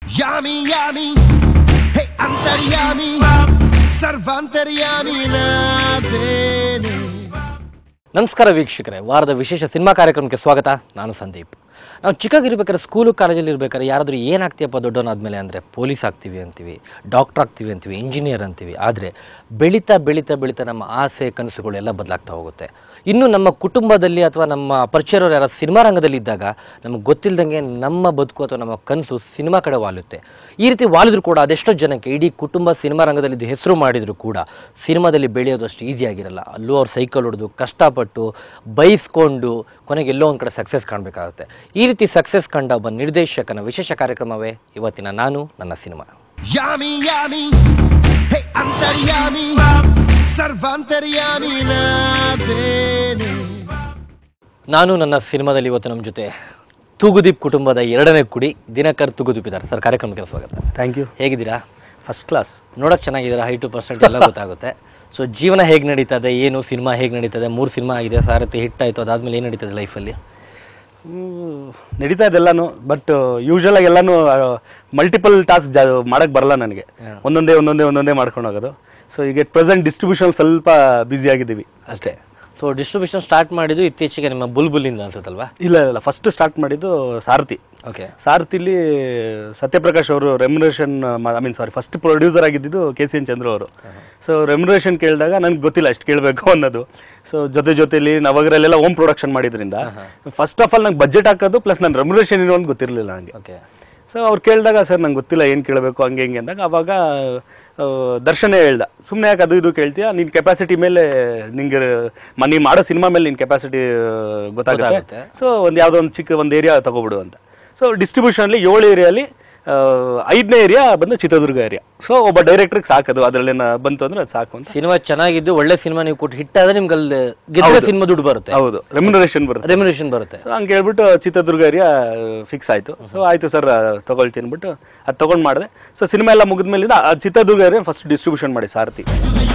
Yami, yami, hey, antaryami, ಸರ್ವಾಂತರ್ಯಾಮಿ ನಾವೇನೆ ನಮಸ್ಕಾರ ವೀಕ್ಷಕರೇ ವಾರದ ವಿಶೇಷ ಸಿನಿಮಾ ಕಾರ್ಯಕ್ರಮಕ್ಕೆ ಸ್ವಾಗತ ನಾನು ಸಂದೀಪ್ ನಾವು ಚಿಕ್ಕಗಿರ್ಬೇಕಾದ್ರೆ ಸ್ಕೂಲು ಕಾಲೇಜಲ್ಲಿ ಇರ್ಬೇಕಾದ್ರೆ ಯಾರಾದರೂ ಏನಾಗ್ತೀಯಪ್ಪ ದೊಡ್ಡವನಾದ್ಮೇಲೆ ಅಂದರೆ ಪೊಲೀಸ್ ಆಗ್ತೀವಿ ಅಂತೀವಿ ಡಾಕ್ಟರ್ ಆಗ್ತೀವಿ ಅಂತೀವಿ ಇಂಜಿನಿಯರ್ ಅಂತೀವಿ ಆದರೆ ಬೆಳೀತಾ ಬೆಳೀತಾ ಬೆಳೀತಾ ನಮ್ಮ ಆಸೆ ಕನಸುಗಳೆಲ್ಲ ಬದಲಾಗ್ತಾ ಹೋಗುತ್ತೆ ಇನ್ನು ನಮ್ಮ ಕುಟುಂಬದಲ್ಲಿ ಅಥವಾ ನಮ್ಮ ಪರಿಚಯರು ಯಾರು ಸಿನಿಮಾ ರಂಗದಲ್ಲಿ ಇದ್ದಾಗ ನಮಗೆ ಗೊತ್ತಿಲ್ಲದಂಗೆ ನಮ್ಮ ಬದುಕು ಅಥವಾ ನಮ್ಮ ಕನಸು ಸಿನಿಮಾ ಕಡೆ ವಾಲುತ್ತೆ ಈ ರೀತಿ ವಾಲಿದ್ರು ಕೂಡ ಅದೆಷ್ಟೋ ಜನಕ್ಕೆ ಇಡೀ ಕುಟುಂಬ ಸಿನಿಮಾ ರಂಗದಲ್ಲಿ ಇದು ಹೆಸರು ಮಾಡಿದ್ರು ಕೂಡ ಸಿನಿಮಾದಲ್ಲಿ ಬೆಳೆಯೋದು ಅಷ್ಟು ಈಸಿ ಆಗಿರಲ್ಲ ಅಲ್ಲೂ ಅವ್ರು ಸೈಕಲ್ ಹೊಡೆದು ಕಷ್ಟಪಟ್ಟು ಬೈಸ್ಕೊಂಡು ಕೊನೆಗೆ ಎಲ್ಲೋ ಒಂದು ಕಡೆ ಸಕ್ಸಸ್ ಕಾಣಬೇಕಾಗುತ್ತೆ ಈ ರೀತಿ ಸಕ್ಸಸ್ ಕಂಡ ಒಬ್ಬ ನಿರ್ದೇಶಕನ ವಿಶೇಷ ಕಾರ್ಯಕ್ರಮವೇ ಇವತ್ತಿನ ನಾನು ನನ್ನ ಸಿನಿಮಾ ಯಾಮಿ ಯಾಮಿ ಹೇ ಅಂತರ್ಯಾಮಿ ಸರ್ವಾಂತರ್ಯಾಮಿ ನಾವೇನೆ ನಾನು ನನ್ನ ಸಿನಿಮಾದಲ್ಲಿ ಇವತ್ತು ನಮ್ಮ ಜೊತೆ ತೂಗುದೀಪ್ ಕುಟುಂಬದ ಎರಡನೇ ಕುಡಿ ದಿನಕರ್ ತೂಗುದೀಪ್ ಇದ್ದಾರೆ ಸರ್ ಕಾರ್ಯಕ್ರಮಕ್ಕೆ ಸ್ವಾಗತ ಥ್ಯಾಂಕ್ ಯು ಹೇಗಿದ್ದೀರಾ ಫಸ್ಟ್ ಕ್ಲಾಸ್ ನೋಡೋಕೆ ಚೆನ್ನಾಗಿದ್ದಾರೆ ಹೈಟು ಪರ್ಸೆಂಟ್ ಎಲ್ಲ ಗೊತ್ತಾಗುತ್ತೆ ಸೊ ಜೀವನ ಹೇಗೆ ನಡೀತದೆ ಏನು ಸಿನಿಮಾ ಹೇಗೆ ನಡೀತದೆ ಮೂರು ಸಿನಿಮಾ ಆಗಿದೆ ಸಾರಥಿ ಹಿಟ್ ಆಯಿತು ಅದಾದಮೇಲೆ ಏನು ನಡೀತದೆ ಲೈಫಲ್ಲಿ ನಡೀತಾ ಇದೆ ಎಲ್ಲಾನು ಬಟ್ ಯೂಶಲ್ ಆಗಿ ಎಲ್ಲಾನು ಮಲ್ಟಿಪಲ್ ಟಾಸ್ಕ್ ಜಾ ಮಾಡಕ್ ಬರಲ್ಲ ನನಗೆ Yeah. ಒಂದೊಂದೇ ಒಂದೊಂದೇ ಒಂದೊಂದೇ ಮಾಡ್ಕೊಂಡು ಹೋಗೋದು ಸೊ ಈಗ ಪ್ರೆಸೆಂಟ್ ಡಿಸ್ಟ್ರಿಬ್ಯೂಷನ್ ಸ್ವಲ್ಪ ಬ್ಯುಸಿ ಆಗಿದ್ದೀವಿ ಅಷ್ಟೇ ಸೊ ಡಿಸ್ಟ್ರಿಬ್ಯೂಷನ್ ಸ್ಟಾರ್ಟ್ ಮಾಡಿದ್ದು ಇತ್ತೀಚೆಗೆ ನಿಮ್ಮ ಬುಲ್ಬುಲಿಂದ ಅನ್ಸುತ್ತಲ್ವಾ ಇಲ್ಲ ಇಲ್ಲ ಫಸ್ಟ್ ಸ್ಟಾರ್ಟ್ ಮಾಡಿದ್ದು ಸಾರಥಿ ಓಕೆ ಸಾರಥಿಲಿ ಸತ್ಯಪ್ರಕಾಶ್ ಅವರು remuneration I mean sorry first producer ಆಗಿದ್ದು ಕೆ ಸಿ ಎನ್ ಚಂದ್ರ ಅವರು ಸೊ ರೆಮ್ಯುನೇಷನ್ ಕೇಳಿದಾಗ ನನಗೆ ಗೊತ್ತಿಲ್ಲ ಎಷ್ಟು ಕೇಳಬೇಕು ಅನ್ನೋದು ಸೊ ಜೊತೆ ಜೊತೆಲಿ ನವಗ್ರಲ್ಲೆಲ್ಲ ಓಮ್ ಪ್ರೊಡಕ್ಷನ್ ಮಾಡಿದ್ರಿಂದ ಫಸ್ಟ್ ಆಫ್ ಆಲ್ ನಂಗೆ ಬಜೆಟ್ ಹಾಕೋದು ಪ್ಲಸ್ ನನ್ನ ರೆಮ್ಯುನೇಷನ್ ಏನೋ ಅಂತ ಗೊತ್ತಿರಲಿಲ್ಲ ನನಗೆ ಓಕೆ ಸೊ ಅವ್ರು ಕೇಳಿದಾಗ ಸರ್ ನಂಗೆ ಗೊತ್ತಿಲ್ಲ ಏನು ಕೇಳಬೇಕು ಹಂಗೆ ಹಿಂಗೆ ಅಂದಾಗ ಅವಾಗ ಆ, ದರ್ಶನೇ ಹೇಳ್ದ ಸುಮ್ಮನೆ ಯಾಕೆ ಅದು ಇದು ಕೇಳ್ತೀಯಾ ನಿನ್ನ ಕೆಪಾಸಿಟಿ ಮೇಲೆ ನಿಂಗೆ ಮ- ನೀನ್ ಮಾಡೋ ಸಿನಿಮಾ ಮೇಲೆ ನಿನ್ನ ಕೆಪಾಸಿಟಿ ಗೊತ್ತಾಗುತ್ತೆ. ಗೊತ್ತಾಗುತ್ತೆ ಸೊ ಒಂದು ಯಾವುದೋ ಒಂದು ಚಿಕ್ಕ ಒಂದು ಏರಿಯಾ ತಗೋಬಿಡು ಅಂತ ಸೊ ಡಿಸ್ಟ್ರಿಬ್ಯೂಷನಲ್ಲಿ ಏಳು ಏರಿಯಾಲಿ ಐದನೇ ಏರಿಯಾ ಬಂದು ಚಿತ್ರದುರ್ಗ ಏರಿಯಾ ಸೊ ಒಬ್ಬ ಡೈರೆಕ್ಟ್ರಿಗೆ ಸಾಕದು ಅದರಲ್ಲೇನ ಬಂತು ಅಂದ್ರೆ ಅದು ಸಾಕು ಅಂತ ಸಿನಿಮಾ ಚೆನ್ನಾಗಿದ್ದು ಒಳ್ಳೆ ಸಿನಿಮಾ ನೀವು ಕೊಟ್ಟು ಹಿಟ್ ಆದ್ರೆ ನಿಮ್ಗೆ ಅಲ್ಲಿ ಗೆದ್ದರೆ ಸಿನಿಮಾ ದುಡ್ಡು ಬರುತ್ತೆ ಹೌದು ರೆಮ್ಯುನರೇಷನ್ ಬರುತ್ತೆ ರೆಮ್ಯುನೇಷನ್ ಬರುತ್ತೆ ಸೊ ಹಂಗೆ ಹೇಳ್ಬಿಟ್ಟು ಚಿತ್ರದುರ್ಗ ಏರಿಯಾ ಫಿಕ್ಸ್ ಆಯಿತು ಸೊ ಆಯಿತು ಸರ್ ತಗೊಳ್ತೀನಿ ಅಂದ್ಬಿಟ್ಟು ಅದು ತೊಗೊಂಡು ಮಾಡಿದೆ ಸೊ ಸಿನಿಮಾ ಎಲ್ಲ ಮುಗಿದ ಮೇಲಿಂದ ಆ ಚಿತ್ರದುರ್ಗ ಏರಿಯಾ ಫಸ್ಟ್ ಡಿಸ್ಟ್ರಿಬ್ಯೂಷನ್ ಮಾಡಿ ಸಾರಥಿ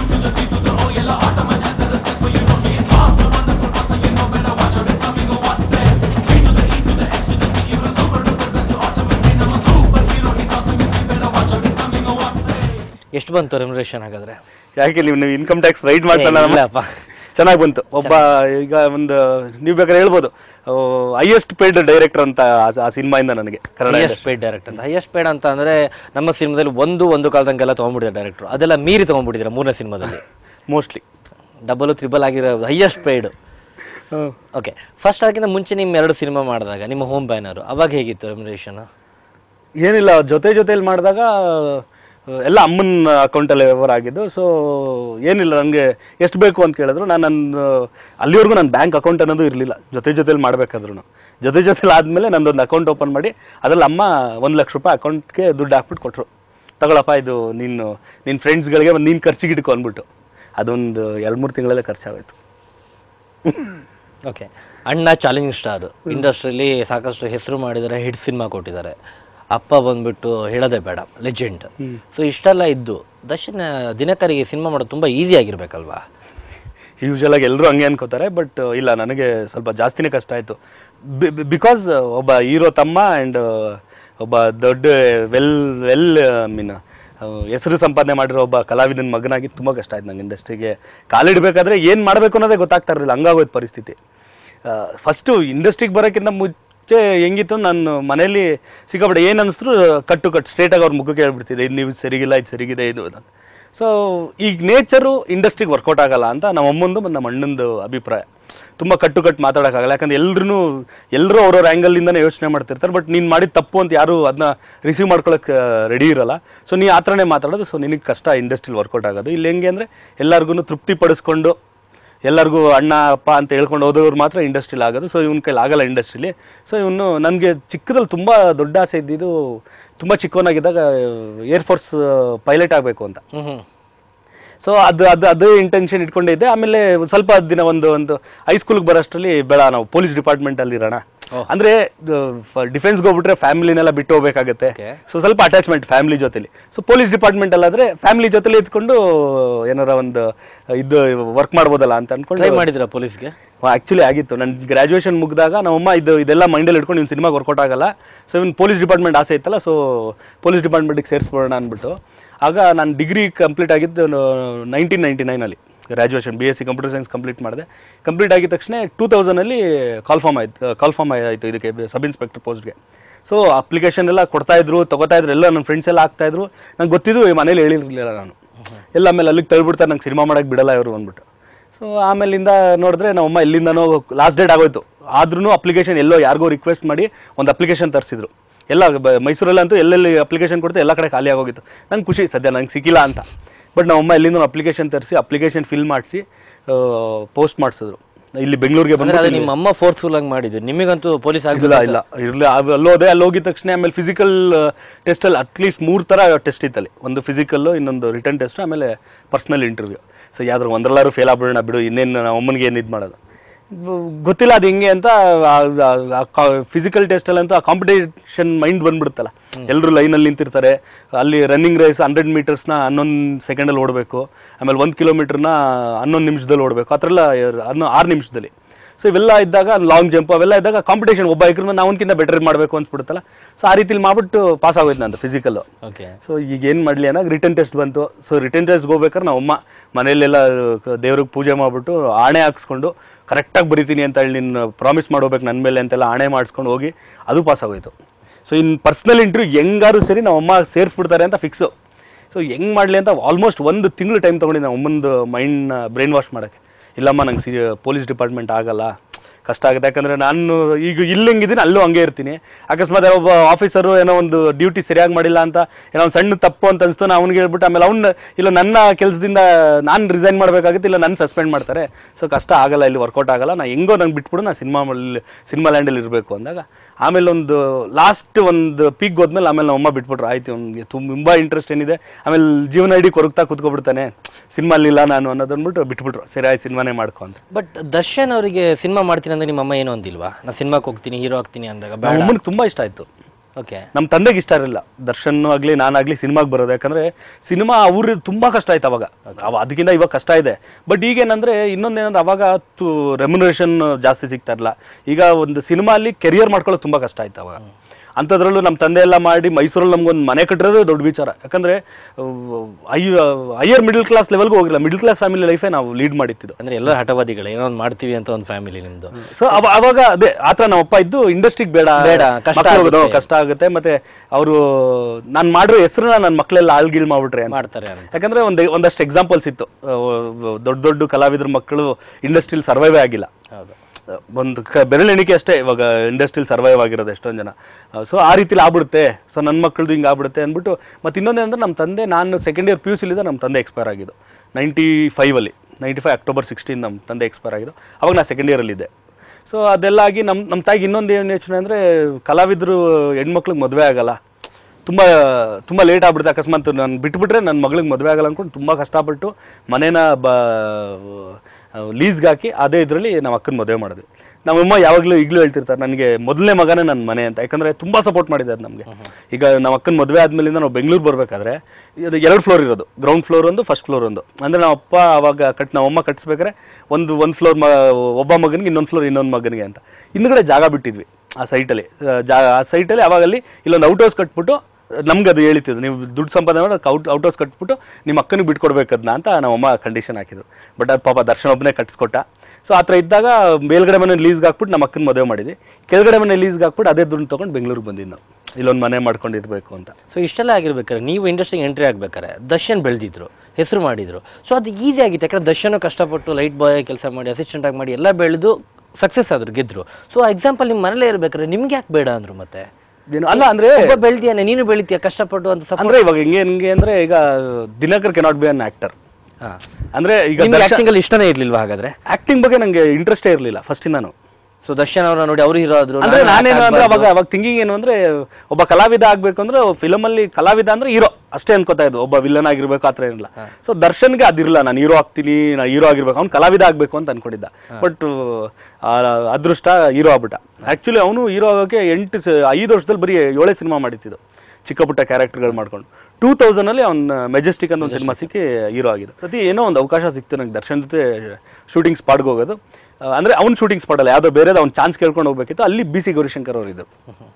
ಎಷ್ಟು ಬಂತು ರೆಮ್ಯುನೇಷನ್ ಹಾಗಾದ್ರೆ ಯಾಕೆ ನೀವು ನೀವು ಇನ್ಕಮ್ ಟ್ಯಾಕ್ಸ್ ರೈಟ್ ಮಾಡ್ಸಲ್ಲ ಏ, ಇಲ್ಲಪ್ಪ ಚೆನ್ನಾಗಿ ಬಂತು ಒಬ್ಬ ಈಗ ಒಂದು ನೀವು ಬೇಕಾದ್ರೆ ಹೇಳ್ಬೋದು ಹೈಯೆಸ್ಟ್ ಪೇಯ್ಡ್ ಡೈರೆಕ್ಟರ್ ಅಂತ ಆ- ಆ ಸಿನಿಮಾಯಿಂದ ನನಗೆ ಕನ್ನಡ ಹೈಯೆಸ್ಟ್ ಪೇಡ್ ಡೈರೆಕ್ಟ್ ಅಂತ ಹೈಯೆಸ್ಟ್ ಪೇಡ್ ಅಂತ ಅಂದ್ರೆ ನಮ್ಮ ಸಿನಿಮಾದಲ್ಲಿ ಒಂದು ಒಂದು ಕಾಲದಂಗೆಲ್ಲ ತೊಗೊಂಡ್ಬಿಟ್ಟಿದ್ದಾರೆ ಡೈರೆಕ್ಟರ್ ಅದೆಲ್ಲ ಮೀರಿ ತೊಗೊಂಡ್ಬಿಟ್ಟಿದ್ದಾರೆ ಮೂರನೇ ಸಿನಿಮಾದಲ್ಲಿ ಮೋಸ್ಟ್ಲಿ ಡಬಲ್ ತ್ರಿಬಲ್ ಆಗಿರೋ ಹೈಯೆಸ್ಟ್ ಪೇಯ್ಡ್ ಓಕೆ ಫಸ್ಟ್ ಅದಕ್ಕಿಂತ ಮುಂಚೆ ನಿಮ್ಮ ಎರಡು ಸಿನಿಮಾ ಮಾಡಿದಾಗ ನಿಮ್ಮ ಹೋಮ್ ಬ್ಯಾನರು ಅವಾಗ ಹೇಗಿತ್ತು ರೆಮ್ಯುನೇಷನ್ ಏನಿಲ್ಲ ಜೊತೆ ಜೊತೆಲಿ ಮಾಡಿದಾಗ ಎಲ್ಲ ಅಮ್ಮನ ಅಕೌಂಟಲ್ಲಿ ವ್ಯವಹಾರ ಆಗಿದ್ದು ಸೊ ಏನಿಲ್ಲ ನನಗೆ ಎಷ್ಟು ಬೇಕು ಅಂತ ಕೇಳಿದ್ರು ನಾನು ನನ್ನ ಅಲ್ಲಿವರೆಗೂ ನನ್ನ ಬ್ಯಾಂಕ್ ಅಕೌಂಟ್ ಅನ್ನೋದು ಇರಲಿಲ್ಲ ಜೊತೆ ಜೊತೆಲಿ ಮಾಡಬೇಕಾದ್ರು ಜೊತೆ ಜೊತೆಲಿ ಆದಮೇಲೆ ನಂದೊಂದು ಅಕೌಂಟ್ ಓಪನ್ ಮಾಡಿ ಅದ್ರಲ್ಲಿ ಅಮ್ಮ ಒಂದು ಲಕ್ಷ ರೂಪಾಯಿ ಅಕೌಂಟ್ಗೆ ದುಡ್ಡು ಹಾಕ್ಬಿಟ್ಟು ಕೊಟ್ಟರು ತಗೊಳಪ್ಪ ಇದು ನೀನು ನಿನ್ನ ಫ್ರೆಂಡ್ಸ್ಗಳಿಗೆ ಒಂದು ನೀನು ಖರ್ಚಿಗೆ ಇಟ್ಕೊ ಅಂದ್ಬಿಟ್ಟು ಅದೊಂದು ಎರಡು ಮೂರು ತಿಂಗಳಲ್ಲೇ ಖರ್ಚಾಗೋಯ್ತು ಓಕೆ ಅಣ್ಣ ಚಾಲೆಂಜಿಂಗ್ ಸ್ಟಾರ್ ಇಂಡಸ್ಟ್ರಿಯಲ್ಲಿ ಸಾಕಷ್ಟು ಹೆಸರು ಮಾಡಿದ್ದಾರೆ ಹಿಟ್ ಸಿನಿಮಾ ಕೊಟ್ಟಿದ್ದಾರೆ ಅಪ್ಪ ಬಂದ್ಬಿಟ್ಟು ಹೇಳೋದೇ ಬೇಡ ಲೆಜೆಂಡ್ ಹ್ಮ್. ಸೊ ಇಷ್ಟೆಲ್ಲ ಇದ್ದು ದರ್ಶನ ದಿನಕರಿಗೆ ಸಿನಿಮಾ ಮಾಡೋದು ತುಂಬ ಈಸಿ ಆಗಿರ್ಬೇಕಲ್ವಾ ಯೂಶಲ್ ಆಗಿ ಎಲ್ಲರೂ ಹಂಗೆ ಅನ್ಕೋತಾರೆ ಬಟ್ ಇಲ್ಲ ನನಗೆ ಸ್ವಲ್ಪ ಜಾಸ್ತಿನೇ ಕಷ್ಟ ಆಯಿತು ಬಿಕಾಸ್ ಒಬ್ಬ ಹೀರೋ ತಮ್ಮ ಆ್ಯಂಡ್ ಒಬ್ಬ ದೊಡ್ಡ ವೆಲ್ ವೆಲ್ ಮೀನ್ ಹೆಸರು ಸಂಪಾದನೆ ಮಾಡಿರೋ ಒಬ್ಬ ಕಲಾವಿದನ ಮಗನಾಗಿ ತುಂಬ ಕಷ್ಟ ಆಯ್ತು ನಂಗೆ ಇಂಡಸ್ಟ್ರಿಗೆ ಕಾಲಿಡಬೇಕಾದ್ರೆ ಏನು ಮಾಡಬೇಕು ಅನ್ನೋದೇ ಗೊತ್ತಾಗ್ತಾ ಇರಲಿಲ್ಲ ಹಂಗಾಗೋಯ್ತು ಪರಿಸ್ಥಿತಿ ಫಸ್ಟು ಇಂಡಸ್ಟ್ರಿಗೆ ಬರೋಕ್ಕಿಂತ ಮುಂಚೆ ಹೆಂಗಿತ್ತು ನಾನು ಮನೇಲಿ ಸಿಕ್ಕಾಪಟ್ಟೆ ಏನು ಅನಿಸಿದ್ರು ಕಟ್ಟು ಕಟ್ಟು ಸ್ಟ್ರೇಟಾಗಿ ಅವ್ರ ಮುಖಕ್ಕೆ ಹೇಳ್ಬಿಡ್ತಿದ್ದೆ ಇದು ನೀವು ಸರಿಗಿಲ್ಲ ಇದು ಸರಿಗಿದೆ ಇದು ಅಂತ ಸೊ ಈಗ ನೇಚರು ಇಂಡಸ್ಟ್ರಿಗೆ ವರ್ಕೌಟ್ ಆಗಲ್ಲ ಅಂತ ನಮ್ಮ ಅಮ್ಮಂದು ಮತ್ತು ನಮ್ಮ ಅಣ್ಣಂದು ಅಭಿಪ್ರಾಯ ತುಂಬ ಕಟ್ಟು ಕಟ್ಟು ಮಾತಾಡೋಕ್ಕಾಗಲ್ಲ ಯಾಕಂದ್ರೆ ಎಲ್ಲರೂ ಎಲ್ಲರೂ ಅವ್ರವ್ರ ಆ್ಯಂಗಲಿಂದನೇ ಯೋಚನೆ ಮಾಡ್ತಿರ್ತಾರೆ ಬಟ್ ನೀನು ಮಾಡಿದ ತಪ್ಪು ಅಂತ ಯಾರು ಅದನ್ನ ರಿಸೀವ್ ಮಾಡ್ಕೊಳಕ್ಕೆ ರೆಡಿ ಇರಲ್ಲ ಸೊ ನೀ ಆ ಥರನೇ ಮಾತಾಡೋದು ಸೊ ನಿನಗೆ ಕಷ್ಟ ಇಂಡಸ್ಟ್ರಿಲಿ ವರ್ಕೌಟ್ ಆಗೋದು ಇಲ್ಲಿ ಹೆಂಗೆ ಅಂದರೆ ಎಲ್ಲರಿಗೂ ತೃಪ್ತಿ ಪಡಿಸ್ಕೊಂಡು ಎಲ್ಲರಿಗೂ ಅಣ್ಣ ಅಪ್ಪ ಅಂತ ಹೇಳ್ಕೊಂಡು ಹೋದವ್ರು ಮಾತ್ರ ಇಂಡಸ್ಟ್ರಿಲಿ ಆಗೋದು ಸೊ ಇವನ ಕೈಲಿ ಆಗಲ್ಲ ಇಂಡಸ್ಟ್ರಿಲಿ ಸೊ ಇವನು ನನಗೆ ಚಿಕ್ಕದಲ್ಲಿ ತುಂಬ ದೊಡ್ಡ ಆಸೆ ಇದ್ದಿದ್ದು ತುಂಬ ಚಿಕ್ಕವನಾಗಿದ್ದಾಗ ಏರ್ಫೋರ್ಸ್ ಪೈಲಟ್ ಆಗಬೇಕು ಅಂತ ಹ್ಞೂ ಹ್ಞೂ ಸೊ ಅದು ಅದು ಅದೇ ಇಂಟೆನ್ಷನ್ ಇಟ್ಕೊಂಡಿದ್ದೆ ಆಮೇಲೆ ಒಂದ್ ಸ್ವಲ್ಪ ದಿನ ಒಂದು ಒಂದು ಹೈಸ್ಕೂಲ್ಗೆ ಬರೋಷ್ಟರಲ್ಲಿ ಬೇಡ ನಾವು ಪೊಲೀಸ್ ಡಿಪಾರ್ಟ್ಮೆಂಟಲ್ಲಿ ಇರೋಣ ಓಹ್. ಅಂದರೆ ಡಿಫೆನ್ಸ್ಗೆ ಹೋಗ್ಬಿಟ್ರೆ ಫ್ಯಾಮಿಲಿನೆಲ್ಲ ಬಿಟ್ಟು ಹೋಗ್ಬೇಕಾಗತ್ತೆ Okay. ಸೊ ಸ್ವಲ್ಪ ಅಟ್ಯಾಚ್ಮೆಂಟ್ ಫ್ಯಾಮಿಲಿ ಜೊತೆಲಿ ಸೊ ಪೊಲೀಸ್ ಡಿಪಾರ್ಟ್ಮೆಂಟ್ ಅಲ್ಲಾದ್ರೆ ಫ್ಯಾಮಿಲಿ ಜೊತೆಲಿ ಇದ್ಕೊಂಡು ಏನಾರ ಒಂದು ಇದು ವರ್ಕ್ ಮಾಡ್ಬೋದಲ್ಲ ಅಂತ ಟ್ರೈ ಅನ್ಕೊಂಡು ಮಾಡಿದ್ರ ಪೊಲೀಸ್ಗೆ ಆ್ಯಕ್ಚುಲಿ ಆಗಿತ್ತು ನನ್ನ ಗ್ರ್ಯಾಜುಯೇಷನ್ ಮುಗಿದಾಗ ನಮ್ಮಮ್ಮ ಇದು ಇದೆಲ್ಲ ಮೈಂಡಲ್ಲಿ ಇಟ್ಕೊಂಡು ಇವ್ನು ಸಿನಿಮಾಗೆ ವರ್ಕೌಟ್ ಆಗಲ್ಲ ಸೊ ಇವ್ನು ಪೊಲೀಸ್ ಡಿಪಾರ್ಟ್ಮೆಂಟ್ ಆಸೆ ಇತ್ತಲ್ಲ ಸೊ ಪೊಲೀಸ್ ಡಿಪಾರ್ಟ್ಮೆಂಟಿಗೆ ಸೇರಿಸ್ಬಿಡೋಣ ಅಂದ್ಬಿಟ್ಟು ಆಗ ನಾನು ಡಿಗ್ರಿ ಕಂಪ್ಲೀಟ್ ಆಗಿದ್ದು ನೈನ್ಟೀನ್ ನೈಂಟಿ ನೈನಲ್ಲಿ graduation B S C computer science complete ಮಾಡಿದೆ ಕಂಪ್ಲೀಟ್ ಆಗಿದ ತಕ್ಷಣ ಟೂ ತೌಸಂಡಲ್ಲಿ ಕಾಲ್ ಫಾರ್ಮ್ ಆಯ್ತು ಕಾಲ್ ಫಾರ್ಮ್ ಆಯಿತು ಇದಕ್ಕೆ ಸಬ್ ಇನ್ಸ್ಪೆಕ್ಟರ್ ಪೋಸ್ಟ್ಗೆ ಸೊ ಅಪ್ಲಿಕೇಶನ್ ಎಲ್ಲ ಕೊಡ್ತಾ ಇದ್ರು ತಗೋತಾ ಇದ್ರು ಎಲ್ಲ ನನ್ನ ಫ್ರೆಂಡ್ಸ್ ಎಲ್ಲ ಆಗ್ತಾ ಇದ್ರು ನಂಗೆ ಗೊತ್ತಿದ್ದು ಮನೇಲಿ ಹೇಳಿರಲಿಲ್ಲ ನಾನು ಎಲ್ಲ ಆಮೇಲೆ ಅಲ್ಲಿಗೆ ತಳ್ಬಿಡ್ತಾರೆ ನಂಗೆ ಸಿನಿಮಾ ಮಾಡಕ್ಕೆ ಬಿಡಲ್ಲ ಇವರು ಅಂದ್ಬಿಟ್ಟು ಸೊ ಆಮೇಲಿಂದ ನೋಡಿದ್ರೆ ನಮ್ಮಮ್ಮ ಎಲ್ಲಿಂದನೋ ಲಾಸ್ಟ್ ಡೇಟ್ ಆಗೋಯ್ತು ಆದ್ರೂ ಅಪ್ಲಿಕೇಶನ್ ಎಲ್ಲೋ ಯಾರಿಗೋ ರಿಕ್ವೆಸ್ಟ್ ಮಾಡಿ ಒಂದು ಅಪ್ಲಿಕೇಶನ್ ತರಿಸಿದ್ರು ಎಲ್ಲ ಬ- ಮೈಸೂರಲ್ಲಂತೂ ಎಲ್ಲೆಲ್ಲಿ ಅಪ್ಲಿಕೇಶನ್ ಕೊಡ್ತು ಎಲ್ಲ ಕಡೆ ಖಾಲಿ ಆಗೋಗಿತ್ತು ನಂಗೆ ಖುಷಿ ಸದ್ಯ ನಂಗೆ ಸಿಕ್ಕಿಲ್ಲ ಅಂತ ಬಟ್ ನಮ್ಮಮ್ಮ ಎಲ್ಲಿಂದ ಅಪ್ಲಿಕೇಶನ್ ತರಿಸಿ ಅಪ್ಲಿಕೇಶನ್ ಫಿಲ್ ಮಾಡಿಸಿ ಪೋಸ್ಟ್ ಮಾಡಿಸಿದ್ರು ಇಲ್ಲಿ ಬೆಂಗಳೂರಿಗೆ ಅಂದ್ರೆ ಅದು ಬಂದು ನಿಮ್ಮ ಅಮ್ಮ ಫೋರ್ಸ್ಫುಲ್ ಆಗಿ ಮಾಡಿದ್ದು ನಿಮಗಂತೂ ಪೊಲೀಸ್ ಇಲ್ಲ ಆಗಿಲ್ಲ ಇಲ್ಲ ಇರ್ಲಿ ಅದು ಅಲ್ಲೋದೆ ಅಲ್ಲಿ ಹೋಗಿದ ತಕ್ಷಣ ಆಮೇಲೆ ಫಿಸಿಕಲ್ ಟೆಸ್ಟಲ್ಲಿ ಅಟ್ಲೀಸ್ಟ್ ಮೂರು ಥರ ಟೆಸ್ಟ್ ಇತ್ತಲ್ಲಿ ಒಂದು ಫಿಸಿಕಲ್ಲು ಇನ್ನೊಂದು ರಿಟರ್ನ್ ಟೆಸ್ಟ್ ಆಮೇಲೆ ಪರ್ಸ್ನಲ್ ಇಂಟರ್ವ್ಯೂ ಸೊ ಯಾವ್ದಾರು ಒಂದರಲ್ಲಾರು ಫೇಲ್ ಆಗ್ಬಿಡೋಣ ಬಿಡು ಇನ್ನೇನು ನಮ್ಮ ಅಮ್ಮನಿಗೆ ಏನು ಇದು ಮಾಡೋದು ಬ- ಗೊತ್ತಿಲ್ಲ ಅದು ಹೆಂಗೆ ಅಂತ ಫಿಸಿಕಲ್ ಟೆಸ್ಟಲ್ಲಂತೂ ಆ ಕಾಂಪಿಟೇಷನ್ ಮೈಂಡ್ ಬಂದ್ಬಿಡುತ್ತಲ್ಲ ಎಲ್ಲರೂ ಲೈನಲ್ಲಿ ನಿಂತಿರ್ತಾರೆ ಅಲ್ಲಿ ರನ್ನಿಂಗ್ ರೇಸ್ ಹಂಡ್ರೆಡ್ ಮೀಟರ್ಸ್ನ ಹನ್ನೊಂದು ಸೆಕೆಂಡಲ್ಲಿ ಓಡಬೇಕು ಆಮೇಲೆ ಒಂದು ಕಿಲೋಮೀಟರ್ನ ಹನ್ನೊಂದು ನಿಮಿಷದಲ್ಲಿ ಓಡಬೇಕು ಆ ಥರ ಎಲ್ಲ ಹನ್ನೊ ಆರು ನಿಮಿಷದಲ್ಲಿ ಸೊ ಇವೆಲ್ಲ ಇದ್ದಾಗ ಲಾಂಗ್ ಜಂಪ್ ಅವೆಲ್ಲ ಇದ್ದಾಗ ಕಾಂಪಿಟೇಷನ್ ಒಬ್ಬ ಐಕ್ರನ್ನ ನಾವನ್ಕಿಂತ ಬೆಟರ್ ಮಾಡಬೇಕು ಅನ್ಸ್ಬಿಡುತ್ತಲ್ಲ ಸೊ ಆ ರೀತಿಲಿ ಮಾಡ್ಬಿಟ್ಟು ಪಾಸ್ ಆಗೋಯ್ತು ನಂದು ಫಿಸಿಕಲ್ ಓಕೆ ಸೊ ಈಗ ಏನು ಮಾಡಲಿ ಅನ್ನೋ ರಿಟರ್ನ್ ಟೆಸ್ಟ್ ಬಂತು ಸೊ ರಿಟರ್ನ್ ಟೆಸ್ಟ್ಗೆ ಹೋಗ್ಬೇಕಾದ್ರೆ ನಾವು ಅಮ್ಮ ಮನೆಯಲ್ಲೆಲ್ಲ ದೇವ್ರಿಗೆ ಪೂಜೆ ಮಾಡಿಬಿಟ್ಟು ಆಣೆ ಹಾಕ್ಸ್ಕೊಂಡು ಕರೆಕ್ಟಾಗಿ ಬರಿತೀನಿ ಅಂತ ಹೇಳಿ ನಿನ್ನ ಪ್ರಾಮಿಸ್ ಮಾಡೋಬೇಕು ನನ್ನ ಮೇಲೆ ಅಂತೆಲ್ಲ ಆಣೆ ಮಾಡಿಸ್ಕೊಂಡು ಹೋಗಿ ಅದು ಪಾಸ್ ಆಗೋಯ್ತು ಸೊ ಇನ್ನು ಪರ್ಸ್ನಲ್ ಇಂಟರ್ವ್ಯೂ ಹೆಂಗಾರು ಸರಿ ನಾವು ಅಮ್ಮ ಸೇರಿಸ್ಬಿಡ್ತಾರೆ ಅಂತ ಫಿಕ್ಸು ಸೊ ಹೆಂಗ್ ಮಾಡಲಿ ಅಂತ ಆಲ್ಮೋಸ್ಟ್ ಒಂದು ತಿಂಗಳು ಟೈಮ್ ತೊಗೊಂಡಿದ್ದೆ ನಮ್ಮ ಅಮ್ಮಂದು ಮೈಂಡ್ನ ಬ್ರೈನ್ ವಾಶ್ ಮಾಡೋಕ್ಕೆ ಇಲ್ಲಮ್ಮ ನಂಗೆ ಸಿ ಪೊಲೀಸ್ ಡಿಪಾರ್ಟ್ಮೆಂಟ್ ಆಗಲ್ಲ ಕಷ್ಟ ಆಗುತ್ತೆ ಯಾಕಂದರೆ ನಾನು ಈಗ ಇಲ್ಲಿ ಹೆಂಗಿದ್ದೀನಿ ಅಲ್ಲೂ ಹಂಗೆ ಇರ್ತೀನಿ ಅಕಸ್ಮಾತ್ ಒಬ್ಬ ಆಫೀಸರು ಏನೋ ಒಂದು ಡ್ಯೂಟಿ ಸರಿಯಾಗಿ ಮಾಡಿಲ್ಲ ಅಂತ ಏನೋ ಒಂದು ಸಣ್ಣ ತಪ್ಪು ಅಂತ ಅನಿಸ್ತು ನಾನು ಅವ್ನಿಗೆ ಹೇಳ್ಬಿಟ್ಟು ಆಮೇಲೆ ಅವ್ನು ಇಲ್ಲ ನನ್ನ ಕೆಲಸದಿಂದ ನಾನು ರಿಸೈನ್ ಮಾಡಬೇಕಾಗುತ್ತೆ ಇಲ್ಲ ನನ್ನ ಸಸ್ಪೆಂಡ್ ಮಾಡ್ತಾರೆ ಸೊ ಕಷ್ಟ ಆಗಲ್ಲ ಇಲ್ಲಿ ವರ್ಕೌಟ್ ಆಗಲ್ಲ ನಾ ಹೆಂಗೋ ನಂಗೆ ಬಿಟ್ಬಿಡು ನಾನು ಸಿನಿಮಾ ಸಿನಿಮಾ ಲ್ಯಾಂಡಲ್ಲಿ ಇರಬೇಕು ಅಂದಾಗ ಆಮೇಲೆ ಒಂದು ಲಾಸ್ಟ್ ಒಂದು ಪೀಕ್ ಹೋದ್ಮೇಲೆ ಆಮೇಲೆ ನಮ್ಮ ಅಮ್ಮ ಬಿಟ್ಬಿಟ್ರು ಆಯ್ತು ಅವ್ನಿಗೆ ತುಂಬ ಇಂಟ್ರೆಸ್ಟ್ ಏನಿದೆ ಆಮೇಲೆ ಜೀವನ ಇಡೀ ಕೊರಗ್ತಾ ಕೂತ್ಕೊಬಿಡ್ತಾನೆ ಸಿನಿಮಾಲಿಲ್ಲ ನಾನು ಅನ್ನೋದು ಅಂದ್ಬಿಟ್ಟು ಬಿಟ್ಬಿಟ್ರು ಸರಿ ಆಯ್ತು ಸಿನಿಮಾನೇ ಮಾಡ್ಕೊ ಅಂತ ಬಟ್ ದರ್ಶನ್ ಅವರಿಗೆ ಸಿನಿಮಾ ಮಾಡ್ತೀನಿ ಅಂದ್ರೆ ನಿಮ್ಮ ಅಮ್ಮ ಏನು ಅಂದಿಲ್ವಾ ನಾ ಸಿನಿಮಾಕ್ಕೆ ಹೋಗ್ತೀನಿ ಹೀರೋ ಆಗ್ತೀನಿ ಅಂದಾಗ ನಮ್ಮ ಬೇಡ ಅಮ್ಮನಿಗೆ ತುಂಬ ಇಷ್ಟ ಆಯ್ತು ಓಕೆ ನಮ್ಮ ತಂದೆಗೆ ಇಷ್ಟ ಇರಲಿಲ್ಲ ದರ್ಶನ್ ಆಗಲಿ ನಾನಾಗಲಿ ಸಿನಿಮಾಗೆ ಬರೋದು ಯಾಕಂದ್ರೆ ಸಿನಿಮಾ ಅವ್ರಿಗೆ ತುಂಬ ಕಷ್ಟ ಆಯ್ತು ಅವಾಗ ಅವ ಅದಕ್ಕಿಂತ ಇವಾಗ ಕಷ್ಟ ಇದೆ ಬಟ್ ಈಗೇನಂದ್ರೆ ಇನ್ನೊಂದೇನಂದ್ರೆ ಅವಾಗ ರೆಮ್ಯುನರೇಷನ್ ಜಾಸ್ತಿ ಸಿಗ್ತಾ ಇರಲ್ಲ ಈಗ ಒಂದು ಸಿನಿಮಾ ಅಲ್ಲಿ ಕೆರಿಯರ್ ಮಾಡ್ಕೊಳ್ಳೋದು ತುಂಬ ಕಷ್ಟ ಆಯ್ತು ಅವಾಗ ಅಂಥದ್ರಲ್ಲೂ ನಮ್ಮ ತಂದೆ ಎಲ್ಲ ಮಾಡಿ ಮೈಸೂರಲ್ಲಿ ನಮ್ಗೊಂದು ಮನೆ ಕಟ್ಟಿರೋದು ದೊಡ್ಡ ವಿಚಾರ ಯಾಕಂದ್ರೆ ಹೈಯರ್ ಮಿಡಲ್ ಕ್ಲಾಸ್ ಲೆವೆಲ್ಗೂ ಹೋಗಿಲ್ಲ ಮಿಡಲ್ ಕ್ಲಾಸ್ ಫ್ಯಾಮಿಲಿ ಲೈಫೇ ನಾವು ಲೀಡ್ ಮಾಡಿತ್ತಿದ್ದು ಅಂದ್ರೆ ಎಲ್ಲ ಹಠವಾದಿಗಳು ಏನೋ ಒಂದು ಮಾಡ್ತೀವಿ ಅಂತ ಒಂದು ಫ್ಯಾಮಿಲಿ ನಿಮ್ದು ಸೊ ಅವಾಗ ಅದೇ ಆತರ ನಮ್ಮ ಅಪ್ಪ ಇದ್ದು ಇಂಡಸ್ಟ್ರಿಗೆ ಬೇಡ ಬೇಡ, ಕಷ್ಟ ಮಕ್ಳು ಹೋಗೋದು, ಆಗುತ್ತೆ. ಕಷ್ಟ ಆಗುತ್ತೆ ಮತ್ತೆ ಅವರು ನಾನು ಮಾಡಿರೋ ಹೆಸರನ್ನ ನನ್ನ ಮಕ್ಕಳೆಲ್ಲ ಆಳ್ಗಿಲ್ ಮಾಡ್ಬಿಟ್ರೆ ಅಂತ ಮಾಡ್ತಾರೆ ಅಂತ ಯಾಕಂದ್ರೆ ಒಂದ್ ಒಂದಷ್ಟು ಎಕ್ಸಾಂಪಲ್ಸ್ ಇತ್ತು ಅಹ್ ದೊಡ್ಡ ದೊಡ್ಡ ಕಲಾವಿದ್ರ ಮಕ್ಕಳು ಇಂಡಸ್ಟ್ರಿಲ್ ಸರ್ವೈವ್ ಆಗಿಲ್ಲ ಹೌದು ಒಂದು ಕ ಬೆರಳೆಣಿಕೆ ಅಷ್ಟೇ ಇವಾಗ ಇಂಡಸ್ಟ್ರಿಲ್ ಸರ್ವೈವ್ ಆಗಿರೋದು ಎಷ್ಟೊಂದು ಜನ ಸೊ ಆ ರೀತಿಲಿ ಆಗ್ಬಿಡುತ್ತೆ ಸೊ ನನ್ನ ಮಕ್ಕಳದು ಹಿಂಗೆ ಆಗ್ಬಿಡುತ್ತೆ ಅಂದ್ಬಿಟ್ಟು ಮತ್ತೆ ಇನ್ನೊಂದೇನಂದ್ರೆ ನಮ್ಮ ತಂದೆ ನಾನು ಸೆಕೆಂಡ್ ಇಯರ್ ಪಿ ಯು ಸಿಲಿದ್ದ ನಮ್ಮ ತಂದೆ ಎಕ್ಸ್ಪೈರ್ ಆಗಿದ್ದು ನೈಂಟಿ ಫೈವಲ್ಲಿ ನೈಂಟಿ ಫೈವ್ ಅಕ್ಟೋಬರ್ ಸಿಕ್ಸ್ಟೀನ್ ನಮ್ಮ ತಂದೆ ಎಕ್ಸ್ಪೈರ್ ಆಗಿದ್ದು ಅವಾಗ ನಾನು ಸೆಕೆಂಡ್ ಇಯರಲ್ಲಿದ್ದೆ ಸೊ ಅದೆಲ್ಲ ಆಗಿ ನಮ್ಮ ನಮ್ಮ ತಾಯಿಗೆ ಇನ್ನೊಂದು ಏನು ಯೋಚನೆ ಅಂದರೆ ಕಲಾವಿದರು ಹೆಣ್ಮಕ್ಳಿಗೆ ಮದುವೆ ಆಗಲ್ಲ ತುಂಬ ತುಂಬ ಲೇಟ್ ಆಗ್ಬಿಡುತ್ತೆ ಅಕಸ್ಮಾತ್ ನಾನು ಬಿಟ್ಬಿಟ್ರೆ ನನ್ನ ಮಗಳಿಗೆ ಮದುವೆ ಆಗಲ್ಲ ಅಂದ್ಕೊಂಡು ತುಂಬ ಕಷ್ಟಪಟ್ಟು ಮನೇನ ಬ ಲೀಸ್ಗೆ ಹಾಕಿ ಅದೇ ಇದರಲ್ಲಿ ನಮ್ಮ ಅಕ್ಕನ ಮದುವೆ ಮಾಡಿದ್ವಿ ನಮ್ಮಮ್ಮ ಯಾವಾಗಲೂ ಈಗಲೂ ಹೇಳ್ತಿರ್ತಾರೆ ನನಗೆ ಮೊದಲನೇ ಮಗನೇ ನನ್ನ ಮನೆ ಅಂತ ಯಾಕಂದರೆ ತುಂಬ ಸಪೋರ್ಟ್ ಮಾಡಿದ್ದಾರೆ ನಮಗೆ ಈಗ ನಮ್ಮ ಅಕ್ಕನ ಮದುವೆ ಆದಮೇಲಿಂದ ನಾವು ಬೆಂಗಳೂರು ಬರಬೇಕಾದ್ರೆ ಇದು ಎರಡು ಫ್ಲೋರ್ ಇರೋದು ಗ್ರೌಂಡ್ ಫ್ಲೋರ್ ಒಂದು ಫಸ್ಟ್ ಫ್ಲೋರ್ ಒಂದು ಅಂದರೆ ನಮ್ಮ ಅಪ್ಪ ಅವಾಗ ಕಟ್ ನಮ್ಮಮ್ಮ ಕಟ್ಸ್ಬೇಕಾದ್ರೆ ಒಂದು ಒಂದು ಫ್ಲೋರ್ ಮ ಒಬ್ಬ ಮಗನಿಗೆ ಇನ್ನೊಂದು ಫ್ಲೋರ್ ಇನ್ನೊಂದು ಮಗನಿಗೆ ಅಂತ ಹಿಂದ್ಗಡೆ ಜಾಗ ಬಿಟ್ಟಿದ್ವಿ ಆ ಸೈಟಲ್ಲಿ ಜಾಗ ಆ ಸೈಟಲ್ಲಿ ಅವಾಗಲ್ಲಿ ಇಲ್ಲೊಂದು ಔಟ್ ಹೌಸ್ ಕಟ್ಬಿಟ್ಟು ನಮ್ಗೆ ಅದು ಹೇಳಿತಿದ್ರು ನೀವು ದುಡ್ಡು ಸಂಪಾದನೆ ಮಾಡಿ ಔಟ್ ಔಟ್ ಹೌಸ್ ಕಟ್ಬಿಟ್ಟು ನಿಮ್ಮ ಅಕ್ಕನಿಗೆ ಬಿಟ್ಕೊಡ್ಬೇಕು ಅದನ್ನ ಅಂತ ನಮ್ಮಮ್ಮ ಕಂಡೀಷನ್ ಹಾಕಿದ್ರು ಬಟ್ ಅದು ಪಾಪ ದರ್ಶನ್ ಒಬ್ಬನೇ ಕಟ್ಸ್ಕೊಟ್ಟ ಸೊ ಆ ಥರ ಇದ್ದಾಗ ಮೇಲ್ಗಡೆ ಮನೆ ಲೀಸ್ಗೆ ಹಾಕ್ಬಿಟ್ಟು ನಮ್ಮ ಅಕ್ಕನ ಮದುವೆ ಮಾಡಿದ್ವಿ ಕೆಳಗಡೆ ಮನೆ ಲೀಸ್ಗೆ ಹಾಕ್ಬಿಟ್ಟು ಅದೇ ದುಡ್ಡು ತೊಗೊಂಡು ಬೆಂಗಳೂರಿಗೆ ಬಂದಿದ್ದು ನಾವು ಇಲ್ಲೊಂದು ಮನೆ ಮಾಡ್ಕೊಂಡಿರ್ಬೇಕು ಅಂತ ಸೊ ಇಷ್ಟೆಲ್ಲ ಆಗಿರ್ಬೇಕಾದ್ರೆ ನೀವು ಇಂಡಸ್ಟ್ರಿಗೆ ಎಂಟ್ರಿ ಆಗ್ಬೇಕಾರೆ ದರ್ಶನ್ ಬೆಳೆದಿದ್ರು ಹೆಸರು ಮಾಡಿದ್ರು ಸೊ ಅದು ಈಸಿ ಆಗಿತ್ತು ಯಾಕಂದ್ರೆ ದರ್ಶನ್ ಕಷ್ಟಪಟ್ಟು ಲೈಟ್ ಬಾಯ್ ಕೆಲಸ ಮಾಡಿ ಅಸಿಸ್ಟೆಂಟ್ ಆಗಿ ಮಾಡಿ ಎಲ್ಲ ಬೆಳೆದು ಸಕ್ಸಸ್ ಆದ್ರು ಗೆದ್ರು ಸೊ ಎಕ್ಸಾಂಪಲ್ ನಿಮ್ಮ ಮನೇಲೇ ಇರ್ಬೇಕಾದ್ರೆ ನಿಮ್ಗೆ ಯಾಕೆ ಬೇಡ ಅಂದ್ರು ಮತ್ತೆ ಏನು ಅಲ್ಲ ಅಂದ್ರೆ ಒಬ್ಬ ಬೆಳ್ದಿಯಾನೆ ನೀನು ಬೆಳಿತೀಯ ಕಷ್ಟಪಟ್ಟು ಅಂತ support- ಅಂದ್ರೆ ಇವಾಗ ಹೆಂಗೆ ಹೆಂಗೆ ಅಂದ್ರೆ ಈಗ Dinakar cannot be an actor ಹಾ. ಅಂದ್ರೆ ಈಗ ನಿಮ್ಗೆ acting ಅಲ್ಲಿ ಇಷ್ಟನೇ ಇರ್ಲಿಲ್ವಾ ಹಾಗಾದ್ರೆ ಆಕ್ಟಿಂಗ್ ಬಗ್ಗೆ ನಂಗೆ ಇಂಟ್ರೆಸ್ಟೇ ಇರಲಿಲ್ಲ ಫಸ್ಟಿಂದಾನು ಸೊ ದರ್ಶನ್ ಅವ್ರನ್ನ ನೋಡಿ ಅವರು ಹೀರೋ ಆದ್ರು ಅಂದ್ರೆ ನಾನು ನಾನೇನು ಯಾಕ್ ಅಂದ್ರೆ ಆಗ್ಬಾರ್ದು? ಅವಾಗ ಅವಾಗ ಥಿಂಕಿಂಗ್ ಏನು ಅಂದ್ರೆ ಒಬ್ಬ ಕಲಾವಿದ ಆಗ್ಬೇಕು ಅಂದ್ರೆ ಫಿಲಮ್ ಅಲ್ಲಿ ಕಲಾವಿದ ಅಂದ್ರೆ ಹೀರೋ ಅಷ್ಟೇ ಅನ್ಕೋತಾ ಇದ್ದು ಒಬ್ಬ ವಿಲನ್ ಆಗಿರ್ಬೇಕು ಆತರ ಏನಿಲ್ಲ ಸೊ ದರ್ಶನ್ಗೆ ಅದಿರಲ್ಲ ನಾನು ಹೀರೋ ಆಗ್ತೀನಿ ನಾ ಹೀರೋ ಆಗಿರ್ಬೇಕು ಅವ್ನು ಕಲಾವಿದ ಆಗ್ಬೇಕು ಅಂತ ಅನ್ಕೊಂಡಿದ್ದ ಬಟ್ ಅದೃಷ್ಟ ಹೀರೋ ಆಗ್ಬಿಟ್ಟ ಆಕ್ಚುಲಿ ಅವನು ಹೀರೋ ಆಗೋಕೆ ಎಂಟು ಸ- ಐದು ವರ್ಷದಲ್ಲಿ ಬರೀ ಏಳೇ ಸಿನಿಮಾ ಮಾಡಿತ್ತಿದ್ದು ಚಿಕ್ಕ ಪುಟ್ಟ ಕ್ಯಾರೆಕ್ಟರ್ಗಳು ಮಾಡ್ಕೊಂಡು ಟೂ ತೌಸಂಡ್ ಅಲ್ಲಿ ಅವ್ನ ಮೆಜೆಸ್ಟಿಕ್ ಅಂತ ಒಂದು ಸಿನಿಮಾ ಸಿಕ್ಕಿ ಹೀರೋ ಆಗಿದೆ ಸತಿ ಏನೋ ಒಂದು ಅವಕಾಶ ಸಿಕ್ತು ನಂಗೆ ದರ್ಶನ್ ಜೊತೆ ಶೂಟಿಂಗ್ ಸ್ಪಾಟ್ಗೆ ಹೋಗೋದು ಅಂದರೆ ಅವ್ನ ಶೂಟಿಂಗ್ ಸ್ಪಾಟಲ್ಲ ಯಾವುದೋ ಬೇರೆದು ಅವ್ನು ಚಾನ್ಸ್ ಕೇಳ್ಕೊಂಡು ಹೋಗ್ಬೇಕಿತ್ತು ಅಲ್ಲಿ ಬಿ ಸಿ ಗೌರಿಶಂಕರ್ ಅವರು ಇದ್ದರು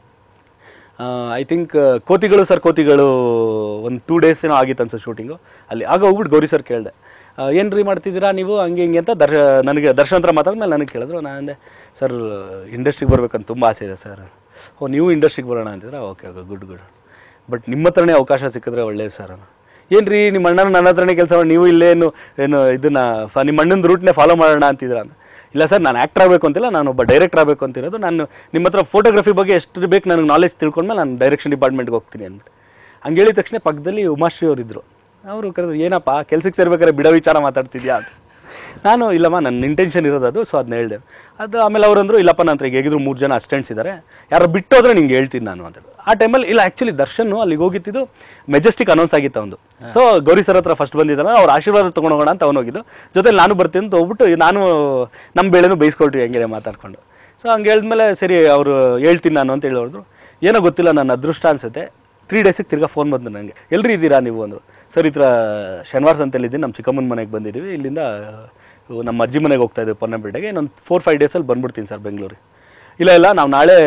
ಐ ಥಿಂಕ್ ಕೋತಿಗಳು ಸರ್ ಕೋತಿಗಳು ಒಂದು ಟೂ ಡೇಸ್ ಏನೋ ಆಗಿತ್ತು ಅನ್ಸೋ ಶೂಟಿಂಗು ಅಲ್ಲಿ ಆಗ ಹೋಗ್ಬಿಟ್ಟು ಗೌರಿ ಸರ್ ಕೇಳಿದೆ ಏನು ರೀ ಮಾಡ್ತಿದ್ದೀರಾ ನೀವು ಹಂಗೆ ಹಿಂಗೆ ಅಂತ ದರ್ಶ ನನಗೆ ದರ್ಶನ ಹತ್ರ ಮಾತಾದ್ಮೇಲೆ ನನಗೆ ಕೇಳಿದ್ರು ನಾನು ಅಂದೆ ಸರ್ ಇಂಡಸ್ಟ್ರಿಗೆ ಬರ್ಬೇಕಂತ ತುಂಬ ಆಸೆ ಇದೆ ಸರ್ ಓ ನೀವು ಇಂಡಸ್ಟ್ರಿಗೆ ಬರೋಣ ಅಂತಿದ್ರೆ okay okay good good but ನಿಮ್ಮ ಹತ್ರನೇ ಅವಕಾಶ ಸಿಕ್ಕಿದ್ರೆ ಒಳ್ಳೇದು ಸರ್ ಏನು ರೀ ನಿಮ್ಮ ಅಣ್ಣನ ನನ್ನ ಹತ್ರನೇ ಕೆಲಸ ಮಾಡಿ ನೀವು ಇಲ್ಲೇನು ಏನು ಇದನ್ನ ಫ ನಿಮ್ಮ ಅಣ್ಣನ ರೂಟ್ನೇ ಫಾಲೋ ಮಾಡೋಣ ಅಂತಿದ್ರ ಅಂತ ಇಲ್ಲ ಸರ್ ನಾನು ಆ್ಯಕ್ಟರ್ ಆಗಬೇಕು ಅಂತಿಲ್ಲ ನಾನು ಒಬ್ಬ ಡೈರೆಕ್ಟರ್ ಆಗಬೇಕು ಅಂತಿರೋದು ನಾನು ನಿಮ್ಮ ಹತ್ರ ಫೋಟೋಗ್ರಫಿ ಬಗ್ಗೆ ಎಷ್ಟು ಬೇಕು ನನಗೆ ನಾಲೆಜ್ ತಿಳ್ಕೊಂಡ್ಮೇಲೆ ನಾನು ಡೈರೆಕ್ಷನ್ ಡಿಪಾರ್ಟ್ಮೆಂಟ್ಗೆ ಹೋಗ್ತೀನಿ ಅಂದ್ಬಿಟ್ಟು ಹಂಗೆ ಹೇಳಿದ ತಕ್ಷಣ ಪಕ್ಕದಲ್ಲಿ ಉಮಾಶ್ರೀ ಅವರು ಇದ್ದರು ಅವರು ಕರೆದ್ರು ಏನಪ್ಪ ಕೆಲ್ಸಕ್ಕೆ ಸೇರ್ಬೇಕಾದ್ರೆ ಬಿಡೋ ವಿಚಾರ ಮಾತಾಡ್ತಿದ್ಯಾ ಅಂತ ನಾನು ಇಲ್ಲಮ್ಮ ನನ್ನ ಇಂಟೆನ್ಷನ್ ಇರೋದು ಅದು ಸೊ ಅದನ್ನ ಹೇಳಿದೆ ಅದು ಆಮೇಲೆ ಅವರಂದ್ರು ಇಲ್ಲಪ್ಪ ನನ್ನ ಹತ್ರ ಈಗ ಹೇಗಿದ್ರು ಮೂರು ಜನ ಅಸ್ಟೆಂಟ್ಸ್ ಇದ್ದಾರೆ ಯಾರೋ ಬಿಟ್ಟು ಹೋದ್ರೆ ನಿಂಗೆ ಹೇಳ್ತೀನಿ ನಾನು ಅಂತ ಆ ಟೈಮಲ್ಲಿ ಇಲ್ಲ ಆ್ಯಕ್ಚುಲಿ ದರ್ಶನ್ ಅಲ್ಲಿಗೆ ಹೋಗಿತ್ತಿದ್ದು ಮೆಜೆಸ್ಟಿಕ್ ಅನೌನ್ಸ್ ಆಗಿತ್ತು ಅವನು ಸೊ ಗೌರಿ ಸರ್ ಹತ್ರ ಫಸ್ಟ್ ಬಂದಿದ್ದಾನೆ ಅವ್ರ ಆಶೀರ್ವಾದ ತೊಗೊಂಡೋಗೋಣ ಅಂತ ಅವನು ಹೋಗಿದ್ದು ಜೊತೆಲಿ ನಾನು ಬರ್ತೀನಿ ಅಂತ ಹೋಗ್ಬಿಟ್ಟು ನಾನು ನಮ್ಮ ಬೇಳೆನೂ ಬೈಸ್ಕೊಳ್ತೀವಿ ಹೆಂಗೆ ಮಾತಾಡ್ಕೊಂಡು ಸೊ ಹಂಗೆ ಹೇಳಿದ್ಮೇಲೆ ಸರಿ ಅವರು ಹೇಳ್ತೀನಿ ನಾನು ಅಂತ ಹೇಳಿ ಹೇಳಿದ್ರು ಏನೋ ಗೊತ್ತಿಲ್ಲ ನನ್ನ ಅದೃಷ್ಟ ಅನ್ಸುತ್ತೆ ತ್ರೀ ಡೇಸಿಗೆ ತಿರ್ಗಾ ಫೋನ್ ಬಂತು ನನಗೆ ಎಲ್ರು ಇದ್ದೀರಾ ನೀವು ಅಂದರು ಸರ್ ಈ ಥರ ಶನಿವಾರ ಸಂತೆಲಿದ್ದೀನಿ ನಮ್ಮ ಚಿಕ್ಕಮ್ಮನ ಮನೆಗೆ ಬಂದಿದ್ದೀವಿ ಇಲ್ಲಿಂದ ಅಹ್, ನಮ್ಮ ಅಜ್ಜಿ ಮನೆಗೆ ಹೋಗ್ತಾ ಇದ್ದೀವಿ ಪೊನ್ನಂಪೇಟೆಗೆ ಇನ್ನೊಂದು ಫೋರ್ ಫೈವ್ ಡೇಸಲ್ಲಿ ಬಂದ್ಬಿಡ್ತೀನಿ ಸರ್ ಬೆಂಗಳೂರಿಗೆ ಇಲ್ಲ ಇಲ್ಲ ನಾವು ನಾಳೆ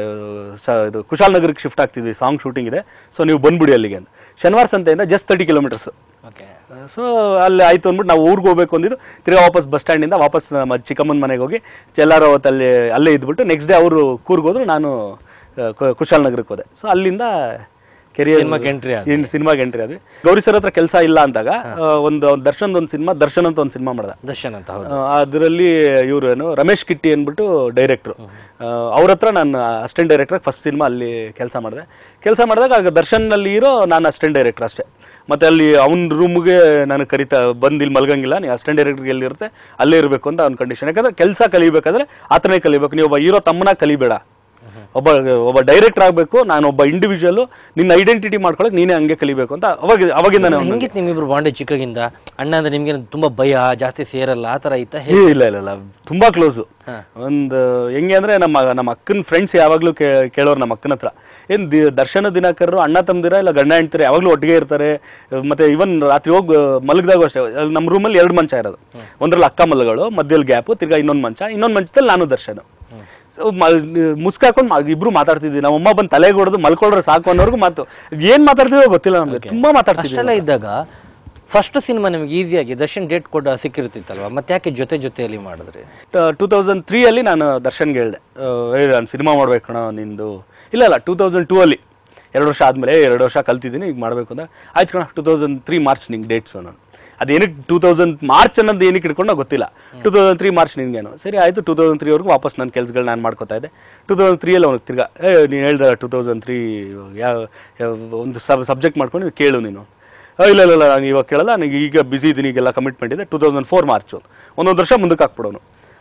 ಸ ಇದು ಕುಶಾಲನಗರಕ್ಕೆ ಶಿಫ್ಟ್ ಆಗ್ತಿದ್ವಿ ಸಾಂಗ್ ಶೂಟಿಂಗ್ ಇದೆ ಸೊ ನೀವು ಬಂದ್ಬಿಡಿ ಅಲ್ಲಿಗೆ ಅಂತ ಶನಿವಾರ ಸಂತೆಯಿಂದ just thirty kilometres okay so ಅಲ್ಲಿ ಆಯ್ತು ಅಂದ್ಬಿಟ್ಟು ನಾವು ಊರಿಗೆ ಹೋಗ್ಬೇಕು ಅಂದಿದ್ದು ತಿರ್ಗಾ ವಾಪಸ್ ಬಸ್ ಸ್ಟ್ಯಾಂಡಿಂದ ವಾಪಸ್ ನಮ್ಮ ಚಿಕ್ಕಮ್ಮನ ಮನೆಗೆ ಹೋಗಿ ಎಲ್ಲಾರು ಅವತ್ತಲ್ಲಿ ಅಲ್ಲೇ ಇದ್ಬಿಟ್ಟು ನೆಕ್ಸ್ಟ್ ಡೇ ಅವರು ಕೂರ್ಗ್ ಹೋದ್ರು ನಾನು ಆ, ಕು- ಕುಶಾಲನಗರಕ್ಕೆ ಹೋದೆ ಸೊ ಅಲ್ಲಿಂದ ಕೆರಿಯರ್ ಸಿನಿಮಾಕ್ಕೆ entry ಆದ್ರಿ. ಇನ್ ಸಿನಿಮಾಗೆ ಎಂಟ್ರಿ ಆದ್ವಿ ಗೌರಿ ಸರ್ ಹತ್ರ ಕೆಲಸ ಇಲ್ಲ ಅಂದಾಗ ಆ, ಒಂದು ದರ್ಶನ್ ಒಂದು ಸಿನಿಮಾ ದರ್ಶನ್ ಅಂತ ಒಂದು ಸಿನಿಮಾ ಮಾಡ್ದ ದರ್ಶನ್ ಅಂತ ಹೌದು ಅದರಲ್ಲಿ ಇವರು ಏನು ರಮೇಶ್ ಕಿಟ್ಟಿ ಅಂದ್ಬಿಟ್ಟು ಡೈರೆಕ್ಟ್ರು ಅವ್ರ ಹತ್ರ ನಾನು ಅಸಿಸ್ಟೆಂಟ್ ಡೈರೆಕ್ಟರ್ ಫಸ್ಟ್ ಸಿನಿಮಾ ಅಲ್ಲಿ ಕೆಲಸ ಮಾಡಿದೆ ಕೆಲಸ ಮಾಡಿದಾಗ ಆಗ ದರ್ಶನ್ನಲ್ಲಿ ಇರೋ ನಾನು ಅಸಿಸ್ಟೆಂಟ್ ಡೈರೆಕ್ಟರ್ ಅಷ್ಟೇ ಮತ್ತೆ ಅಲ್ಲಿ ಅವ್ನ ರೂಮ್ಗೆ ನಾನು ಕರಿತಾ ಬಂದು ಇಲ್ಲಿ ಮಲ್ಗಂಗಿಲ್ಲ ನೀವು ಅಸಿಸ್ಟೆಂಟ್ ಡೈರೆಕ್ಟರ್ಗೆ ಎಲ್ಲಿರುತ್ತೆ ಅಲ್ಲೇ ಇರಬೇಕು ಅಂತ ಅವ್ನ ಕಂಡೀಷನ್ ಯಾಕಂದ್ರೆ ಕೆಲಸ ಕಲಿಬೇಕಾದ್ರೆ ಆತನೇ ಕಲಿಬೇಕು ನೀವು ಒಬ್ಬ ಹೀರೋ ತಮ್ಮನ ಕಲಿಬೇಡ ಒಬ್ಬ ಒಬ್ಬ ಡೈರೆಕ್ಟರ್ ಆಗಬೇಕು ನಾನು ಒಬ್ಬ ಇಂಡಿವಿಜುವಲ್ ನಿನ್ನ ಐಡೆಂಟಿಟಿ ಮಾಡ್ಕೊಳಕ್ ನೀನೇ ಹಂಗೆ ಕಲಿಬೇಕು ಅಂತ ಅವಾಗ ಅವಾಗಿಂದ ನಾನು ಹೆಂಗಿತ್ತು ನಿಮ್ಮಿಬ್ರು ಬಾಂಡೆ ಚಿಕ್ಕಗಿಂದ ಅಣ್ಣ ಅಂದ್ರೆ ನಿಮ್ಗೆ ತುಂಬಾ ಭಯ ಜಾಸ್ತಿ ಸೇರಲ್ಲ ಆ ಥರ ಇತ್ತ ಏ, ಇಲ್ಲ ಇಲ್ಲ ಇಲ್ಲ ತುಂಬಾ ಕ್ಲೋಸು ಹಾ. ಒಂದು ಹೆಂಗೆ ಅಂದ್ರೆ ನಮ್ಮ ನಮ್ಮ ಅಕ್ಕನ ಫ್ರೆಂಡ್ಸ್ ಯಾವಾಗ್ಲೂ ಕೇ ಕೇಳೋರು ನಮ್ಮ ಅಕ್ಕನ ಹತ್ರ ಏನ್ ದಿ ದರ್ಶನ ದಿನಕರರು ಅಣ್ಣ ತಮ್ಮದಿರ ಇಲ್ಲ ಗಂಡ ಹೆಂಡ್ತಿರ ಯಾವಾಗ್ಲೂ ಒಟ್ಟಿಗೆ ಇರ್ತಾರೆ ಮತ್ತೆ ಇವನ್ ರಾತ್ರಿ ಹೋಗಿ ಮಲಗಿದಾಗ ಅಷ್ಟೇ ಅಲ್ಲಿ ನಮ್ಮ ರೂಮಲ್ಲಿ ಎರಡು ಮಂಚ ಇರೋದು ಒಂದ್ರಲ್ಲಿ ಅಕ್ಕ ಮಲ್ಲಗಳು ಮಧ್ಯದಲ್ಲಿ ಗ್ಯಾಪು ತಿರ್ಗಾ ಇನ್ನೊಂದು ಮಂಚ ಇನ್ನೊಂದು ಮಂಚದಲ್ಲಿ ನಾನು ದರ್ಶನ ಸೊ ಮುಸ್ಕಾಕೊಂಡು ಇಬ್ರು ಮಾತಾಡ್ತಿದ್ವಿ ನಮ್ಮ ಅಮ್ಮ ಬಂದು ತಲೆಗೆ ಹೊಡೆದು ಮಲ್ಕೊಂಡ್ರೆ ಸಾಕು ಅನ್ನೋರ್ಗು ಮಾತು ಏನ್ ಮಾತಾಡ್ತಿದ್ವೋ ಗೊತ್ತಿಲ್ಲ ನಮ್ಗೆ ತುಂಬಾ ಮಾತಾಡ್ತಿದ್ವಿ ಅಷ್ಟೆಲ್ಲ ಇದ್ದಾಗ ಫಸ್ಟ್ ಸಿನಿಮಾ ನಿಮ್ಗೆ ಈಸಿಯಾಗಿ ದರ್ಶನ್ ಡೇಟ್ ಕೊಡ ಸಿಕ್ಕಿರ್ತಿತ್ತಲ್ವಾ ಮತ್ತೆ ಯಾಕೆ ಜೊತೆ ಜೊತೆಯಲ್ಲಿ ಮಾಡಿದ್ರಿ ಟೂ ತೌಸಂಡ್ ತ್ರೀ ಅಲ್ಲಿ ನಾನು ದರ್ಶನ್ಗೆ ಹೇಳಿದೆ ಏ ನಾನು ಸಿನಿಮಾ ಮಾಡ್ಬೇಕು ಕಣ ನಿಂದು ಇಲ್ಲ ಇಲ್ಲ ಟೂ ತೌಸಂಡ್ ಟೂ ಅಲ್ಲಿ ಎರಡು ವರ್ಷ ಆದಮೇಲೆ ಎರಡು ವರ್ಷ ಕಲ್ತಿದ್ದೀನಿ ಈಗ ಮಾಡಬೇಕು ಅಂತ ಆಯ್ತು ಕಣ ಟೂ ತೌಸಂಡ್ ತ್ರೀ ಮಾರ್ಚ್ ನಿಂಗೆ ಡೇಟ್ಸು ನಾನು ಅದೇನಕ್ಕೆ ಟೂ ತೌಸಂಡ್ ಮಾರ್ಚ್ ಅನ್ನೋದು ಏನಕ್ಕೆ ಇಟ್ಕೊಂಡು ಗೊತ್ತಿಲ್ಲ ಟೂ ತೌಸಂಡ್ ತ್ರೀ ಮಾರ್ಚ್ ನಿನ್ಗೇನು ಸರಿ ಆಯಿತು ಟೂ ತೌಸಂಡ್ ತ್ರೀವರೆಗೂ ವಾಪಸ್ ನನ್ನ ಕೆಲಸಗಳು ನಾನು ಮಾಡ್ಕೋತಾ ಇದ್ದೆ ಟೂ ತೌಸಂಡ್ ತ್ರೀಯಲ್ಲಿ ಅವ್ನಿಗೆ ತಿರ್ಗಾ ಏ ನೀನು ಹೇಳ್ದ ಟೂ ತೌಸಂಡ್ ತ್ರೀ ಯಾವ ಯಾವ ಒಂದು ಸಬ್ ಸಬ್ಜೆಕ್ಟ್ ಮಾಡ್ಕೊಂಡು ಕೇಳು ನೀನು ಆ, ಇಲ್ಲ ಇಲ್ಲ ಇಲ್ಲ ನಾನು ಇವಾಗ ಕೇಳಲ್ಲ ನನಗೆ ಈಗ ಬಿಸಿ ಇದ್ದೀನಿ ಈಗೆಲ್ಲ ಕಮಿಟ್ಮೆಂಟ್ ಇದೆ ಟೂ ತೌಸಂಡ್ ಫೋರ್ ಮಾರ್ಚು ಒಂದೊಂದು ವರ್ಷ ಮುಂದಕ್ಕೆ ಹಾಕ್ಬಿಡೋನು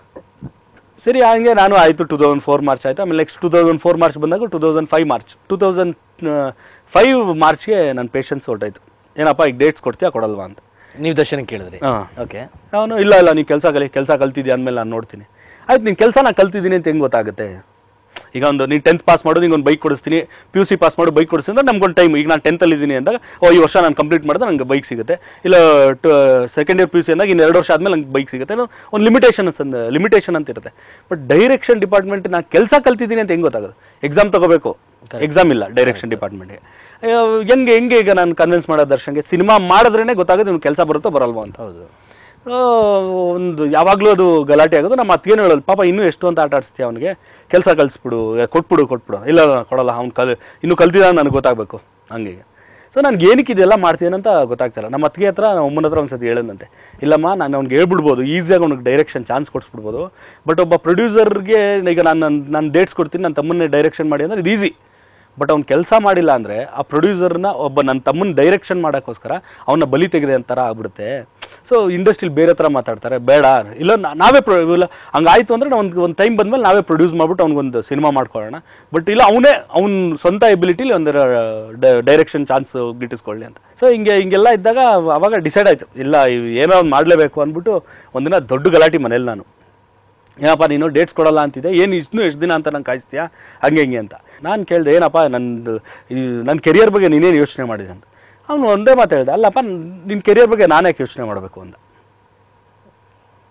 ಸರಿ ಹಂಗೆ ನಾನು ಆಯಿತು ಟೂ ತೌಸಂಡ್ ಫೋರ್ ಮಾರ್ಚ್ ಆಯಿತು ಆಮೇಲೆ next two thousand four March ಬಂದಾಗ two thousand five March two thousand five ಮಾರ್ಚ್ಗೆ ನನ್ನ ಪೇಷನ್ಸ್ ಹೊರಟಾಯ್ತು ಏನಪ್ಪ ಈಗ ಡೇಟ್ಸ್ ಕೊಡ್ತೀಯಾ ಕೊಡಲ್ವಾ ಅಂತ ನೀವು ದರ್ಶನ್ ಕೇಳಿದ್ರಿ ಹಾಂ ಓಕೆ ಅವನು ಇಲ್ಲ ಇಲ್ಲ ನೀನು ಕೆಲಸ ಕಲಿ ಕೆಲಸ ಕಲ್ತಿದ್ಯಾ ಅಂದಮೇಲೆ ನಾನು ನೋಡ್ತೀನಿ ಆಯ್ತು ನೀನು ಕೆಲಸ ನಾನು ಕಲ್ತಿದ್ದೀನಿ ಅಂತ ಹೆಂಗೆ ಗೊತ್ತಾಗುತ್ತೆ ಈಗ ಒಂದು ನೀನು ಟೆಂತ್ ಪಾಸ್ ಮಾಡು ನಿಂಗೆ ಒಂದು ಬೈಕ್ ಕೊಡಿಸ್ತೀನಿ ಪಿ ಯು ಸಿ ಪಾಸ್ ಮಾಡು ಬೈಕ್ ಕೊಡಿಸ್ತೀನಿ ಅಂದ್ರೆ ನಮ್ಗೊಂದು ಟೈಮ್ ಈಗ ನಾನು ಟೆಂತಲ್ಲಿ ಇದ್ದೀನಿ ಅಂದಾಗ ಓ ಈ ವರ್ಷ ನಾನು ಕಂಪ್ಲೀಟ್ ಮಾಡಿದ್ರೆ ನಂಗೆ ಬೈಕ್ ಸಿಗುತ್ತೆ ಇಲ್ಲ second year P U C ಅಂದಾಗ ಇನ್ನು ಎರಡು ವರ್ಷ ಆದಮೇಲೆ ನಂಗೆ ಬೈಕ್ ಸಿಗುತ್ತೆ ಅನ್ನೋ ಒಂದು ಲಿಮಿಟೇಷನ್ ಲಿಮಿಟೇಷನ್ ಅಂತ ಇರುತ್ತೆ ಬಟ್ ಡೈರೆಕ್ಷನ್ ಡಿಪಾರ್ಟ್ಮೆಂಟ್ ನಾನು ಕೆಲಸ ಕಲ್ತಿದ್ದೀನಿ ಅಂತ ಹೆಂಗೆ ಗೊತ್ತಾಗೋದು ಎಕ್ಸಾಮ್ ತಗೋಬೇಕು ಎಕ್ಸಾಮ್ ಇಲ್ಲ ಡೈರೆಕ್ಷನ್ ಡಿಪಾರ್ಟ್ಮೆಂಟ್ಗೆ ಹೆಂಗೆ ಹೆಂಗೆ ಈಗ ನಾನು ಕನ್ವಿನ್ಸ್ ಮಾಡೋ ದರ್ಶನ್ಗೆ ಸಿನಿಮಾ ಮಾಡಿದ್ರೇ ಗೊತ್ತಾಗುತ್ತೆ ಇವ್ನು ಕೆಲಸ ಬರುತ್ತೋ ಬರಲ್ವೋ ಅಂತ ಹೌದು ಆ, ಒಂದು ಯಾವಾಗಲೂ ಅದು ಗಲಾಟೆ ಆಗೋದು ನಮ್ಮ ಅತ್ತಿಗೆನೂ ಹೇಳೋದು ಪಾಪ ಇನ್ನೂ ಎಷ್ಟು ಅಂತ ಆಟ ಆಡಿಸ್ತೀಯ ಅವನಿಗೆ ಕೆಲಸ ಕಳಿಸ್ಬಿಡು ಕೊಟ್ಬಿಡು ಕೊಟ್ಬಿಡು ಇಲ್ಲ ಇಲ್ಲ, ಕೊಡಲ್ಲ ಅವ್ನು ಕಲ್ ಇನ್ನೂ ಕಲ್ತಿದ ನನಗೆ ಗೊತ್ತಾಗಬೇಕು ಹಂಗೆ ಸೊ ನನಗೆ ಏನಕ್ಕೆ ಇದೆಲ್ಲ ಮಾಡ್ತೀನಿ ಅಂತ ಗೊತ್ತಾಗ್ತಿಲ್ಲ ನಮ್ಮ ಅತ್ತಿಗೆ ಹತ್ರ ನಮ್ಮ ಅಮ್ಮನ ಹತ್ರ ಒಂದ್ಸತಿ ಹೇಳದಂತೆ ಇಲ್ಲಮ್ಮ ನಾನು ಅವ್ನಿಗೆ ಹೇಳ್ಬಿಡ್ಬೋದು ಈಸಿಯಾಗಿ ಅವ್ನಿಗೆ ಡೈರೆಕ್ಷನ್ ಚಾನ್ಸ್ ಕೊಡಿಸ್ಬಿಡ್ಬೋದು ಬಟ್ ಒಬ್ಬ ಪ್ರೊಡ್ಯೂಸರ್ಗೆ ಈಗ ನಾನು ನನ್ನ ನಾನು ಡೇಟ್ಸ್ ಕೊಡ್ತೀನಿ ನನ್ನ ತಮ್ಮನ್ನೇ ಡೈರೆಕ್ಷನ್ ಮಾಡಿ ಅಂದ್ರೆ ಇದು ಈಸಿ ಬಟ್ ಅವ್ನು ಕೆಲಸ ಮಾಡಿಲ್ಲ ಅಂದರೆ ಆ ಪ್ರೊಡ್ಯೂಸರ್ನ ಒಬ್ಬ ನನ್ನ ತಮ್ಮನ ಡೈರೆಕ್ಷನ್ ಮಾಡೋಕ್ಕೋಸ್ಕರ ಅವನ್ನ ಬಲಿ ತೆಗೆದೆ ಅಂತಾರ ಆಗ್ಬಿಡುತ್ತೆ ಸೊ ಇಂಡಸ್ಟ್ರಿಲಿ ಬೇರೆ ಥರ ಮಾತಾಡ್ತಾರೆ ಬೇಡ ಇಲ್ಲ ನಾ- ನಾವೇ ಪ್ರೊ ಇಲ್ಲ ಹಂಗಾಯ್ತು ಅಂದರೆ ಒಂದು ಒಂದು ಟೈಮ್ ಬಂದಮೇಲೆ ನಾವೇ ಪ್ರೊಡ್ಯೂಸ್ ಮಾಡ್ಬಿಟ್ಟು ಅವ್ನಿಗೊಂದು ಸಿನಿಮಾ ಮಾಡ್ಕೊಳ್ಳೋಣ ಬಟ್ ಇಲ್ಲ ಅವನೇ ಅವ್ನ ಸ್ವಂತ ಎಬಿಲಿಟಿಲಿ ಒಂದು ಡೈರೆಕ್ಷನ್ ಚಾನ್ಸ್ ಗಿಟ್ಟಿಸ್ಕೊಳ್ಳಿ ಅಂತ ಸೊ ಹಿಂಗೆ ಹಿಂಗೆಲ್ಲ ಇದ್ದಾಗ ಅವಾಗ ಡಿಸೈಡ್ ಆಯಿತು ಇಲ್ಲ ಇವ್ ಏನೋ ಒಂದು ಮಾಡಲೇಬೇಕು ಅಂದ್ಬಿಟ್ಟು ಒಂದಿನ ದೊಡ್ಡ ಗಲಾಟೆ ಮನೇಲಿ ನಾನು ಏನಪ್ಪ ನೀನು ಡೇಟ್ಸ್ ಕೊಡಲ್ಲ ಅಂತಿದ್ದೆ ಏನು ಇಷ್ಟು ಎಷ್ಟು ದಿನ ಅಂತ ನಂಗೆ ಕಾಯಿಸ್ತೀಯಾ ಹಂಗೆ ಹಿಂಗೆ ಅಂತ ನಾನು ಕೇಳಿದೆ ಏನಪ್ಪ ನಂದು ಈ ನನ್ನ ಕೆರಿಯರ್ ಬಗ್ಗೆ ನೀನೇನು ಯೋಚನೆ ಮಾಡಿದೆ ಅಂತ ಅವನು ಒಂದೇ ಮಾತು ಹೇಳ್ದೆ ಅಲ್ಲಪ್ಪ ನಿನ್ನ ಕೆರಿಯರ್ ಬಗ್ಗೆ ನಾನು ಯಾಕೆ ಯೋಚನೆ ಮಾಡಬೇಕು ಅಂತ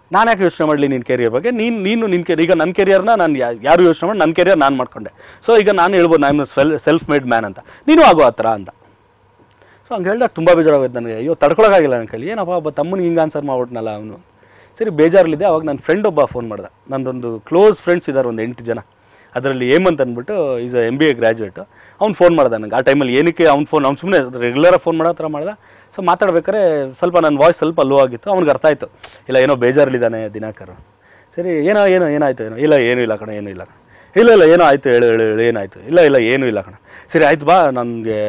ನಾನು ಯಾಕೆ ಯೋಚನೆ ಮಾಡಲಿ ನಿನ್ನ ಕೆರಿಯರ್ ಬಗ್ಗೆ ನೀನು ನೀನು ನಿನ್ನ ಕೆರಿ ಈಗ ನನ್ನ ಕೆರಿಯರ್ನ ನಾನು ಯಾರು ಯೋಚನೆ ಮಾಡಿ ನನ್ನ ಕೆರಿಯರ್ ನಾನು ಮಾಡ್ಕೊಂಡೆ ಸೊ ಈಗ ನಾನು ಹೇಳ್ಬೋದು ನಾನು ಸ್ವೆಲ್ ಸೆಲ್ಫ್ ಮೇಡ್ ಮ್ಯಾನ್ ಅಂತ ನೀನು ಆಗೋ ಆ ಥರ ಅಂತ ಸೊ ಹಂಗೆ ಹೇಳ್ದಾಗ ತುಂಬ ಬೇಜಾರಾಗೋಯ್ತು ನನಗೆ ಅಯ್ಯೋ ತಡ್ಕೊಳಕ್ಕಾಗಿಲ್ಲ ನನ್ನ ಕೈಲಿ ಏನಪ್ಪ ಒಬ್ಬ ತಮ್ಮನಿಗೆ ಹಿಂಗೆ ಆನ್ಸರ್ ಮಾಡ್ಬಿಟ್ನಲ್ಲ ಅವನು ಸರಿ ಬೇಜಾರಲ್ಲಿದೆ ಅವಾಗ ನನ್ನ ಫ್ರೆಂಡ್ ಒಬ್ಬ ಫೋನ್ ಮಾಡ್ದ ನಂದೊಂದು ಕ್ಲೋಸ್ ಫ್ರೆಂಡ್ಸ್ ಇದ್ದಾರೆ ಒಂದು ಎಂಟು ಜನ ಅದರಲ್ಲಿ ಹೇಮಂತ್ ಅಂದ್ಬಿಟ್ಟು is M B A graduate ಅವ್ನು ಫೋನ್ ಮಾಡ್ದ ನನಗೆ ಆ ಟೈಮಲ್ಲಿ ಏನಕ್ಕೆ ಅವ್ನು ಫೋನ್ ಅವ್ನು ಸುಮ್ಮನೆ ರೆಗ್ಯುಲರಾಗಿ ಫೋನ್ ಮಾಡೋ ಥರ ಮಾಡ್ದ ಸೊ ಮಾತಾಡ್ಬೇಕಾದ್ರೆ ಸ್ವಲ್ಪ ನನ್ನ ವಾಯ್ಸ್ ಸ್ವಲ್ಪ ಲೋ ಆಗಿತ್ತು ಅವ್ನಿಗೆ ಅರ್ಥ ಆಯಿತು ಇಲ್ಲ ಏನೋ ಬೇಜಾರಲ್ಲಿದ್ದಾನೆ ದಿನಾಕರ್ ಸರಿ ಏನೋ ಏನೋ ಏನಾಯ್ತು ಏನೋ ಇಲ್ಲ ಏನೂ ಇಲ್ಲ ಕಣ ಏನೂ ಇಲ್ಲ ಕಣ ಇಲ್ಲ ಇಲ್ಲ ಏನೋ ಆಯಿತು ಹೇಳು ಹೇಳು ಹೇಳು ಏನಾಯಿತು ಇಲ್ಲ ಇಲ್ಲ ಏನೂ ಇಲ್ಲ ಕಣ ಸರಿ ಆಯ್ತು ಬಾ ನನಗೆ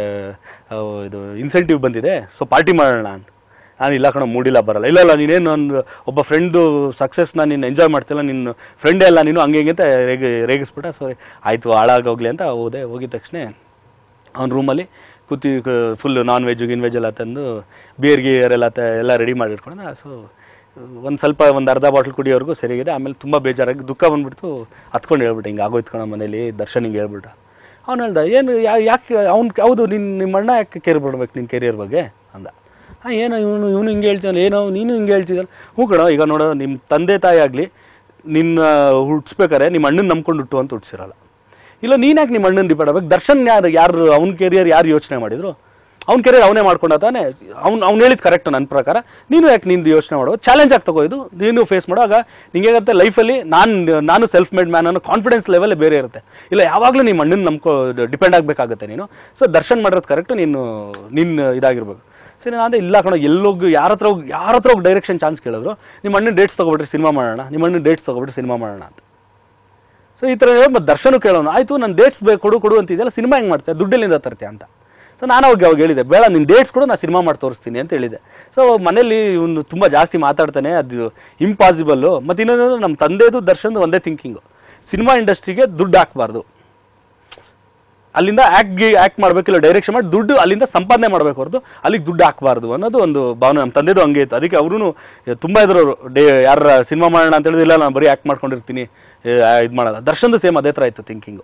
ಇದು ಇನ್ಸೆಂಟಿವ್ ಬಂದಿದೆ ಸೊ ಪಾರ್ಟಿ ಮಾಡೋಣ ಅಂತ ನಾನು ಇಲ್ಲ ಕಣ ಮೂಡಿಲ್ಲ ಬರಲ್ಲ ಇಲ್ಲ ಇಲ್ಲ ನೀನೇನು ನನ್ನ ಒಬ್ಬ ಫ್ರೆಂಡು ಸಕ್ಸಸ್ನ ನೀನು ಎಂಜಾಯ್ ಮಾಡ್ತಿಲ್ಲ ನಿನ್ನ ಫ್ರೆಂಡೇ ಅಲ್ಲ ನೀನು ಹಂಗೆ ಹಿಂಗೆ ಅಂತ ರೇಗಿ ರೇಗಿಸ್ಬಿಟ್ಟ ಸರಿ ಆಯಿತು ಹಾಳಾಗೋಗ್ಲಿ ಅಂತ ಹೋದೆ ಹೋಗಿದ ತಕ್ಷಣ ಅವ್ನ ರೂಮಲ್ಲಿ ಕೂತಿ ಫುಲ್ ನಾನ್ ವೆಜ್ ಗಿನ್ ವೆಜ್ ಎಲ್ಲ ತಂದು ಬಿಯರ್ ಗಿಯರ್ ಎಲ್ಲ ತ ಎಲ್ಲ ರೆಡಿ ಮಾಡಿ ಇಟ್ಕೊಂಡ ಸೊ ಒಂದು ಸ್ವಲ್ಪ ಒಂದು ಅರ್ಧ ಬಾಟ್ಲ್ ಕುಡಿಯೋವರೆಗೂ ಸರಿಯಾಗಿದೆ ಆಮೇಲೆ ತುಂಬ ಬೇಜಾರಾಗಿ ದುಃಖ ಬಂದ್ಬಿಡ್ತು ಹತ್ಕೊಂಡು ಹೇಳ್ಬಿಟ್ಟು ಹಿಂಗೆ ಆಗೋಯ್ತು ಕಣ ಮನೇಲಿ ದರ್ಶನ್ ಹಿಂಗೆ ಹೇಳ್ಬಿಟ್ಟ ಅವ್ನು ಹೇಳ್ದ ಏನು ಯಾ- ಯಾಕೆ ಅವ್ನು ಹೌದು ನಿನ್ನ ನಿಮ್ಮ ಅಣ್ಣ ಯಾಕೆ ಕೇರ್ ಬಿಡ್ಬೇಕು ನಿನ್ನ ಕೆರಿಯರ್ ಬಗ್ಗೆ ಅಂದ ಹಾಂ ಏನೋ ಇವನು ಇವನು ಹಿಂಗೆ ಹೇಳ್ತಾನೆ ಏನೋ ನೀನು ಹಿಂಗೆ ಹೇಳ್ತಿದ್ದಲ್ಲ ಹ್ಞೂ ಕಣ ಈಗ ನೋಡೋ ನಿಮ್ಮ ತಂದೆ ತಾಯಿ ಆಗಲಿ ನಿನ್ನ ಹುಟ್ಟಿಸ್ಬೇಕಾರೆ ನಿಮ್ಮ ಅಣ್ಣನ ನಂಬ್ಕೊಂಡು ಹುಟ್ಟು ಅಂತ ಹುಟ್ಟಿಸಿರಲ್ಲ ಇಲ್ಲ ನೀನು ಯಾಕೆ ನಿಮ್ಮ ಅಣ್ಣನ ಡಿಪೆಂಡ್ ಆಗ್ಬೇಕು ದರ್ಶನ್ ಯಾರು ಯಾರು ಅವ್ನ ಕೆರಿಯರ್ ಯಾರು ಯೋಚನೆ ಮಾಡಿದ್ರು ಅವ್ನ ಕೆರಿಯರ್ ಅವನೇ ಮಾಡ್ಕೊಂಡ ತಾನೆ ಅವ್ನು ಅವ್ನು ಹೇಳಿದ್ ಕರೆಕ್ಟ್ ನನ್ನ ಪ್ರಕಾರ ನೀನು ಯಾಕೆ ನಿಂದು ಯೋಚನೆ ಮಾಡೋ ಚಾಲೆಂಜ್ ಆಗಿ ತಗೋ ಇದು ನೀನು ಫೇಸ್ ಮಾಡುವಾಗ ನಿಂಗೇಗತ್ತೆ ಲೈಫಲ್ಲಿ ನಾನು ನಾನು ಸೆಲ್ಫ್ ಮೇಡ್ ಮ್ಯಾನ್ ಅನ್ನೋ ಕಾನ್ಫಿಡೆನ್ಸ್ ಲೆವೆಲ್ ಬೇರೆ ಇರುತ್ತೆ ಇಲ್ಲ ಯಾವಾಗಲೂ ನಿಮ್ಮ ಅಣ್ಣನ ನಂಬ್ಕೊ ಡಿಪೆಂಡ್ ಆಗಬೇಕಾಗುತ್ತೆ ನೀನು ಸೊ ದರ್ಶನ್ ಮಾಡಿರೋದು ಕರೆಕ್ಟ್ ನೀನು ನಿನ್ನ ಇದಾಗಿರ್ಬೇಕು ಸರಿ ನಾನು ಇಲ್ಲ ಕಣ ಎಲ್ಲೋಗಿ ಯಾರ ಹತ್ರ ಹೋಗಿ ಯಾರ ಹತ್ರ ಹೋಗಿ ಡೈರೆಕ್ಷನ್ ಚಾನ್ಸ್ ಕೇಳಿದ್ರು ನಿಮ್ಮ ಅಣ್ಣನ ಡೇಟ್ಸ್ ತೊಗೊಬಿಟ್ರೆ ಸಿನಿಮಾ ಮಾಡೋಣ ನಿಮ್ಮ ಅಣ್ಣನ ಡೇಟ್ಸ್ ತೊಗೊಬಿಟ್ರೆ ಸಿನಿಮಾ ಮಾಡೋಣ ಅಂತ ಸೊ ಈ ಥರ ಮತ್ತೆ ದರ್ಶನ ಕೇಳೋನು ಆಯಿತು ನಾನು ಡೇಟ್ಸ್ ಬೇಕು ಕೊಡು ಕೊಡು ಅಂತಿದೆಯಲ್ಲ ಸಿನಿಮಾ ಹೆಂಗೆ ಮಾಡ್ತೀಯ ದುಡ್ಡೆಲ್ಲಿಂದ ತರ್ತೀಯ ಅಂತ ಸೊ ನಾನು ಅವಾಗ ಅವಾಗ ಹೇಳಿದೆ ಬೇಡ ನಿನ್ನ ಡೇಟ್ಸ್ ಕೊಡು ನಾನು ಸಿನಿಮಾ ಮಾಡಿ ತೋರಿಸ್ತೀನಿ ಅಂತ ಹೇಳಿದೆ ಸೊ ಮನೇಲಿ ಇವನು ತುಂಬ ಜಾಸ್ತಿ ಮಾತಾಡ್ತಾನೆ ಅದು ಇಂಪಾಸಿಬಲ್ಲು ಮತ್ತು ಇನ್ನೊಂದು ನಮ್ಮ ತಂದೆದು ದರ್ಶನ್ದು ಒಂದೇ ಥಿಂಕಿಂಗು ಸಿನಿಮಾ ಇಂಡಸ್ಟ್ರಿಗೆ ದುಡ್ಡು ಹಾಕಬಾರ್ದು ಅಲ್ಲಿಂದ ಆ್ಯಕ್ಟ್ ಆ್ಯಕ್ಟ್ ಮಾಡಬೇಕಿಲ್ಲ ಡೈರೆಕ್ಷನ್ ಮಾಡಿ ದುಡ್ಡು ಅಲ್ಲಿಂದ ಸಂಪಾದನೆ ಮಾಡಬೇಕು ಹೊರತು ಅಲ್ಲಿಗೆ ದುಡ್ಡು ಹಾಕಬಾರ್ದು ಅನ್ನೋದು ಒಂದು ಭಾವನೆ ನಮ್ಮ ತಂದೆದು ಹಂಗೆ ಇತ್ತು ಅದಕ್ಕೆ ಅವರು ತುಂಬ ಇದ್ರು ಅವರು ಡೇ ಯಾರ ಸಿನಿಮಾ ಮಾಡೋಣ ಅಂತ ಹೇಳಿದ್ರೆ ಇಲ್ಲ ನಾನು ಬರೀ ಆ್ಯಕ್ಟ್ ಮಾಡ್ಕೊಂಡಿರ್ತೀನಿ ಇದು ಮಾಡೋಲ್ಲ ದರ್ಶನ್ದು ಸೇಮ್ ಅದೇ ಥರ ಇತ್ತು ಥಿಂಕಿಂಗು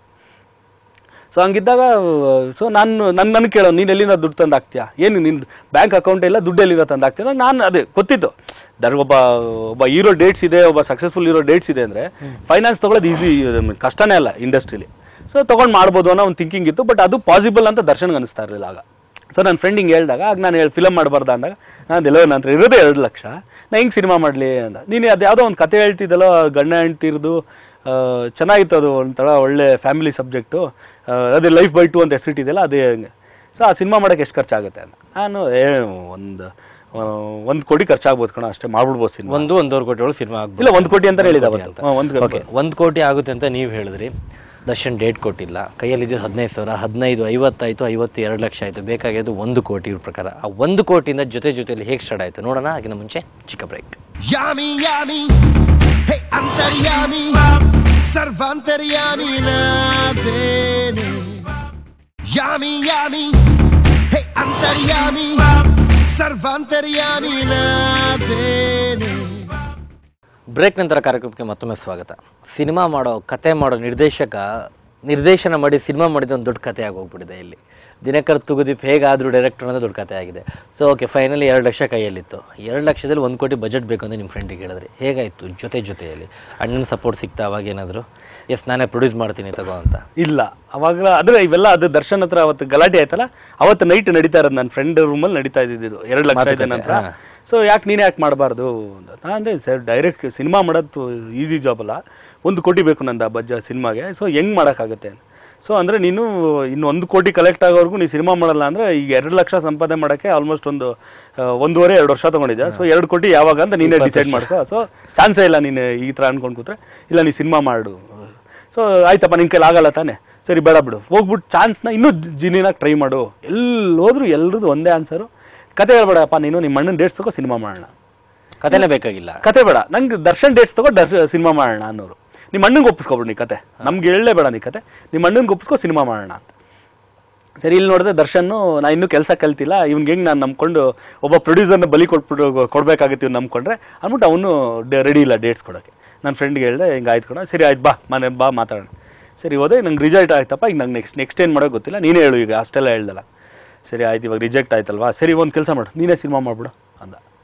ಸೊ ಹಂಗಿದ್ದಾಗ ಸೊ ನಾನು ನನ್ನ ನನಗೆ ಕೇಳೋ ನೀನು ಎಲ್ಲಿಂದ ದುಡ್ಡು ತಂದು ಹಾಕ್ತೀಯಾ ಏನು ನಿನ್ನ ಬ್ಯಾಂಕ್ ಅಕೌಂಟ್ ಇಲ್ಲ ದುಡ್ಡು ಎಲ್ಲಿಂದ ತಂದು ಹಾಕ್ತೀಯ ನಾನು ಅದೇ ಗೊತ್ತಿತ್ತು ದರ್ ಒಬ್ಬ ಒಬ್ಬ ಹೀರೋ ಡೇಟ್ಸ್ ಇದೆ ಒಬ್ಬ ಸಕ್ಸಸ್ಫುಲ್ ಹೀರೋ ಡೇಟ್ಸ್ ಇದೆ ಅಂದರೆ ಫೈನಾನ್ಸ್ ತೊಗೊಳೋದು ಈಸಿ ಕಷ್ಟನೇ ಅಲ್ಲ ಇಂಡಸ್ಟ್ರಿಲಿ ಸೊ ತೊಗೊಂಡು ಮಾಡ್ಬೋದು ಅನ್ನೋ ಒಂದು ಥಿಂಕಿಂಗ್ ಇತ್ತು ಬಟ್ ಅದು ಪಾಸಿಬಲ್ ಅಂತ ದರ್ಶನ್ಗೆ ಅನಿಸ್ತಾ ಇರಲಿಲ್ಲ ಆಗ ಸೊ ನನ್ನ ಫ್ರೆಂಡ್ ಹಿಂಗೆ ಹೇಳ್ದಾಗ ಆಗ ನಾನು ಹೇಳಿ ಫಿಲಮ್ ಮಾಡಬಾರ್ದ ಅಂದಾಗ ನಾನು ಎಲ್ಲೋ ನನ್ನ ಹತ್ರ ಇರೋದೇ ಎರಡು ಲಕ್ಷ ನಾ ಹಿಂಗೆ ಸಿನಿಮಾ ಮಾಡಲಿ ಅಂತ ನೀನು ಅದು ಯಾವುದೋ ಒಂದು ಕತೆ ಹೇಳ್ತಿದ್ದಲ್ಲೋ ಗಂಡ ಹೆಂಡ್ತಿರ್ದು ಆ, ಚೆನ್ನಾಗಿತ್ತು ಅದು ಒಂಥರ ಒಳ್ಳೆ ಫ್ಯಾಮಿಲಿ ಸಬ್ಜೆಕ್ಟು ಅದೇ ಲೈಫ್ ಬೈ ಟು ಅಂತ ಹೆಸರಿಟ್ಟಿದೆಯಲ್ಲ ಅದೇ ಹಂಗೆ ಸೊ ಆ ಸಿನಿಮಾ ಮಾಡೋಕ್ಕೆ ಎಷ್ಟು ಖರ್ಚಾಗುತ್ತೆ ಅಂತ ನಾನು ಏ ಒಂದು ಒಂದು ಕೋಟಿ ಖರ್ಚಾಗ್ಬೋದು ಕಣ ಅಷ್ಟೇ ಮಾಡ್ಬಿಡ್ಬೋದು ಸಿನಿಮಾ ಒಂದು ಒಂದೂವರೆ ಕೋಟಿ ಒಳಗೆ ಸಿನಿಮಾ ಇಲ್ಲ ಒಂದು ಕೋಟಿ ಅಂತಾನೆ ಹೇಳಿದ ಅವತ್ತು ಹಾ, ಒಂದು ಓಕೆ ಒಂದು ಕೋಟಿ ಆಗುತ್ತೆ ಅಂತ ನೀವು ಹೇಳಿದ್ರಿ ದರ್ಶನ್ ಡೇಟ್ ಕೊಟ್ಟಿಲ್ಲ ಕೈಯಲ್ಲಿದ್ದು ಹದಿನೈದು ಸಾವಿರ ಹದಿನೈದು ಐವತ್ತಾಯಿತು ಐವತ್ತು ಎರಡು ಲಕ್ಷ ಆಯಿತು ಬೇಕಾಗಿದ್ದು ಒಂದು ಕೋಟಿ ಇವ್ರ ಪ್ರಕಾರ ಆ ಒಂದು ಕೋಟಿಯಿಂದ ಜೊತೆ ಜೊತೆಯಲ್ಲಿ ಹೇಗೆ ಸ್ಟಾರ್ಟ್ ಆಯಿತು ನೋಡೋಣ ಆಗಿನ ಮುಂಚೆ ಚಿಕ್ಕ break Yami, yami, hey, antariami, sarvanteriami, na bene. Yami, yami, hey, antariami, sarvanteriami, na bene. Break ನಂತರ ಕಾರ್ಯಕ್ರಮಕ್ಕೆ ಮತ್ತೊಮ್ಮೆ ಸ್ವಾಗತ ಸಿನಿಮಾ ಮಾಡೋ ಕತೆ ಮಾಡೋ ನಿರ್ದೇಶಕ ನಿರ್ದೇಶನ ಮಾಡಿ ಸಿನಿಮಾ ಮಾಡಿದ ಒಂದು ದೊಡ್ಡ ಕತೆ ಆಗೋಗ್ಬಿಟ್ಟಿದೆ ಇಲ್ಲಿ ದಿನಕರ್ ತುಗುದೀಪ್ ಹೇಗಾದರೂ ಡೈರೆಕ್ಟರ್ ಅನ್ನೋದು ದೊಡ್ಡ ಕತೆ ಆಗಿದೆ ಸೊ ಓಕೆ ಫೈನಲಿ ಎರಡು ಲಕ್ಷ ಕೈಯಲ್ಲಿತ್ತು ಎರಡು ಲಕ್ಷದಲ್ಲಿ ಒಂದು ಕೋಟಿ ಬಜೆಟ್ ಬೇಕು ಅಂತ ನಿಮ್ಮ ಫ್ರೆಂಡಿಗೆ ಹೇಳಿದ್ರಿ ಹೇಗಾಯಿತು ಜೊತೆ ಜೊತೆಯಲ್ಲಿ ಅಣ್ಣನ ಸಪೋರ್ಟ್ ಸಿಗ್ತಾ ಅವಾಗ ಏನಾದರೂ ಎಸ್ ನಾನೇ ಪ್ರೊಡ್ಯೂಸ್ ಮಾಡ್ತೀನಿ ತಗೋ ಅಂತ ಇಲ್ಲ ಅವಾಗ ಅಂದ್ರೆ ಇವೆಲ್ಲ ಅದು ದರ್ಶನ್ ಹತ್ರ ಅವತ್ತು ಗಲಾಟೆ ಆಯ್ತಲ್ಲ ಅವತ್ತು ನೈಟ್ ನಡೀತಾ ಇರೋದು ನನ್ನ ಫ್ರೆಂಡ್ ರೂಮಲ್ಲಿ ನಡೀತಾ ಇದ್ದಿದ್ದು ಎರಡು ಲಕ್ಷ ಇದೆ ಮಾತುಕತೆ, ನಂತರ ಹಾ. ಸೊ ಯಾಕೆ ನೀನು ಯಾಕೆ ಮಾಡಬಾರ್ದು ನಾನು ಅಂದೆ ಸರ್ ಡೈರೆಕ್ಟ್ ಸಿನಿಮಾ ಮಾಡೋದು ಈಸಿ ಜಾಬ್ ಅಲ್ಲ ಒಂದು ಕೋಟಿ ಬೇಕು ನಂದು ಆ ಬಜ್ಜ ಸಿನಿಮಾಗೆ ಸೊ ಹೆಂಗ್ ಮಾಡೋಕ್ಕಾಗುತ್ತೆ ಸೊ ಅಂದರೆ ನೀನು ಇನ್ನು ಒಂದು ಕೋಟಿ ಕಲೆಕ್ಟ್ ಆಗೋವರೆಗೂ ನೀನು ಸಿನಿಮಾ ಮಾಡಲ್ಲ ಅಂದರೆ ಈಗ ಎರಡು ಲಕ್ಷ ಸಂಪಾದನೆ ಮಾಡೋಕ್ಕೆ ಆಲ್ಮೋಸ್ಟ್ ಒಂದು ಆ, ಒಂದೂವರೆ ಎರಡು ವರ್ಷ ತೊಗೊಂಡಿದ್ದೆ ಸೊ ಎರಡು ಕೋಟಿ ಯಾವಾಗ ಅಂತ ನೀನೇ ಡಿಸೈಡ್ ಮಾಡ್ಕೋ ಸೊ ಚಾನ್ಸೇ ಇಲ್ಲ ನೀನು ಈ ಥರ ಅನ್ಕೊಂಡು ಕೂತ್ರೆ ಇಲ್ಲ ನೀ ಸಿನಿಮಾ ಮಾಡು ಸೊ ಆಯ್ತಪ್ಪ ನಿನ್ನ ಕೈಲಿ ಆಗಲ್ಲ ತಾನೆ ಸರಿ ಬೇಡ ಬಿಡು ಹೋಗ್ಬಿಟ್ಟು ಚಾನ್ಸ್ನ ಇನ್ನೂ ಜಿನಿನಾಗಿ ಟ್ರೈ ಮಾಡು ಎಲ್ಲಿ ಹೋದ್ರು ಎಲ್ರದ್ದು ಒಂದೇ ಆನ್ಸರು ಕತೆ ಹೇಳ್ಬೇಡಪ್ಪ ನೀನು ನಿಮ್ಮ ಅಣ್ಣನ ಡೇಟ್ಸ್ ತಗೋ ಸಿನಿಮಾ ಮಾಡೋಣ ಕತೆನೇ ಬೇಕಾಗಿಲ್ಲ ಕತೆ ಬೇಡ ನಂಗೆ ದರ್ಶನ್ ಡೇಟ್ಸ್ ತಗೋ ದರ್ಶ ಸಿನಿಮಾ ಮಾಡೋಣ ಅನ್ನೋರು ನಿಮ್ಮ ಅಣ್ಣಂಗೆ ಒಪ್ಪಿಸ್ಕೊಬಿಡು ನೀ ಕತೆ ನಮ್ಗೆ ಹೇಳಲೇ ಬೇಡ ನೀ ಕತೆ ನಿಮ್ಮ ಅಣ್ಣಂಗೆ ಒಪ್ಪಿಸ್ಕೊ ಸಿನಿಮಾ ಮಾಡೋಣ ಅಂತ ಸರಿ ಇಲ್ಲಿ ನೋಡಿದ್ರೆ ದರ್ಶನ್ನು ನಾ ಇನ್ನೂ ಕೆಲಸ ಕಲ್ತಿಲ್ಲ ಇವ್ನಿಗೆ ಹೆಂಗೆ ನಾನು ನಂಬ್ಕೊಂಡು ಒಬ್ಬ ಪ್ರೊಡ್ಯೂಸರ್ನ ಬಲಿ ಕೊಟ್ಬಿಟ್ಟು ಕೊಡಬೇಕಾಗುತ್ತೆ ಇವ್ನು ನಂಬ್ಕೊಂಡ್ರೆ ಅಂದ್ಬಿಟ್ಟು ಅವನು ರೆಡಿ ಇಲ್ಲ ಡೇಟ್ಸ್ ಕೊಡೋಕ್ಕೆ ನನ್ನ ಫ್ರೆಂಡ್ಗೆ ಹೇಳಿದೆ ಹಿಂಗೆ ಆಯ್ತು ಕಣ ಸರಿ ಆಯ್ತು ಬಾ ಮನೆ ಬಾ ಮಾತಾಡೋಣ ಸರಿ ಹೋದೆ ನಂಗೆ ರಿಸಲ್ಟ್ ಆಯ್ತಪ್ಪ ಈಗ ನಂಗೆ ನೆಕ್ಸ್ಟ್ ನೆಕ್ಸ್ಟ್ ಏನು ಮಾಡೋಕೆ ಗೊತ್ತಿಲ್ಲ ನೀನೇ ಹೇಳು ಈಗ ಅಷ್ಟೆಲ್ಲ ಹೇಳ್ದಲ್ಲ ಸರಿ ಆಯ್ತು ಇವಾಗ ರಿಜೆಕ್ಟ್ ಆಯ್ತಲ್ವಾ ಸರಿ ಒಂದು ಕೆಲಸ ಮಾಡು ನೀನೇ ಸಿನಿಮಾ ಮಾಡ್ಬಿಡು ಅಂದ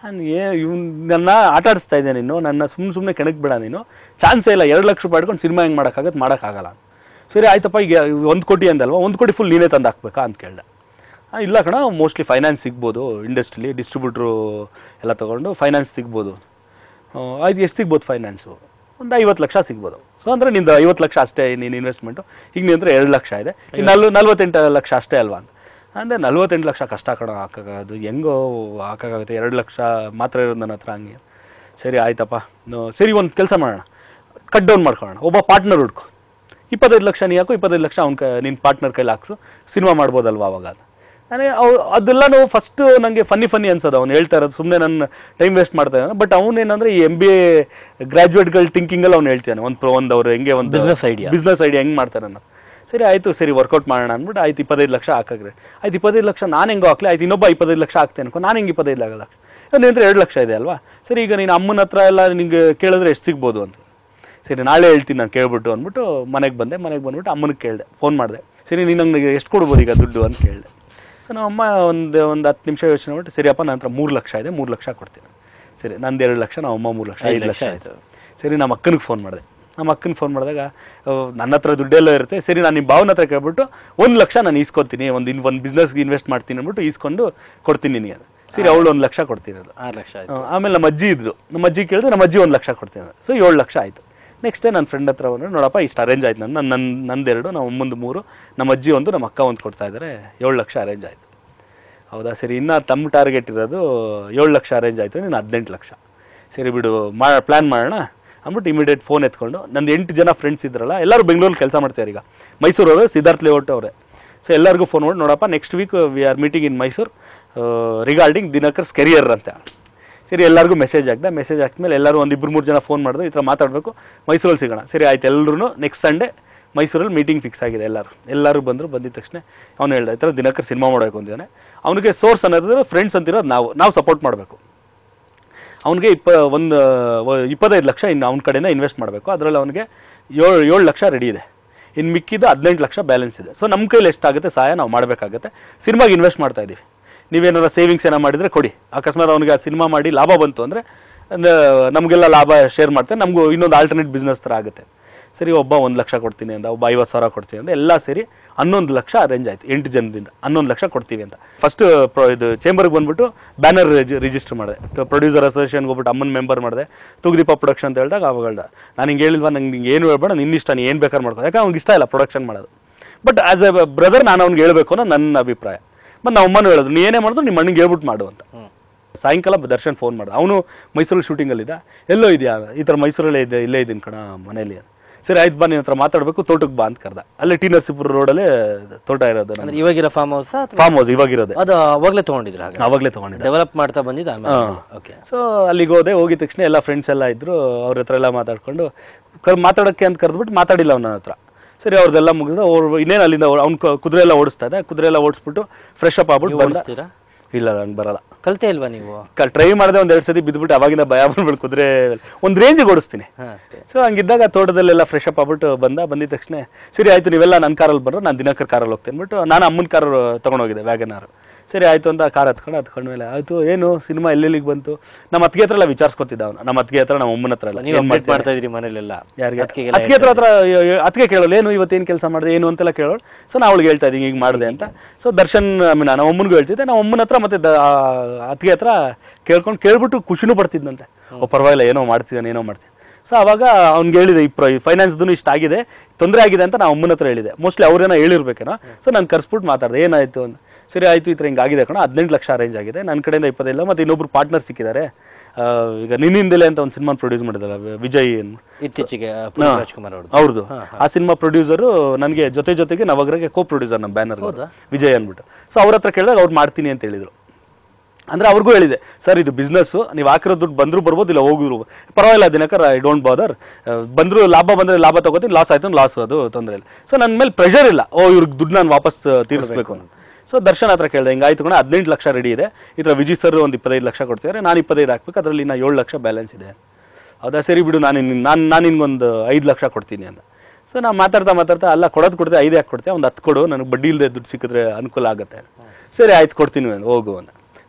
ಏ ಇವ್ನು ನನ್ನ ಆಟ ಆಡಿಸ್ತಾ ಇದ್ದೆ ನೀನು ನನ್ನ ಸುಮ್ಮನೆ ಸುಮ್ಮನೆ ಕೆಣಕ್ ಬೇಡ ನೀನು ಚಾನ್ಸೇ ಇಲ್ಲ ಎರಡು ಲಕ್ಷ ರೂಪಾಯಿ ಇಟ್ಕೊಂಡು ಸಿನಿಮಾ ಹೆಂಗೆ ಮಾಡೋಕ್ಕಾಗತ್ತೆ ಮಾಡೋಕ್ಕಾಗಲ್ಲ ಸರಿ ಆಯ್ತಪ್ಪ ಈಗ ಒಂದು ಕೋಟಿ ಅಂದಲ್ವಾ ಒಂದು ಕೋಟಿ ಫುಲ್ ನೀನೇ ತಂದು ಹಾಕ್ಬೇಕಾ ಅಂತ ಕೇಳ್ದೆ ಆ, ಇಲ್ಲ ಕಣ ಮೋಸ್ಟ್ಲಿ ಫೈನಾನ್ಸ್ ಸಿಗ್ಬೋದು ಇಂಡಸ್ಟ್ರಿಲಿ ಡಿಸ್ಟ್ರಿಬ್ಯೂಟ್ರು ಎಲ್ಲ ತೊಗೊಂಡು ಫೈನಾನ್ಸ್ ಸಿಗ್ಬೋದು ಆ, ಆಯ್ತು ಎಷ್ಟು ಸಿಗ್ಬೋದು ಫೈನಾನ್ಸು ಒಂದು ಐವತ್ತು ಲಕ್ಷ ಸಿಗ್ಬೋದು ಸೊ ಅಂದರೆ ನಿಂದು ಐವತ್ತು ಲಕ್ಷ ಅಷ್ಟೇ ನೀನು ಇನ್ವೆಸ್ಟ್ಮೆಂಟು ಈಗ ನಿನ್ನ ಹತ್ರ ಎರಡು ಲಕ್ಷ ಇದೆ ಇನ್ನು ನಲ್ವ ನಲ್ವತ್ತೆಂಟು ಲಕ್ಷ ಅಷ್ಟೇ ಅಲ್ವಾ ಅಂತ ಅಂದರೆ ನಲ್ವತ್ತೆಂಟು ಲಕ್ಷ ಕಷ್ಟ ಕಣ ಹಾಕೋದು ಹೆಂಗೋ ಹಾಕೋಕ್ಕಾಗುತ್ತೆ ಎರಡು ಲಕ್ಷ ಮಾತ್ರ ಇರೋದು ನನ್ನ ಹತ್ರ ಹಂಗೆ ಸರಿ ಆಯ್ತಪ್ಪ ನೋ- ಸರಿ ಒಂದು ಕೆಲಸ ಮಾಡೋಣ ಕಟ್ ಡೌನ್ ಮಾಡ್ಕೊಳ್ಳೋಣ ಒಬ್ಬ ಪಾರ್ಟ್ನರ್ ಹುಡ್ಕೊ ಇಪ್ಪತ್ತೈದು ಲಕ್ಷ ನೀ ಹಾಕು ಇಪ್ಪತ್ತೈದು ಲಕ್ಷ ಅವ್ನ ಕ ನಿನ್ನ ಪಾರ್ಟ್ನರ್ ಕೈಲಿ ಹಾಕ್ಸು ಸಿನಿಮಾ ಮಾಡ್ಬೋದಲ್ವಾ ಅವಾಗ ಅಂತ ನನಗೆ ಅವು ಅದೆಲ್ಲನೂ ಫಸ್ಟು ನನಗೆ ಫನ್ನಿ ಫನ್ನಿ ಅನ್ಸೋದು ಅವ್ನು ಹೇಳ್ತಾ ಇರೋದು ಸುಮ್ಮನೆ ನನ್ನ ಟೈಮ್ ವೇಸ್ಟ್ ಮಾಡ್ತಾ ಇದ್ದಾನೆ ಬಟ್ ಅವನೇನಂದ್ರೆ ಈ ಎಮ್ ಬಿ ಎ ಗ್ರಾಜುಯೇಟ್ಗಳ ಥಿಂಕಿಂಗಲ್ಲಿ ಅವ್ನು ಹೇಳ್ತಾನೆ ಒಂದು ಒಂದು ಅವ್ರು ಹೆಂಗೆ ಒಂದು Business idea. ಬಿಸ್ನೆಸ್ ಐಡಿಯಾ ಹೆಂಗೆ ಮಾಡ್ತಾರೆ ಅನ್ನೋದು ಸರಿ ಆಯಿತು ಸರಿ ವರ್ಕೌಟ್ ಮಾಡೋಣ ಅಂದ್ಬಿಟ್ಟು ಆಯ್ತು ಇಪ್ಪತ್ತೈದು ಲಕ್ಷ ಹಾಕಾಗ್ರೆ ಆಯ್ತು ಇಪ್ಪತ್ತೈದು ಲಕ್ಷ ನಾನು ಹೆಂಗೋ ಹಾಕ್ಲಿ ಆಯ್ತು ಇನ್ನೊಬ್ಬ ಇಪ್ಪತ್ತೈದು ಲಕ್ಷ ಹಾಕ್ತೇನೆ ಅನ್ಕೊ ನಾನು ಹೆಂಗೆ ಇಪ್ಪತ್ತೈದು ಲಕ್ಷ ನಿನ್ನ ಹತ್ರ ಎರಡು ಲಕ್ಷ ಇದೆ ಅಲ್ವಾ ಸರಿ ಈಗ ನೀನು ಅಮ್ಮನ ಹತ್ರ ಎಲ್ಲ ನಿಂಗೆ ಕೇಳಿದ್ರೆ ಎಷ್ಟು ಸಿಗ್ಬೋದು ಅಂತ ಸರಿ ನಾಳೆ ಹೇಳ್ತೀನಿ ನಾನು ಕೇಳ್ಬಿಟ್ಟು ಅಂದ್ಬಿಟ್ಟು ಮನೆಗೆ ಬಂದೆ ಮನೆಗೆ ಬಂದ್ಬಿಟ್ಟು ಅಮ್ಮನಿಗೆ ಕೇಳಿದೆ ಫೋನ್ ಮಾಡಿದೆ ಸರಿ ನೀನು ನಂಗೆ ಎಷ್ಟು ಕೊಡ್ಬೋದು ಈಗ ದುಡ್ಡು ಅಂತ ಕೇಳಿದೆ ಸೊ ನಮ್ಮ ಅಮ್ಮ ಒಂದು ಒಂದು ಹತ್ತು ನಿಮಿಷ ಯೋಚನೆ ಮಾಡ್ಬಿಟ್ಟು ಸರಿಯಪ್ಪ ನನ್ನ ಹತ್ರ ಮೂರು ಲಕ್ಷ ಇದೆ ಮೂರು ಲಕ್ಷ ಕೊಡ್ತೀನಿ ಸರಿ ನಂದು ಎರಡು ಲಕ್ಷ ನಮ್ಮ ಅಮ್ಮ ಮೂರು ಲಕ್ಷ ಐದು ಲಕ್ಷ ಆಯಿತು ಸರಿ ನಮ್ಮ ಅಕ್ಕನಿಗೆ ಫೋನ್ ಮಾಡಿದೆ ನಮ್ಮ ಅಕ್ಕನ ಫೋನ್ ಮಾಡಿದಾಗ ಅಹ್, ನನ್ನ ಹತ್ರ ದುಡ್ಡೆಲ್ಲ ಇರುತ್ತೆ ಸರಿ ನಾನು ನಿಮ್ಮ ಭಾವನ ಹತ್ರ ಕೇಳ್ಬಿಟ್ಟು ಒಂದು ಲಕ್ಷ ನಾನು ಈಸ್ಕೊತೀನಿ ಒಂದು ಇನ್ ಒಂದು ಬಿಸ್ನೆಸ್ಗೆ ಇನ್ವೆಸ್ಟ್ ಮಾಡ್ತೀನಿ ಅಂದ್ಬಿಟ್ಟು ಈಸ್ಕೊಂಡು ಕೊಡ್ತೀನಿ ನಿನಗೆ ಅದು ಸರಿ ಅವಳು ಒಂದು ಲಕ್ಷ ಕೊಡ್ತೀನಿ ಅದು ಆರು ಲಕ್ಷ ಆಯ್ತು ಆ, ಆಮೇಲೆ ನಮ್ಮ ಅಜ್ಜಿ ಇದ್ರು ನಮ್ಮ ಅಜ್ಜಿ ಕೇಳಿದ್ರೆ ನಮ್ಮ ಅಜ್ಜಿ ಒಂದು ಲಕ್ಷ ಕೊಡ್ತೀನಿ ಸೊ ಏಳು ಲಕ್ಷ ಆಯಿತು ನೆಕ್ಸ್ಟ್ ಡೇ ನನ್ನ ಫ್ರೆಂಡ್ ಹತ್ರ ಬಂದ್ರೆ ನೋಡಪ್ಪ ಇಷ್ಟು ಅರೇಂಜ್ ಆಯ್ತು ನನ್ನ ನನ್ನ ನಂದೆರಡು ನಮ್ಮ ಅಮ್ಮಂದು ಮೂರು ನಮ್ಮ ಅಜ್ಜಿ ಒಂದು ನಮ್ಮ ಅಕ್ಕ ಒಂದು ಕೊಡ್ತಾ ಇದ್ದಾರೆ ಏಳು ಲಕ್ಷ ಅರೇಂಜ್ ಆಯಿತು ಹೌದಾ ಸರಿ ಇನ್ನು ತಮ್ಮ ಟಾರ್ಗೆಟ್ ಇರೋದು ಏಳು ಲಕ್ಷ ಅರೇಂಜ್ ಆಯಿತು ನೀನು ಹದಿನೆಂಟು ಲಕ್ಷ ಸರಿ ಬಿಡು ಮಾ ಪ್ಲ್ಯಾನ್ ಮಾಡೋಣ ಅಂದ್ಬಿಟ್ಟು ಇಮಿಡಿಯೇಟ್ ಫೋನ್ ಎತ್ಕೊಂಡು ನಂದು ಎಂಟು ಜನ ಫ್ರೆಂಡ್ಸ್ ಇದ್ರಲ್ಲ ಎಲ್ಲರೂ ಬೆಂಗಳೂರಲ್ಲಿ ಕೆಲಸ ಮಾಡ್ತಾರೆ ಈಗ ಮೈಸೂರವರು ಸಿದ್ಧಾರ್ಥ್ ಲೇಔಟ್ ಅವರೇ ಸೊ ಎಲ್ಲರಿಗೂ ಫೋನ್ ಮಾಡಿ ನೋಡಪ್ಪ next week we are meeting in Mysuru regarding Dinakar's career ಅಂತ ಸರಿ ಎಲ್ಲರಿಗೂ ಮೆಸೇಜ್ ಹಾಕ್ದೆ ಮೆಸೇಜ್ ಹಾಕ್ಮೇಲೆ ಎಲ್ಲರೂ ಒಂದು ಇಬ್ಬರು ಮೂರು ಜನ ಫೋನ್ ಮಾಡಿದ್ರು ಈ ಥರ ಮಾತಾಡಬೇಕು ಮೈಸೂರಲ್ಲಿ ಸಿಗೋಣ ಸರಿ ಆಯ್ತು ಎಲ್ಲರೂ ನೆಕ್ಸ್ಟ್ ಸಂಡೇ ಮೈಸೂರಲ್ಲಿ ಮೀಟಿಂಗ್ ಫಿಕ್ಸ್ ಆಗಿದೆ ಎಲ್ಲರೂ ಎಲ್ಲರೂ ಬಂದರು ಬಂದಿದ ತಕ್ಷಣ ಅವ್ನು ಹೇಳ್ದ ಈ ಥರ ದಿನಕರ್ ಸಿನಿಮಾ ಮಾಡಬೇಕು ಅಂತಿದ್ದಾನೆ ಅವನಿಗೆ ಸೋರ್ಸ್ ಅನ್ನೋದು ಫ್ರೆಂಡ್ಸ್ ಅಂತಿರೋದು ನಾವು ನಾವು ಸಪೋರ್ಟ್ ಮಾಡಬೇಕು ಅವನಿಗೆ ಇಪ್ಪ ಒಂದು ವ- ಇಪ್ಪತ್ತೈದು ಲಕ್ಷ ಇನ್ನು ಅವ್ನ ಕಡೆಯಿಂದ ಇನ್ವೆಸ್ಟ್ ಮಾಡಬೇಕು ಅದರಲ್ಲಿ ಅವನಿಗೆ ಏಳು ಏಳು ಲಕ್ಷ ರೆಡಿ ಇದೆ ಇನ್ನು ಮಿಕ್ಕಿದ್ದು ಹದಿನೆಂಟು ಲಕ್ಷ ಬ್ಯಾಲೆನ್ಸ್ ಇದೆ ಸೊ ನಮ್ಮ ಕೈಲಿ ಎಷ್ಟಾಗುತ್ತೆ ಸಹಾಯ ನಾವು ಮಾಡಬೇಕಾಗುತ್ತೆ ಸಿನಿಮಾಗೆ ಇನ್ವೆಸ್ಟ್ ಮಾಡ್ತಾ ಇದ್ದೀವಿ ನೀವೇನಾರ ಸೇವಿಂಗ್ಸ್ ಏನೋ ಮಾಡಿದರೆ ಕೊಡಿ ಅಕಸ್ಮಾತ್ ಅವನಿಗೆ ಆ ಸಿನಿಮಾ ಮಾಡಿ ಲಾಭ ಬಂತು ಅಂದರೆ ನಮಗೆಲ್ಲ ಲಾಭ ಶೇರ್ ಮಾಡ್ತಾರೆ ನಮಗೂ ಇನ್ನೊಂದು ಆಲ್ಟರ್ನೇಟ್ ಬಿಸ್ನೆಸ್ ಥರ ಆಗುತ್ತೆ ಸರಿ ಒಬ್ಬ ಒಂದು ಲಕ್ಷ ಕೊಡ್ತೀನಿ ಅಂತ ಒಬ್ಬ ಐವತ್ತು ಸಾವಿರ ಕೊಡ್ತೀನಿ ಅಂತ ಎಲ್ಲ ಸೇರಿ ಹನ್ನೊಂದು ಲಕ್ಷ ಅರೇಂಜ್ ಆಯಿತು ಎಂಟು ಜನದಿಂದ ಹನ್ನೊಂದು ಲಕ್ಷ ಕೊಡ್ತೀವಿ ಅಂತ ಫಸ್ಟ್ ಇದು ಚೇಂಬರ್ಗೆ ಬಂದ್ಬಿಟ್ಟು ಬ್ಯಾನರ್ ರಿಜಿಸ್ಟರ್ ಮಾಡಿದೆ ಪ್ರೊಡ್ಯೂಸರ್ ಅಸೋಸಿಯೇಷನ್ಗೆ ಹೋಗ್ಬಿಟ್ಟು ಅಮ್ಮನ ಮೆಂಬರ್ ಮಾಡಿದೆ ತುಗ್ದೀಪ ಪ್ರೊಡಕ್ಷನ್ ಅಂತ ಹೇಳಿದಾಗ ಅವಾಗ ಹೇಳ್ದ ನಾನು ಹಿಂಗೆ ಹೇಳಿಲ್ವಾ ನಂಗೆ ನಿಂಗೆ ಏನು ಹೇಳ್ಬೇಡ ನಿನ್ನ ಇಷ್ಟ ನೀನು ಏನು ಬೇಕಾದ್ರೆ ಮಾಡ್ಕೋ ಯಾಕಂದ್ರೆ ಅವ್ನಿಗೆ ಇಷ್ಟ ಇಲ್ಲ ಪ್ರೊಡಕ್ಷನ್ ಮಾಡೋದು ಬಟ್ ಆಸ್ ಎ ಬ್ರದರ್ ನಾನು ಅವ್ನಿಗೆ ಹೇಳ್ಬೇಕು ಅನ್ನೋ ನನ್ನ ಅಭಿಪ್ರಾಯ ಮತ್ತು ನಮ್ಮ ಅಮ್ಮನೂ ಹೇಳಿದ್ರು ನೀ ಏನೇ ಮಾಡಿದ್ರು ನಿಮ್ಮ ಅಣ್ಣಂಗೆ ಹೇಳ್ಬಿಟ್ಟು ಮಾಡು ಅಂತ ಹ್ಮ್. ಸಾಯಂಕಾಲ ದರ್ಶನ್ ಫೋನ್ ಮಾಡ್ದ ಅವನು ಮೈಸೂರಲ್ಲಿ ಶೂಟಿಂಗಲ್ಲಿದ್ದ ಎಲ್ಲೋ ಇದೆಯಾ ಈ ಥರ ಮೈಸೂರಲ್ಲೇ ಇದೆ ಇಲ್ಲೇ ಇದ್ದೀನಿ ಕಣ ಮನೇಲಿ ಸರಿ ಆಯ್ತು ಬಾ ನಿನ್ನ ಹತ್ರ ಮಾತಾಡಬೇಕು ತೋಟಕ್ಕೆ ಬಾ ಅಂತ ಕರ್ದ ಅಲ್ಲೇ ಟಿ ನರಸೀಪುರ ರೋಡಲ್ಲೇ ತೋಟ ಇರೋದು ಅಂದ್ರೆ ಇವಾಗಿರೋ ಫಾರ್ಮ್ ಹೌಸ್ ಫಾರ್ಮ್ ಹೌಸ್ ಇವಾಗಿರೋದೆ ಅದು ಅವಾಗಲೇ ತಗೊಂಡಿದ್ರ ಹಾಗೆ ಅವಾಗಲೇ ತೊಗೊಂಡಿದ್ದೆ ಡೆವಲಪ್ ಮಾಡ್ತಾ ಬಂದಿದ್ದು ಆಮೇಲೆ ಹಾ. ಓಕೆ ಸೊ ಅಲ್ಲಿಗೆ ಹೋದೆ ಹೋಗಿದ ತಕ್ಷಣ ಎಲ್ಲ ಫ್ರೆಂಡ್ಸ್ ಎಲ್ಲ ಇದ್ರು ಅವ್ರ ಹತ್ರ ಎಲ್ಲ ಮಾತಾಡ್ಕೊಂಡು ಕ ಮಾತಾಡೋಕ್ಕೆ ಅಂತ ಕರೆದ್ಬಿಟ್ಟು ಮಾತಾಡಿಲ್ಲ ಅವನ ಹತ್ರ ಸರಿ ಅವ್ರದ್ದೆಲ್ಲ ಮುಗಿದು ಅವ್ರು ಇನ್ನೇನು ಅಲ್ಲಿಂದ ಅವ್ನು ಕುದುರೆ ಎಲ್ಲ ಓಡಿಸ್ತಾ ಇದೆ ಕುದುರೆ ಎಲ್ಲ ಓಡಿಸ್ಬಿಟ್ಟು ಫ್ರೆಶ್ ಅಪ್ ಆಗ್ಬಿಟ್ಟು ಬಂದ ಓಡಿಸ್ತೀರಾ ಇಲ್ಲ ನಂಗೆ ಬರಲ್ಲ ಕಲ್ತೇ ಇಲ್ವಾ ನೀವು ಟ್ರೈ ಮಾಡಿದೆ ಒಂದ್ ಎರಡು ಸತಿ ಬಿದ್ದುಬಿಟ್ಟು ಅವಾಗಿಂದ ಭಯ ಬಂದ್ಬಿಟ್ಟು ಕುದುರೆ ಒಂದು ರೇಂಜಿಗೆ ಓಡಿಸ್ತೀನಿ ಹಾ ಸೊ ಹಂಗಿದ್ದಾಗ ತೋಟದಲ್ಲೆಲ್ಲ ಫ್ರೆಶ್ ಅಪ್ ಆಗ್ಬಿಟ್ಟು ಬಂದ ಬಂದಿದ ತಕ್ಷಣ ಸರಿ ಆಯ್ತು ನೀವೆಲ್ಲ ನನ್ನ ಕಾರಲ್ಲಿ ಬಂದ್ರು ನಾನು ದಿನಕರ್ ಕಾರಲ್ಲಿ ಹೋಗ್ತೀನಿ ಅಂದ್ಬಿಟ್ಟು ನಾನು ಅಮ್ಮನ ಕಾರ್ ತೊಗೊಂಡೋಗಿದ್ದೆ ವ್ಯಾಗನಾರು ಸರಿ ಆಯ್ತು ಅಂತ ಕಾರ್ ಹತ್ಕೊಂಡು ಹತ್ಕೊಂಡ್ಮೇಲೆ ಆಯ್ತು ಏನು ಸಿನಿಮಾ ಎಲ್ಲೆಲ್ಲಿಗೆ ಬಂತು ನಮ್ಮ ಅತ್ತಿಗೆ ಹತ್ರ ಎಲ್ಲ ವಿಚಾರಿಸ್ಕೊತಿದ್ದ ಅವನು ನಮ್ಮ ಅತ್ತಿಗೆ ಹತ್ರ ನಮ್ಮ ಅಮ್ಮನ ಹತ್ರ ಎಲ್ಲ ನೀವು ಏನ್ ಅಪ್ಡೇಟ್ ಮಾಡ್ತೀಯ? ಮಾಡ್ತಾ ಇದ್ರಿ ಮನೇಲೆಲ್ಲ ಯಾರಿಗೆ ಅದ್ಕೆಗೆಲ್ಲ ಅತ್ತಿಗೆ ಹತ್ರ ಹತ್ರ ಅತ್ತಿಗೆ ಕೇಳೋಳು ಏನು ಇವತ್ತೇನು ಕೆಲಸ ಮಾಡಿದೆ ಏನು ಅಂತೆಲ್ಲ ಕೇಳೋಳು ಸೊ ನಾ ಅವಳಿಗೆ ಹೇಳ್ತಾ ಇದ್ದೀನಿ ಹಿಂಗೆ ಮಾಡಿದೆ ಅಂತ ಸೊ ದರ್ಶನ್ ಐ ಮೀನ್ ನಮ್ಮ ಅಮ್ಮನಿಗೂ ಹೇಳ್ತಿದ್ದೆ ನಮ್ಮ ಅಮ್ಮನ ಹತ್ರ ಮತ್ತೆ ದ- ಆ, ಅತ್ತಿಗೆ ಹತ್ರ ಕೇಳ್ಕೊಂಡು ಕೇಳ್ಬಿಟ್ಟು ಖುಷಿನೂ ಪಡ್ತಿದ್ದಂತೆ ಓ ಪರವಾಗಿಲ್ಲ ಏನೋ ಮಾಡ್ತಿದ್ದಾನೆ ಏನೋ ಮಾಡ್ತಿದ್ದಾನೆ ಸೊ ಅವಾಗ ಅವ್ನಿಗೆ ಹೇಳಿದೆ ಈ ಪ್ರ ಫೈನಾನ್ಸ್ದು ಇಷ್ಟ ಆಗಿದೆ ತೊಂದರೆ ಆಗಿದೆ ಅಂತ ನಾವು ಅಮ್ಮನ ಹತ್ರ ಹೇಳಿದೆ ಮೋಸ್ಟ್ಲಿ ಅವ್ರೇನೋ ಹೇಳಿರ್ಬೇಕೇನೋ ಸೊ ನಾನು ಕರ್ಸ್ಬಿಟ್ಟು ಮಾತಾಡಿದೆ ಏನಾಯ್ತು ಅಂತ ಸರಿ ಆಯ್ತು ಈ ಥರ ಹಿಂಗಾಗಿದೆ ಕಣ ಹದಿನೆಂಟು ಲಕ್ಷ ಅರೇಂಜ್ ಆಗಿದೆ ನನ್ನ ಕಡೆಯಿಂದ ಇಪ್ಪತ್ತೈದು ಮತ್ತೆ ಇನ್ನೊಬ್ರು ಪಾರ್ಟ್ನರ್ ಸಿಕ್ಕಿದ್ದಾರೆ ಆ, ಈಗ ನಿನ್ನಿಂದಲೇ ಅಂತ ಒಂದು ಸಿನಿಮಾ ಪ್ರೊಡ್ಯೂಸ್ ಮಾಡಿದಲ್ಲ ವಿಜಯ್ ಅನ್ನು ಇತ್ತೀಚೆಗೆ ಪುನೀತ್ ರಾಜ್ಕುಮಾರ್ ಅವ್ರದ್ದು ಅವ್ರದ್ದು ಆ ಸಿನಿಮಾ ಪ್ರೊಡ್ಯೂಸರು ನನಗೆ ಜೊತೆ ಜೊತೆಗೆ ನವಗ್ರಗೆ ಕೋ ಪ್ರೊಡ್ಯೂಸರ್ ನಮ್ಮ ಬ್ಯಾನರ್ ಹೌದಾ? ವಿಜಯ್ ಅಂದ್ಬಿಟ್ಟು ಸೊ ಅವ್ರ ಹತ್ರ ಕೇಳಿದಾಗ ಅವ್ರು ಮಾಡ್ತೀನಿ ಅಂತ ಹೇಳಿದ್ರು ಅಂದ್ರೆ ಅವ್ರಿಗೂ ಹೇಳಿದೆ ಸರ್ ಇದು ಬಿಸ್ನೆಸ್ ನೀವು ಹಾಕಿರೋ ದುಡ್ಡು ಬಂದ್ರು ಬರ್ಬೋದು ಇಲ್ಲ ಹೋಗಿದ್ರು ಪರವಾಗಿಲ್ಲ ದಿನಕರ್ ಐ ಡೋಂಟ್ ಬಾದರ್ ಬಂದ್ರು ಲಾಭ ಬಂದ್ರೆ ಲಾಭ ತಗೋತೀನಿ ಲಾಸ್ ಆಯ್ತು ಲಾಸ್ ಅದು ತೊಂದರೆ ಇಲ್ಲ ಸೊ ನನ್ನ ಮೇಲೆ ಪ್ರೆಷರ್ ಇಲ್ಲ ಓ ಇವ್ರಿಗೆ ದುಡ್ಡು ನಾನು ವಾಪಸ್ ತೀರಿಸ್ಬೇಕು ಅಂತ ಸೊ ದರ್ಶನ್ ಹತ್ರ ಕೇಳಿದೆ ಹಿಂಗಾಯ್ತು ಕಣ ಹದಿನೆಂಟು ಲಕ್ಷ ರೆಡಿ ಇದೆ ಈ ಥರ ವಿಜಯ್ ಸರ್ ಒಂದು ಇಪ್ಪತ್ತೈದು ಲಕ್ಷ ಕೊಡ್ತಿದ್ದಾರೆ ನಾನು ಇಪ್ಪತ್ತೈದು ಹಾಕ್ಬೇಕು ಅದರಲ್ಲಿ ಇನ್ನು ಏಳು ಲಕ್ಷ ಬ್ಯಾಲೆನ್ಸ್ ಇದೆ ಹೌದಾ ಸರಿ ಬಿಡು ನಾನು ನಾನು ನಾನು ನಿನ್ಗೊಂದು ಐದು ಲಕ್ಷ ಕೊಡ್ತೀನಿ ಅಂತ ಸೊ ನಾ ಮಾತಾಡ್ತಾ ಮಾತಾಡ್ತಾ ಅಲ್ಲ ಕೊಡೋದು ಕೊಡ್ತೀವಿ ಐದು ಯಾಕೆ ಕೊಡ್ತೀವಿ ಒಂದು ಹತ್ತು ಕೊಡು ನನಗೆ ಬಡ್ಡಿ ಇಲ್ಲದೆ ದುಡ್ಡು ಸಿಕ್ಕಿದ್ರೆ ಅನುಕೂಲ ಆಗುತ್ತೆ ಸರಿ ಆಯ್ತು ಕೊಡ್ತೀನಿ ಅಂದೆ, ಹೋಗು ಅಂತ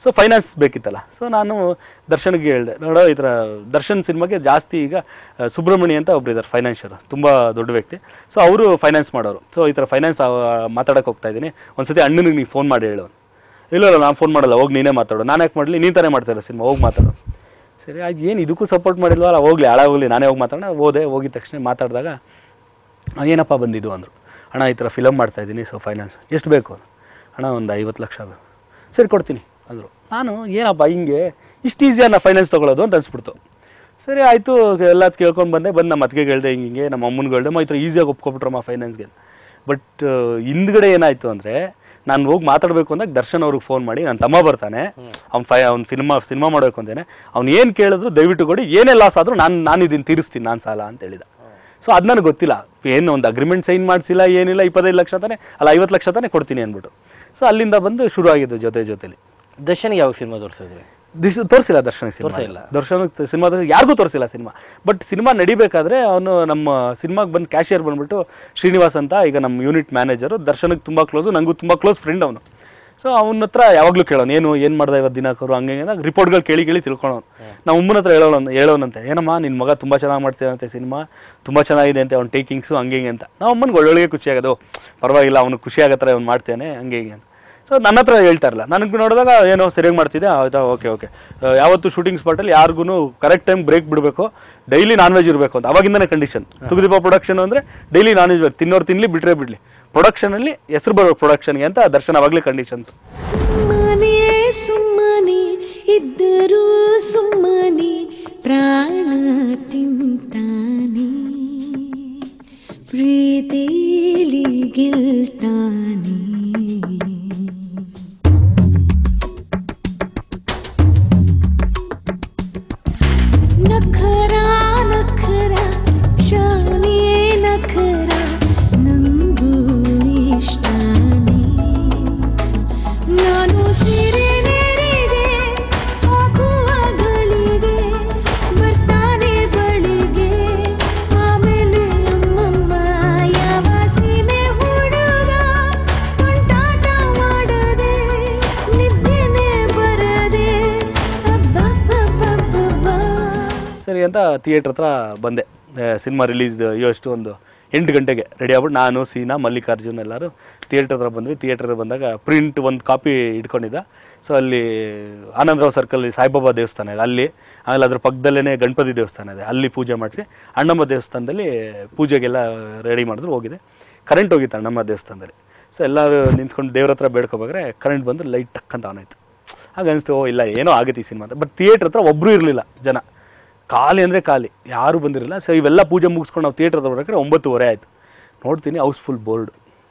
ಸೊ ಫೈನಾನ್ಸ್ ಬೇಕಿತ್ತಲ್ಲ ಸೊ ನಾನು ದರ್ಶನ್ಗೆ ಹೇಳಿದೆ ನೋಡೋ ಈ ಥರ ದರ್ಶನ್ ಸಿನಿಮಾಗೆ ಜಾಸ್ತಿ ಈಗ ಆ, ಸುಬ್ರಹ್ಮಣ್ಯ ಅಂತ ಒಬ್ರು ಇದ್ದಾರೆ ಫೈನಾನ್ಷಿಯರ್ ತುಂಬ ದೊಡ್ಡ ವ್ಯಕ್ತಿ ಸೊ ಅವರು ಫೈನಾನ್ಸ್ ಮಾಡೋರು ಸೊ ಈ ಥರ ಫೈನಾನ್ಸ್ ಮಾತಾಡಕ್ಕೆ ಹೋಗ್ತಾ ಇದ್ದೀನಿ ಒಂದ್ಸತಿ ಅಣ್ಣನಿಗೆ ನೀವು ಫೋನ್ ಮಾಡಿ ಹೇಳು ಇಲ್ಲ ಇಲ್ಲ ನಾನು ಫೋನ್ ಮಾಡಲ್ಲ ಹೋಗಿ ನೀನೇ ಮಾತಾಡು ನಾನು ಯಾಕೆ ಮಾಡಲಿ ನೀನು ತಾನೇ ಮಾಡ್ತಾ ಇಲ್ಲ ಸಿನಿಮಾ ಹೋಗಿ ಮಾತಾಡು ಸರಿ ಅದು ಏನು ಇದಕ್ಕೂ ಸಪೋರ್ಟ್ ಮಾಡಿಲ್ವಲ್ಲ ಹೋಗ್ಲಿ ಹಾಳಾಗೋಗ್ಲಿ ನಾನೇ ಹೋಗಿ ಮಾತಾಡೋಣ ಹೋದೆ ಹೋಗಿದ ತಕ್ಷಣ ಮಾತಾಡಿದಾಗ "ಆ, ಏನಪ್ಪ ಬಂದಿದ್ದು ಅಂದರು ಅಣ್ಣ ಈ ಥರ ಫಿಲಮ್ ಮಾಡ್ತಾ ಇದ್ದೀನಿ ಸೊ ಫೈನಾನ್ಸ್ ಎಷ್ಟು ಬೇಕು ಅಣ್ಣ ಒಂದು ಐವತ್ತು ಲಕ್ಷ ಬೇಕು ಸರಿ ಕೊಡ್ತೀನಿ ಅಂದರು ನಾನು ಏನಪ್ಪ ಹಿಂಗೆ ಇಷ್ಟು ಈಸಿಯನ್ನ ಫೈನಾನ್ಸ್ ತೊಗೊಳೋದು ಅಂತ ಅನ್ಸ್ಬಿಡ್ತು ಸರಿ ಆಯಿತು ಎಲ್ಲ ಕೇಳ್ಕೊಂಡು ಬಂದೆ ಬಂದು ನಮ್ಮ ಅತ್ತಿಗೆ ಹೇಳ್ದೆ ಹಿಂಗೆ ಹಿಂಗೆ ನಮ್ಮ ಅಮ್ಮನಿಗೆ ಹೇಳ್ದೆ ಈ ಥರ ಈಸಿಯಾಗಿ ಒಪ್ಕೊಬಿಟ್ರಮ್ಮ ಫೈನಾನ್ಸ್ಗೆ ಬಟ್ ಹಿಂದ್ಗಡೆ ಏನಾಯಿತು ಅಂದರೆ ನಾನು ಹೋಗಿ ಮಾತಾಡಬೇಕು ಅಂದಾಗ ದರ್ಶನ್ ಅವ್ರಿಗೆ ಫೋನ್ ಮಾಡಿ ನನ್ನ ತಮ್ಮ ಬರ್ತಾನೆ ಅವ್ನು ಫೈ ಅವ್ನು ಸಿನಿಮಾ ಸಿನಿಮಾ ಮಾಡಬೇಕು ಅಂತೇನೆ ಅವ್ನು ಏನು ಕೇಳಿದ್ರು ದಯವಿಟ್ಟು ಕೊಡಿ ಏನೇ ಲಾಸ್ ಆದರೂ ನಾನು ನಾನು ಇದನ್ನು ತೀರಿಸ್ತೀನಿ ನಾನು ಸಾಲ ಅಂತ ಹೇಳಿದ ಸೊ ಅದು ನನಗೆ ಗೊತ್ತಿಲ್ಲ ಏನು ಒಂದು ಅಗ್ರಿಮೆಂಟ್ ಸೈನ್ ಮಾಡಿಸಿಲ್ಲ ಏನಿಲ್ಲ ಇಪ್ಪತ್ತೈದು ಲಕ್ಷ ತಾನೆ ಅಲ್ಲ ಐವತ್ತು ಲಕ್ಷ ತಾನೆ ಕೊಡ್ತೀನಿ ಅಂದ್ಬಿಟ್ಟು ಸೊ ಅಲ್ಲಿಂದ ಬಂದು ಶುರು ಆಗಿದ್ದು ಜೊತೆ ಜೊತೆಲಿ ದರ್ಶನ್ಗೆ ಯಾವ ಸಿನಿಮಾ ತೋರಿಸಿದ್ರಿ ದಿಸ್ ತೋರಿಸಿಲ್ಲ ದರ್ಶನ ಸಿನಿಮಾ ತೋರ್ಸಿಲ್ಲ. ದರ್ಶನ ಸಿನಿಮಾ ಯಾರಿಗೂ ತೋರಿಸಿಲ್ಲ ಸಿನಿಮಾ ಬಟ್ ಸಿನಿಮಾ ನಡಿಬೇಕಾದ್ರೆ ಅವನು ನಮ್ಮ ಸಿನಿಮಾಗೆ ಬಂದು ಕ್ಯಾಶಿಯರ್ ಬಂದ್ಬಿಟ್ಟು ಶ್ರೀನಿವಾಸ್ ಅಂತ ಈಗ ನಮ್ಮ ಯೂನಿಟ್ ಮ್ಯಾನೇಜರು ದರ್ಶನಕ್ಕೆ ತುಂಬ ಕ್ಲೋಸು ನನಗೂ ತುಂಬ ಕ್ಲೋಸ್ ಫ್ರೆಂಡ್ ಅವನು ಸೊ ಅವನ ಹತ್ರ ಯಾವಾಗಲೂ ಕೇಳೋನು ಏನು ಏನು ಮಾಡ್ದೆ ಇವತ್ತು ದಿನಕರು ಹಂಗೆ ಹಿಂಗೆ ರಿಪೋರ್ಟ್ಗಳು ಕೇಳಿ ಕೇಳಿ ತಿಳ್ಕೊಳೋನು ನಾವು ಅಮ್ಮನ ಹತ್ರ ಹೇಳೋಣ ಹೇಳೋನಂತೆ ಏನಮ್ಮ ನಿನ್ನ ಮಗ ತುಂಬ ಚೆನ್ನಾಗಿ ಮಾಡ್ತಿದಂತೆ ಸಿನಿಮಾ ತುಂಬ ಚೆನ್ನಾಗಿದೆ ಅಂತೆ ಅವ್ನ ಟೇಕಿಂಗ್ಸು ಹಂಗೆ ಹಿಂಗೆ ಅಂತ ನಾವು ಅಮ್ಮನಿಗೆ ಒಳ್ಳೊಳ್ಳೆ ಖುಷಿ ಆಗೋದು ಪರವಾಗಿಲ್ಲ ಅವನು ಖುಷಿ ಆಗೋ ಥರ ಅವ್ನು ಮಾಡ್ತೇನೆ ಹಂಗೆ ಹಿಂಗೆ ಅಂತ ಸೊ ನನ್ನ ಹತ್ರ ಹೇಳ್ತಾ ಇರಲ್ಲ ನನಗೆ ನೋಡಿದಾಗ ಏನೋ ಸರಿಯಾಗಿ ಮಾಡ್ತಿದ್ದೆ ಆಯ್ತಾ ಓಕೆ ಓಕೆ ಯಾವತ್ತು ಶೂಟಿಂಗ್ ಸ್ಪಾಟಲ್ಲಿ ಯಾರಿಗೂ ಕರೆಕ್ಟ್ ಟೈಮ್ ಬ್ರೇಕ್ ಬಿಡಬೇಕು ಡೈಲಿ ನಾನ್ ವೆಜ್ ಇರಬೇಕು ಅಂತ ಅವಾಗಿಂದನೇ ಕಂಡೀಷನ್ ತುಗದೀಪ ಪ್ರೊಡಕ್ಷನ್ ಅಂದರೆ ಡೈಲಿ ನಾನ್ ವೆಜ್ ತಿನ್ನೋರು ತಿನ್ನಲಿ ಬಿಟ್ರೆ ಬಿಡಲಿ ಪ್ರೊಡಕ್ಷನಲ್ಲಿ ಹೆಸರು ಬರಬೇಕು ಪ್ರೊಡಕ್ಷನ್ಗೆ ಅಂತ ದರ್ಶನ್ ಅವಾಗಲೇ ಕಂಡೀಷನ್ಸ್ ಸುಮ್ಮನೆ ಸುಮ್ಮನೆ ಇದ್ದರೂ ಸುಮ್ಮನೆ ಪ್ರಾಣ ತಿಂತಾನೆ ಪ್ರೀತಿಲಿ ಗೆಲ್ತಾನೆ ನಖರ ನಖರ ಶಾನೆ ನಖರ ನಂಗೂ ಇಷ್ಟನೇ ನಾನು ಸಿರೆ ನೆರೆಗೆ ಹಾಕುವ ಗಳಿಗೆ ಬರ್ತಾನೆ ಬಳಿಗೆ ಆಮೇಲೆ ಅಮ್ಮಮ್ಮ ಯಾವ ಸೀಮೆ ಹುಡುಗ ತುಂಟಾಟ ಮಾಡದೆ ನಿದ್ದೆನೆ ಬರದೆ ಅಬ್ಬಬ್ಬಬ್ಬಬ್ಬ ಸರಿ ಅಂತ ಥಿಯೇಟ್ರ್ ಹತ್ರ ಬಂದೆ ಸಿನಿಮಾ ರಿಲೀಸ್ ಎಷ್ಟು ಒಂದು ಎಂಟು ಗಂಟೆಗೆ ರೆಡಿ ಆಗ್ಬಿಟ್ಟು ನಾನು ಸೀನಾ ಮಲ್ಲಿಕಾರ್ಜುನ್ ಎಲ್ಲರೂ ಥಿಯೇಟ್ರ್ ಹತ್ರ ಬಂದ್ವಿ ಥಿಯೇಟ್ರ್ ಬಂದಾಗ ಪ್ರಿಂಟ್ ಒಂದು ಕಾಪಿ ಇಟ್ಕೊಂಡಿದ್ದ ಸೊ ಅಲ್ಲಿ ಆನಂದರಾವ್ ಸರ್ಕಲ್ ಸಾಯಿಬಾಬಾ ದೇವಸ್ಥಾನ ಇದೆ ಅಲ್ಲಿ ಆಮೇಲೆ ಅದ್ರ ಪಕ್ಕದಲ್ಲೇ ಗಣಪತಿ ದೇವಸ್ಥಾನ ಇದೆ ಅಲ್ಲಿ ಪೂಜೆ ಮಾಡಿಸಿ ಅಣ್ಣಮ್ಮ ದೇವಸ್ಥಾನದಲ್ಲಿ ಪೂಜೆಗೆಲ್ಲ ರೆಡಿ ಮಾಡಿದ್ರು ಹೋಗಿದೆ ಕರೆಂಟ್ ಹೋಗಿತ್ತು ಅಣ್ಣಮ್ಮ ದೇವಸ್ಥಾನದಲ್ಲಿ ಸೊ ಎಲ್ಲರೂ ನಿಂತ್ಕೊಂಡು ದೇವ್ರ ಹತ್ರ ಬೇಡ್ಕೋಬೇಕಾದ್ರೆ ಕರೆಂಟ್ ಬಂದು ಲೈಟ್ ಟಕ್ ಅಂತ ಆನ್ ಆಯ್ತು ಆಗ ಅನಿಸ್ತು ಓ ಇಲ್ಲ ಏನೋ ಆಗುತ್ತೆ ಈ ಸಿನಿಮಾ ಅಂತ ಬಟ್ ಥಿಯೇಟ್ರ್ ಹತ್ರ ಒಬ್ಬರು ಇರಲಿಲ್ಲ ಜನ ಖಾಲಿ ಅಂದರೆ ಖಾಲಿ ಯಾರೂ ಬಂದಿರಲಿಲ್ಲ ಸೊ ಇವೆಲ್ಲ ಪೂಜೆ ಮುಗಿಸ್ಕೊಂಡು ನಾವು ಥಿಯೇಟ್ರ್ ಹತ್ರ ಬರೋಕ್ಕೆ ಒಂಬತ್ತುವರೆ ಆಯಿತು ನೋಡ್ತೀನಿ ಹೌಸ್ಫುಲ್ ಬೋರ್ಡ್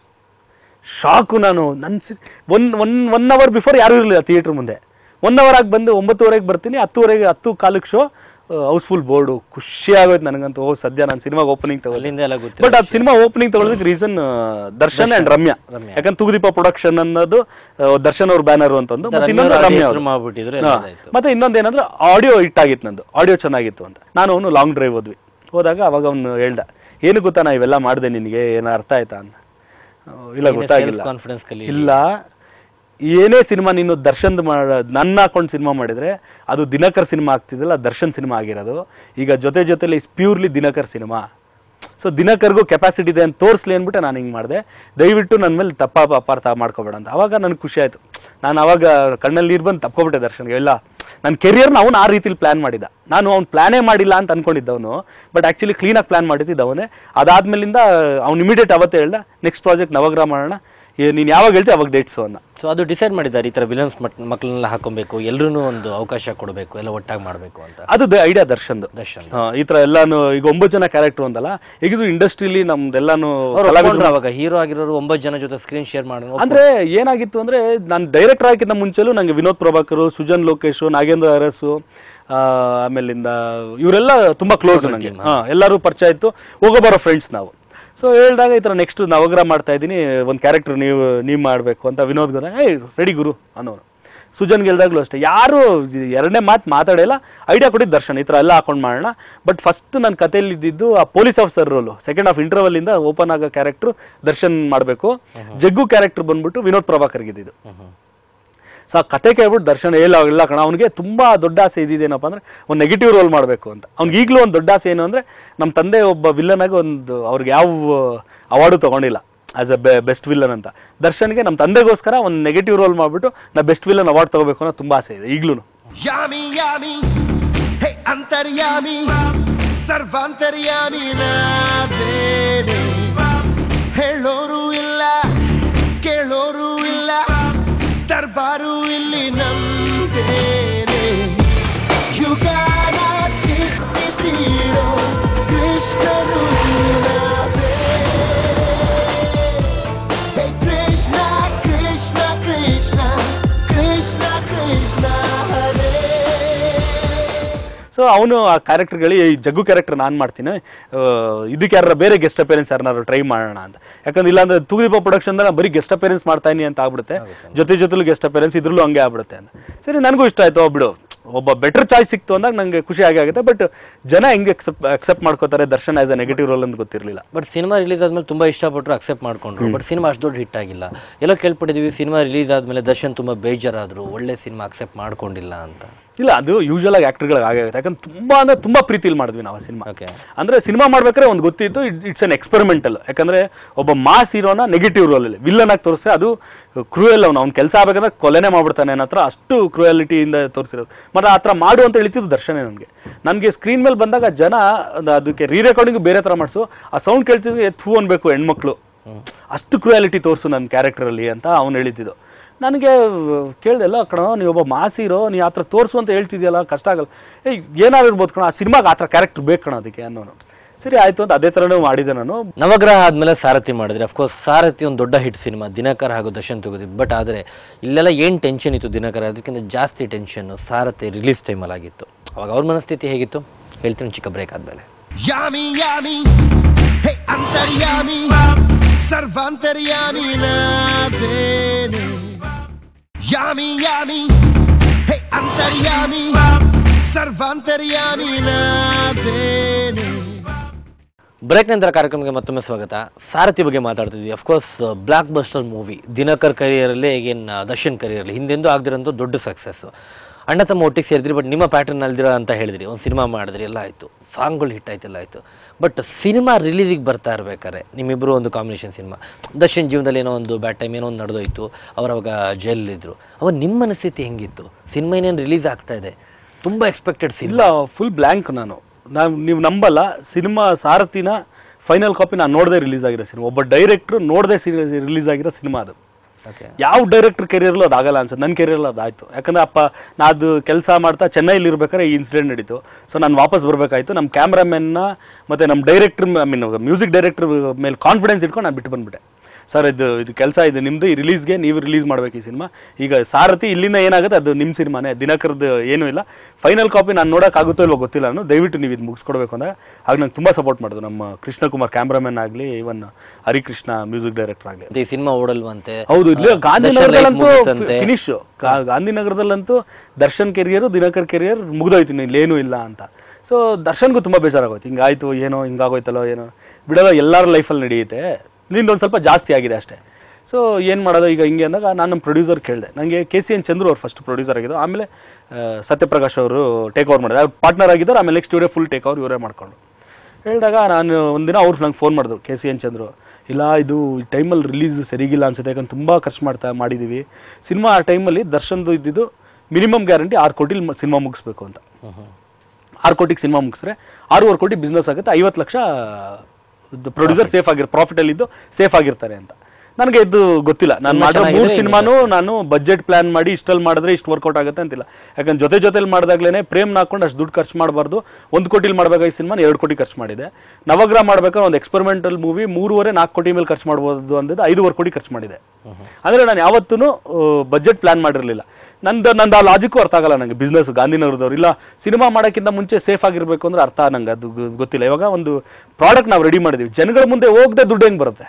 ಶಾಕು ನಾನು ನನ್ನ C one one one hour before ಯಾರೂ ಇರಲಿಲ್ಲ ಥಿಯೇಟ್ರ್ ಮುಂದೆ ಒನ್ ಅವರ್ ಆಗಿ ಬಂದು ಒಂಬತ್ತುವರೆಗೆ ಬರ್ತೀನಿ ಹತ್ತುವರೆಗೆ ಹತ್ತು ಕಾಲಕ್ಕೆ ಶೋ ಹೌಸ್ಫುಲ್ ಬೋರ್ಡು ಖುಷಿ ಆಗೋಯ್ತು ನನಗಂತೂ ಓ ಸದ್ಯ ನಾನು ಸಿನಿಮಾಗೆ ಓಪನಿಂಗ್ ತಗೊಳ್ಳಿ ಅಲ್ಲಿಂದ ಎಲ್ಲ ಗೊತ್ತಿಲ್ಲ ಬಟ್ ಅದು ಸಿನಿಮಾ ಓಪನಿಂಗ್ ತಗೊಳ್ಳೋದಕ್ಕೆ ರೀಸನ್ ದರ್ಶನ್ ಅಂಡ್ ರಮ್ಯಾ ರಮ್ಯಾ. ಯಾಕಂದ್ರೆ ತುಗುದೀಪ ಪ್ರೊಡಕ್ಷನ್ ಅನ್ನೋದು ಆ, ದರ್ಶನ್ ಅವ್ರ ಬ್ಯಾನರ್ ಅಂತ ಒಂದು ಮತ್ತೆ ಇನ್ನೊಂದು ರಮ್ಯಾ ರಮ್ಯಾ ಹೆಸ್ರು ಅವ್ರು. ಮಾಡ್ಬಿಟ್ಟಿದ್ರು ಹಾ. ಎಲ್ಲದಾಯ್ತು. ಮತ್ತೆ ಇನ್ನೊಂದು ಏನಂದ್ರೆ ಆಡಿಯೋ ಹಿಟ್ ಆಗಿತ್ತು ನಂದು ಆಡಿಯೋ ಚೆನ್ನಾಗಿತ್ತು ಅಂತ ನಾನು ಅವನು ಲಾಂಗ್ ಡ್ರೈವ್ ಹೋದ್ವಿ ಹೋದಾಗ ಅವಾಗ ಅವನು ಹೇಳ್ದ ಏನು ಗೊತ್ತಾ ನಾ ಇವೆಲ್ಲ ಮಾಡಿದೆ ನಿನಗೆ ಏನು ಅರ್ಥ ಆಯ್ತಾ ಅಂತ ಆ, ಇಲ್ಲ ಗೊತ್ತಾಗಿಲ್ಲ ಕಾನ್ಫಿಡೆನ್ಸ್ ಕಲಿ ಇಲ್ಲ ಏನೇ ಸಿನಿಮಾ ನೀನು ದರ್ಶನ್ ಮಾಡ ನನ್ನ ಹಾಕೊಂಡು ಸಿನಿಮಾ ಮಾಡಿದ್ರೆ ಅದು ದಿನಕರ್ ಸಿನಿಮಾ ಆಗ್ತಿದ್ದಲ್ಲ ದರ್ಶನ್ ಸಿನಿಮಾ ಆಗಿರೋದು ಈಗ ಜೊತೆ ಜೊತೆಲಿ ಪ್ಯೂರ್ಲಿ ದಿನಕರ್ ಸಿನಿಮಾ ಸೊ ದಿನಕರ್ಗೂ ಕೆಪಾಸಿಟಿ ಇದೆ ಅಂತ ತೋರಿಸ್ಲಿ ಅಂದ್ಬಿಟ್ಟು ನಾನು ಹಿಂಗೆ ಮಾಡಿದೆ ದಯವಿಟ್ಟು ನನ್ನ ಮೇಲೆ ತಪ್ಪ ಅಪಾರ್ಥ ಮಾಡ್ಕೋಬೇಡ ಅಂತ ಅವಾಗ ನನಗೆ ಖುಷಿ ಆಯಿತು ನಾನು ಅವಾಗ ಕಣ್ಣಲ್ಲಿ ನೀರು ಬಂದು ತಪ್ಕೊಬಿಟ್ಟೆ ದರ್ಶನ್ಗೆ ಇಲ್ಲ ನನ್ನ ಕೆರಿಯರ್ನ ಅವ್ನು ಆ ರೀತಿಲಿ ಪ್ಲಾನ್ ಮಾಡಿದ ನಾನು ಅವ್ನು ಪ್ಲಾನೇ ಮಾಡಿಲ್ಲ ಅಂತ ಅನ್ಕೊಂಡಿದ್ದವನು ಬಟ್ ಆ್ಯಕ್ಚುಲಿ ಕ್ಲೀನಾಗಿ ಪ್ಲಾನ್ ಮಾಡಿದ್ದು ಅವನೇ ಅದಾದ್ಮೇಲಿಂದ ಅವ್ನು ಇಮಿಡಿಯೇಟ್ ಅವತ್ತೇ ಹೇಳ್ದ ನೆಕ್ಸ್ಟ್ ಪ್ರಾಜೆಕ್ಟ್ ನವಗ್ರಹ ಮಾಡೋಣ ನೀನು ಯಾವಾಗ ಹೇಳ್ತೀವಿ ಅವಾಗ ಡೇಟ್ಸು ಅನ್ನ ಸೊ ಅದು ಡಿಸೈಡ್ ಮಾಡಿದ್ದಾರೆ ಈ ತರ ವಿಲನ್ಸ್ ಮಕ್ಕಳನ್ನೆಲ್ಲ ಹಾಕೊಬೇಕು ಎಲ್ರೂ ಒಂದು ಅವಕಾಶ ಕೊಡಬೇಕು ಎಲ್ಲ ಒಟ್ಟಾಗಿ ಮಾಡಬೇಕು ಅಂತ ಅದು ಐಡಿಯಾ ದರ್ಶನ್ದು ದರ್ಶನ್ ಹಾ, ಈ ತರ ಎಲ್ಲಾನು ಈಗ ಒಂಬತ್ತು ಜನ ಕ್ಯಾರೆಕ್ಟರ್ ಅಂತಲ್ಲ ಈಗ ಇದು ಇಂಡಸ್ಟ್ರಿಲಿ ನಮ್ದೆಲ್ಲಾನು ಅವ್ರು ಕಲಾವಿದ್ರು- ಒಪ್ಕೊಂಡ್ರು ಅವಾಗ ಹೀರೋ ಆಗಿರೋರು ಒಂಬತ್ತು ಜನ ಜೊತೆ ಸ್ಕ್ರೀನ್ ಶೇರ್ ಮಾಡೋಣ ಅಂದ್ರೆ ಏನಾಗಿತ್ತು ಅಂದ್ರೆ ನಾನು ಡೈರೆಕ್ಟರ್ ಆಗಿದ್ದ ಮುಂಚೆಲೂ ನಂಗೆ ವಿನೋದ್ ಪ್ರಭಾಕರ್ ಸುಜನ್ ಲೋಕೇಶ್ ನಾಗೇಂದ್ರ ಅರಸು ಆ, ಆಮೇಲಿಂದ ಇವರೆಲ್ಲ ತುಂಬಾ ಕ್ಲೋಸ್ ನನಗೆ ಹಾ ಎಲ್ಲರೂ ಪರಿಚಯ ಇತ್ತು ಹೋಗೋ ಬರೋ ಫ್ರೆಂಡ್ಸ್ ನಾವು ಸೊ ಹೇಳಿದಾಗ ಈ ಥರ ನೆಕ್ಸ್ಟ್ ನವಗ್ರಹ ಮಾಡ್ತಾ ಇದ್ದೀನಿ ಒಂದು ಕ್ಯಾರೆಕ್ಟರ್ ನೀವು ನೀವು ಮಾಡಬೇಕು ಅಂತ ವಿನೋದ್ ಗೊತ್ತ ಏಯ್ ರೆಡಿ ಗುರು ಅನ್ನೋನು ಸುಜನ್ ಗೆಲ್ದಾಗ್ಲೂ ಅಷ್ಟೇ ಯಾರು ಜಿ- ಎರಡನೇ ಮಾತು ಮಾತಾಡಿಲ್ಲ ಐಡಿಯಾ ಕೊಟ್ಟಿದ್ದು ದರ್ಶನ್ ಈ ಥರ ಎಲ್ಲ ಹಾಕೊಂಡು ಮಾಡೋಣ ಬಟ್ ಫಸ್ಟ್ ನನ್ನ ಕಥೆಯಲ್ಲಿ ಇದ್ದಿದ್ದು ಆ police officer role second half interval ಇಂದ ಓಪನ್ ಆಗೋ ಕ್ಯಾರೆಕ್ಟರ್ ದರ್ಶನ್ ಮಾಡಬೇಕು ಜಗ್ಗು ಕ್ಯಾರೆಕ್ಟರ್ ಬಂದ್ಬಿಟ್ಟು ವಿನೋದ್ ಪ್ರಭಾಕರ್ಗೆ ಇದ್ದಿದ್ದು ಸೊ ಆ ಕತೆ ಕೇಳ್ಬಿಟ್ಟು ದರ್ಶನ್ ಇಲ್ಲ ಇಲ್ಲ ಕಣ ಅವ್ನಿಗೆ ತುಂಬಾ ದೊಡ್ಡ ಆಸೆ ಇದೇನಪ್ಪ ಅಂದ್ರೆ ಒಂದು ನೆಗೆಟಿವ್ ರೋಲ್ ಮಾಡಬೇಕು ಅಂತ ಅವ್ನಿಗೆ ಈಗಲೂ ಒಂದು ದೊಡ್ಡ ಆಸೆ ಏನು ಅಂದ್ರೆ ನಮ್ಮ ತಂದೆ ಒಬ್ಬ ವಿಲ್ಲನ್ ಆಗಿ ಒಂದು ಅವ್ರಿಗೆ ಯಾವ ಅವಾರ್ಡು ತಗೊಂಡಿಲ್ಲ ಆಸ್ ಅ ಬೆಸ್ಟ್ ವಿಲ್ಲನ್ ಅಂತ ದರ್ಶನ್ಗೆ ನಮ್ಮ ತಂದೆಗೋಸ್ಕರ ಒಂದು ನೆಗೆಟಿವ್ ರೋಲ್ ಮಾಡ್ಬಿಟ್ಟು ನಾ ಬೆಸ್ಟ್ ವಿಲ್ಲನ್ ಅವಾರ್ಡ್ ತಗೋಬೇಕು ಅನ್ನೋ ತುಂಬಾ ಆಸೆ ಇದೆ ಈಗಲೂ ಯಾಮಿ ಯಾಮಿ ಹೇ ಅಂತರ್ಯಾಮಿ ಸರ್ವಾಂತರ್ಯಾಮಿ ನಾವೇನೆ ಹೇಳೋರು ಇಲ್ಲ ಕೇಳೋರು ಇಲ್ಲ ದರ್ಬಾರು ಇಲ್ಲಿ ನಂದೇನೆ ಯುಗಾನ ತಿಟ್ಟಿರೋ ಕೃಷ್ಣರು ನಾವೇ. ಹೇ ಕೃಷ್ಣ ಕೃಷ್ಣ ಕೃಷ್ಣ ಕೃಷ್ಣ ಕೃಷ್ಣ ಹರೇ ಸೊ ಅವನು ಆ ಕ್ಯಾರೆಕ್ಟರ್ಗಳು ಈ ಜಗ್ಗು ಕ್ಯಾರೆಕ್ಟರ್ ನಾನು ಮಾಡ್ತೀನಿ ಆ, ಇದಕ್ಕೆ ಯಾರು ಬೇರೆ ಗೆಸ್ಟ್ ಅಪೇರೆನ್ಸ್ ಯಾರನ್ನಾರು ಟ್ರೈ ಮಾಡೋಣ ಅಂತ ಯಾಕಂದ್ರೆ ಇಲ್ಲಾಂದ್ರೆ ತೂಗುದೀಪ ಪ್ರೊಡಕ್ಷನ್ ನಾನು ಬರೀ ಗೆಸ್ಟ್ ಅಪೇರೆನ್ಸ್ ಮಾಡ್ತಾ ಇದೀನಿ ಅಂತ ಆಗ್ಬಿಡುತ್ತೆ ಜೊತೆ ಜೊತೆಲು ಗೆಸ್ಟ್ ಅಪೇರೆನ್ಸ್ ಇದ್ರಲ್ಲೂ ಹಂಗೆ ಆಗ್ಬಿಡುತ್ತೆ ಅಂತ ಸರಿ ನನಗೂ ಇಷ್ಟ ಆಯ್ತು ಬಿಡು ಒಬ್ಬ ಬೆಟರ್ ಚಾಯ್ಸ್ ಸಿಕ್ತು ಅಂದಾಗ ನಂಗೆ ಖುಷಿ ಆಗಿ ಆಗುತ್ತೆ ಬಟ್ ಜನ ಹೆಂಗೆ ಅಕ್ಸೆಪ್ಟ್ ಅಕ್ಸೆಪ್ಟ್ ಮಾಡ್ಕೋತಾರೆ Darshan as a negative role ಅಂತ ಗೊತ್ತಿರಲಿಲ್ಲ ಬಟ್ ಸಿನಿಮಾ ರಿಲೀಸ್ ಆದ್ಮೇಲೆ ತುಂಬಾ ಇಷ್ಟಪಟ್ಟರು ಅಕ್ಸೆಪ್ಟ್ ಮಾಡ್ಕೊಂಡ್ರು ಬಟ್ ಸಿನಿಮಾ ಅಷ್ಟು ದೊಡ್ಡ ಹಿಟ್ ಆಗಿಲ್ಲ ಎಲ್ಲೋ ಕೇಳ್ಪಟ್ಟಿದೀವಿ ಸಿನಿಮಾ ರಿಲೀಸ್ ಆದ್ಮೇಲೆ ದರ್ಶನ್ ತುಂಬಾ ಬೇಜಾರಾದ್ರು ಒಳ್ಳೆ ಸಿನಿಮಾ ಅಕ್ಸೆಪ್ಟ್ ಮಾಡ್ಕೊಂಡಿಲ್ಲ ಅಂತ ಇಲ್ಲ ಅದು ಯೂಶುವಲ್ ಆಗಿ ಆಕ್ಟರ್ಗಳಿಗೆ ಆಗುತ್ತೆ ಯಾಕಂದ್ರೆ ತುಂಬಾ ಅಂದ್ರೆ ತುಂಬಾ ಪ್ರೀತಿಲಿ ಮಾಡಿದ್ವಿ ನಾವು ಆ ಸಿನಿಮಾ ಓಕೆ ಅಂದ್ರೆ ಸಿನಿಮಾ ಮಾಡ್ಬೇಕಾದ್ರೆ ಒಂದು ಗೊತ್ತಿತ್ತು ಇಟ್ಸ್ ಅನ್ ಎಕ್ಸ್ಪೆರಿಮೆಂಟಲ್ ಯಾಕಂದ್ರೆ ಒಬ್ಬ ಮಾಸ್ ಹೀರೋನ ನೆಗೆಟಿವ್ ರೋಲ್ ಅಲ್ಲಿ ವಿಲ್ಲನ್ ಆಗಿ ತೋರಿಸಿ ಅದು ಕ್ರೂಯಲ್ ಅವ್ನು ಅವ್ನ ಕೆಲಸ ಆಗ್ಬೇಕಂದ್ರೆ ಕೊಲೆನೇ ಮಾಡ್ಬಿಡ್ತಾನೆ ನನ್ನ ಹತ್ರ ಅಷ್ಟು ಕ್ರೂಯಾಲಿಟಿಯಿಂದ ತೋರಿಸಿರೋದು ಮತ್ತೆ ಆ ಥರ ಮಾಡು ಅಂತ ಹೇಳ್ತಿದ್ದು ದರ್ಶನೇ ನನಗೆ ನನಗೆ ಸ್ಕ್ರೀನ್ ಮೇಲೆ ಬಂದಾಗ ಜನ ಅದ್- ಅದಕ್ಕೆ ರೀ ರೆಕಾರ್ಡಿಂಗ್ ಬೇರೆ ಥರ ಮಾಡಿಸು ಆ ಸೌಂಡ್ ಕೇಳ್ತಿದ್ರೆ ಥೂ ಅನ್ಬೇಕು ಹೆಣ್ಮಕ್ಳು ಅಷ್ಟು ಕ್ರೂಯಾಲಿಟಿ ತೋರಿಸು ನನ್ನ ಕ್ಯಾರೆಕ್ಟರಲ್ಲಿ ಅಂತ ಅವ್ನು ಹೇಳಿದ್ದು ನನಗೆ ಕೇಳ್ದೆ ಎಲ್ಲ ಕಣ ನೀವು ಒಬ್ಬ ಮಾಸ್ ಹೀರೋ ನೀವು ಆ ಥರ ತೋರಿಸು ಅಂತ ಹೇಳ್ತಿದ್ಯಲ್ಲ ಕಷ್ಟ ಆಗಲ್ಲ ಏಯ್ ಏನಾಗಿರ್ಬೋದು ಕಣ ಆ ಸಿನಿಮಾಗೆ ಆ ಥರ ಕ್ಯಾರೆಕ್ಟರ್ ಬೇಕು ಕಣ ಅದಕ್ಕೆ ಅನ್ನೋನು ಸರಿ ಆಯ್ತು ಅಂತ ಅದೇ ಥರನೇ ಮಾಡಿದೆ ನಾನು ನವಗ್ರಹ ಆದ್ಮೇಲೆ ಸಾರಥಿ ಮಾಡಿದ್ರೆ ಅಫ್ಕೋರ್ಸ್ ಸಾರಥಿ ಒಂದು ದೊಡ್ಡ ಹಿಟ್ ಸಿನಿಮಾ ದಿನಕರ್ ಹಾಗೂ ದರ್ಶನ್ ತಗೋದಿದ್ದು ಬಟ್ ಆದರೆ ಇಲ್ಲೆಲ್ಲ ಏನು ಟೆನ್ಷನ್ ಇತ್ತು ದಿನಕರ್ ಅದಕ್ಕಿಂತ ಜಾಸ್ತಿ ಟೆನ್ಷನ್ ಸಾರಥಿ ರಿಲೀಸ್ ಟೈಮಲ್ಲಿ ಆಗಿತ್ತು ಅವಾಗ ಅವ್ರ ಮನಸ್ಥಿತಿ ಹೇಗಿತ್ತು ಹೇಳ್ತೀನಿ ಚಿಕ್ಕ ಬ್ರೇಕ್ ಆದ್ಮೇಲೆ ಯಾಮಿ ಯಾಮಿ ಹೇ ಅಂತರ್ಯಾಮಿ ಸರ್ವಾಂತರ್ಯಾಮಿ ನಾವೇನೆ ಯಾಮಿ ಯಾಮಿ ಹೇ ಅಂತರ್ಯಾಮಿ ಸರ್ವಾಂತರ್ಯಾಮಿ ನಾವೇನೆ ಬ್ರೇಕ್ ನಂತರ ಕಾರ್ಯಕ್ರಮಕ್ಕೆ ಮತ್ತೊಮ್ಮೆ ಸ್ವಾಗತ ಸಾರಥಿ ಬಗ್ಗೆ ಮಾತಾಡ್ತಿದ್ವಿ of course blockbuster movie Dinakar ಕರಿಯರಲ್ಲಿ ಈಗೇನ್ ದರ್ಶನ್ ಕರಿಯರಲ್ಲಿ ಹಿಂದೆಂದೂ ಆಗದಿರೋಂಥ ದೊಡ್ಡ ಸಕ್ಸಸ್ ಅಣ್ಣ ತಮ್ಮ ಒಟ್ಟಿಗೆ ಸೇರಿದ್ರಿ ಬಟ್ ನಿಮ್ಮ ಪ್ಯಾಟರ್ನ್ ಅಲ್ದಿರ ಅಂತ ಹೇಳಿದ್ರಿ ಒಂದು ಸಿನಿಮಾ ಮಾಡಿದ್ರಿ ಎಲ್ಲ ಆಯಿತು ಸಾಂಗ್ಗಳು ಹಿಟ್ ಆಯ್ತು ಎಲ್ಲ ಆಯಿತು ಬಟ್ ಸಿನಿಮಾ ರಿಲೀಸಿಗೆ ಬರ್ತಾ ಇರ್ಬೇಕಾರೆ ನಿಮ್ಮಿಬ್ಬರು ಒಂದು ಕಾಂಬಿನೇಷನ್ ಸಿನಿಮಾ ದರ್ಶನ್ ಜೀವನದಲ್ಲಿ ಏನೋ ಒಂದು ಬ್ಯಾಡ್ ಟೈಮ್ ಏನೋ ಒಂದು ನಡೆದೋಯ್ತು ಅವ್ರು ಅವಾಗ ಜೈಲಲ್ಲಿದ್ದರು ಅವಾಗ ನಿಮ್ಮ ಮನಸ್ಥಿತಿ ಹೆಂಗಿತ್ತು ಸಿನಿಮಾ ಏನೇನು ರಿಲೀಸ್ ಆಗ್ತಾ ಇದೆ ತುಂಬ ಎಕ್ಸ್ಪೆಕ್ಟೆಡ್ ಇಲ್ಲ ಫುಲ್ ಬ್ಲ್ಯಾಂಕ್ ನಾನು ನಾನು ನೀವು ನಂಬಲ್ಲ ಸಿನಿಮಾ ಸಾರಥಿನ ಫೈನಲ್ ಕಾಪಿ ನಾನು ನೋಡದೆ ರಿಲೀಸ್ ಆಗಿರೋ ಸಿನಿಮಾ ಒಬ್ಬ ಡೈರೆಕ್ಟ್ರು ನೋಡದೆ ರಿಲೀಸ್ ಆಗಿರೋ ಸಿನಿಮಾ ಅದು ಓಕೆ ಯಾವ ಡೈರೆಕ್ಟರ್ ಕೆರಿಯರ್ಲು ಅದು ಆಗಲ್ಲ ಅನ್ಸುತ್ತೆ ನನ್ನ ಕೆರಿಯರ್ಲು ಅದಾಯ್ತು ಯಾಕಂದ್ರೆ ಅಪ್ಪ ನಾ ಅದು ಕೆಲಸ ಮಾಡ್ತಾ ಚೆನ್ನೈಲಿ ಇರ್ಬೇಕಾದ್ರೆ ಈ ಇನ್ಸಿಡೆಂಟ್ ನಡೀತು ಸೊ ನಾನು ವಾಪಸ್ ಬರಬೇಕಾಯ್ತು ನಮ್ಮ ಕ್ಯಾಮ್ರಾಮನ್ನ ಮತ್ತೆ ನಮ್ಮ director I mean music director ಮೇಲೆ ಕಾನ್ಫಿಡೆನ್ಸ್ ಇಟ್ಕೊಂಡು ನಾನು ಬಿಟ್ಟು ಬಂದ್ಬಿಟ್ಟೆ ಸರ್ ಇದು ಇದು ಕೆಲಸ ಇದು ನಿಮ್ಮದು ಈ ರಿಲೀಸ್ಗೆ ನೀವು ರಿಲೀಸ್ ಮಾಡ್ಬೇಕು ಈ ಸಿನಿಮಾ ಈಗ ಸಾರಥಿ ಇಲ್ಲಿಂದ ಏನಾಗುತ್ತೆ ಅದು ನಿಮ್ಮ ಸಿನಿಮಾನೇ ದಿನಕರದ್ದು ಏನೂ ಇಲ್ಲ ಫೈನಲ್ ಕಾಪಿ ನಾನು ನೋಡೋಕ್ಕಾಗುತ್ತೋ ಇಲ್ವೋ ಗೊತ್ತಿಲ್ಲ ನಾನು ದಯವಿಟ್ಟು ನೀವು ಇದು ಮುಗಿಸ್ಕೊಡ್ಬೇಕು ಅಂದಾಗ ಆಗ ನಂಗೆ ತುಂಬ ಸಪೋರ್ಟ್ ಮಾಡಿದ್ರು ನಮ್ಮ ಕೃಷ್ಣ ಕುಮಾರ್ ಕ್ಯಾಮ್ರಾಮನ್ ಆಗಲಿ ಇವನ್ ಹರಿಕೃಷ್ಣ ಮ್ಯೂಸಿಕ್ ಡೈರೆಕ್ಟರ್ ಆಗಲಿ ಈ ಸಿನಿಮಾ ಓಡಲ್ವಂತೆ ಹೌದು ಇಲ್ಲಿ ಆ, ದರ್ಶನ್ ಗಾಂಧಿನಗರದಲ್ಲಂತೂ life ಮುಗೀತಂತೆ. ಫಿನಿಶ್ ಗಾಂಧಿನಗರದಲ್ಲಂತೂ ದರ್ಶನ್ ಕೆರಿಯರ್ ದಿನಕರ್ ಕೆರಿಯರ್ ಮುಗ್ದೋಯ್ತು ಇಲ್ಲೇನೂ ಇಲ್ಲ ಅಂತ ಸೊ ದರ್ಶನ್ಗೂ ತುಂಬಾ ಬೇಜಾರಾಗೋಯ್ತು ಹಿಂಗಾಯ್ತು ಏನೋ ಹಿಂಗಾಗೋಯ್ತಲ್ಲೋ ಏನೋ ಬಿಡೋದ ಎಲ್ಲರ ಲೈಫಲ್ಲಿ ನಡೆಯುತ್ತೆ ನಿಂದೊಂದು ಸ್ವಲ್ಪ ಜಾಸ್ತಿ ಆಗಿದೆ ಅಷ್ಟೇ ಸೊ ಏನು ಮಾಡೋದು ಈಗ ಹಿಂಗೆ ಅಂದಾಗ ನಾನು ನಮ್ಮ ಪ್ರೊಡ್ಯೂಸರ್ ಕೇಳಿದೆ ನನಗೆ ಕೆ ಸಿ ಎನ್ ಚಂದ್ರು ಅವ್ರು ಫಸ್ಟ್ ಪ್ರೊಡ್ಯೂಸರ್ ಆಗಿದ್ದು ಆಮೇಲೆ ಆ, ಸತ್ಯಪ್ರಕಾಶ್ ಅವರು ಟೇಕ್ ಓವರ್ ಮಾಡಿದ್ರು ಅವ್ರು ಪಾರ್ಟ್ನರ್ ಆಗಿದ್ದಾರೆ ಆಮೇಲೆ ನೆಕ್ಸ್ಟ್ ಇವರೇ ಫುಲ್ ಟೇಕ್ ಓವರ್ ಇವರೇ ಮಾಡ್ಕೊಂಡು ಹೇಳಿದಾಗ ನಾನು ಒಂದಿನ ಅವ್ರು ನಂಗೆ ಫೋನ್ ಮಾಡಿದ್ರು ಕೆ ಸಿ ಎನ್ ಚಂದ್ರು ಇಲ್ಲ ಇದು ಈ ಟೈಮಲ್ಲಿ ರಿಲೀಸ್ ಸರಿಗಿಲ್ಲ ಅನ್ಸುತ್ತೆ ಯಾಕಂದ್ರೆ ತುಂಬ ಖರ್ಚು ಮಾಡ್ತಾ ಮಾಡಿದ್ದೀವಿ ಸಿನಿಮಾ ಆ ಟೈಮಲ್ಲಿ ದರ್ಶನ್ದು ಇದ್ದಿದ್ದು ಮಿನಿಮಮ್ ಗ್ಯಾರಂಟಿ ಆರು ಕೋಟಿಲಿ ಸಿನಿಮಾ ಮುಗಿಸ್ಬೇಕು ಅಂತ ಆರು ಕೋಟಿಗೆ ಸಿನಿಮಾ ಮುಗಿಸ್ರೆ ಆರೂವರೆ ಕೋಟಿ ಬಿಸ್ನೆಸ್ ಆಗುತ್ತೆ ಐವತ್ತು ಲಕ್ಷ ಪ್ರೊಡ್ಯೂಸರ್ ಸೇಫ್ ಆಗಿರ್ ಪ್ರಾಫಿಟಲ್ಲಿ ಇದ್ದು ಸೇಫ್ ಆಗಿರ್ತಾರೆ ಅಂತ ನನಗೆ ಇದು ಗೊತ್ತಿಲ್ಲ ನಾನು ಸಿನಿಮಾ ಮಾಡೋ ಮೂರು ಚೆನ್ನಾಗಿದ್ರೆ ಸಿನಿಮಾನು ನಾನು ಬಜೆಟ್ ಪ್ಲಾನ್ ಮಾಡಿ ಇಷ್ಟಲ್ಲಿ ಮಾಡಿದ್ರೆ ಇಷ್ಟು ವರ್ಕೌಟ್ ಆಗುತ್ತೆ ಅಂತಿಲ್ಲ ಯಾಕಂದ್ರೆ ಜೊತೆ ಜೊತೆಲಿ ಮಾಡಿದಾಗ್ಲೇ ಪ್ರೇಮ್ ಹಾಕೊಂಡು ಅಷ್ಟು ದುಡ್ಡು ಖರ್ಚು ಮಾಡಬಾರ್ದು ಒಂದು ಕೋಟಿಲಿ ಮಾಡ್ಬೇಕಾಗಿ ಸಿನಿಮಾ ಎರಡು ಕೋಟಿ ಖರ್ಚು ಮಾಡಿದೆ ನವಗ್ರಹ ಮಾಡ್ಬೇಕಾದ್ರೆ ಒಂದು ಎಕ್ಸ್ಪೆರಿಮೆಂಟಲ್ ಮೂವಿ ಮೂರುವರೆ ನಾಲ್ಕು ಕೋಟಿ ಮೇಲೆ ಖರ್ಚು ಮಾಡ್ಬೋದು ಅಂದಿದ್ದು ಐದೂವರೆ ಕೋಟಿ ಖರ್ಚು ಮಾಡಿದೆ ಅಂದ್ರೆ ನಾನು ಯಾವತ್ತೂ ಬಜೆಟ್ ಪ್ಲಾನ್ ಮಾಡಿರಲಿಲ್ಲ ನಂದು ನಂದು ಆ ಲಾಜಿಕ್ಕು ಅರ್ಥ ಆಗಲ್ಲ ನನಗೆ ಬಿಸ್ನೆಸ್ ಗಾಂಧಿನಗರದವ್ರು ಇಲ್ಲ ಸಿನಿಮಾ ಮಾಡೋಕ್ಕಿಂತ ಮುಂಚೆ ಸೇಫ್ ಆಗಿರಬೇಕು ಅಂದ್ರೆ ಅರ್ಥ ನಂಗೆ ಅದು ಗೊ- ಗೊತ್ತಿಲ್ಲ ಇವಾಗ ಒಂದು ಪ್ರಾಡಕ್ಟ್ ನಾವು ರೆಡಿ ಮಾಡಿದೀವಿ ಜನಗಳ ಮುಂದೆ ಹೋಗದೆ ದುಡ್ಡು ಹೆಂಗೆ ಬರುತ್ತೆ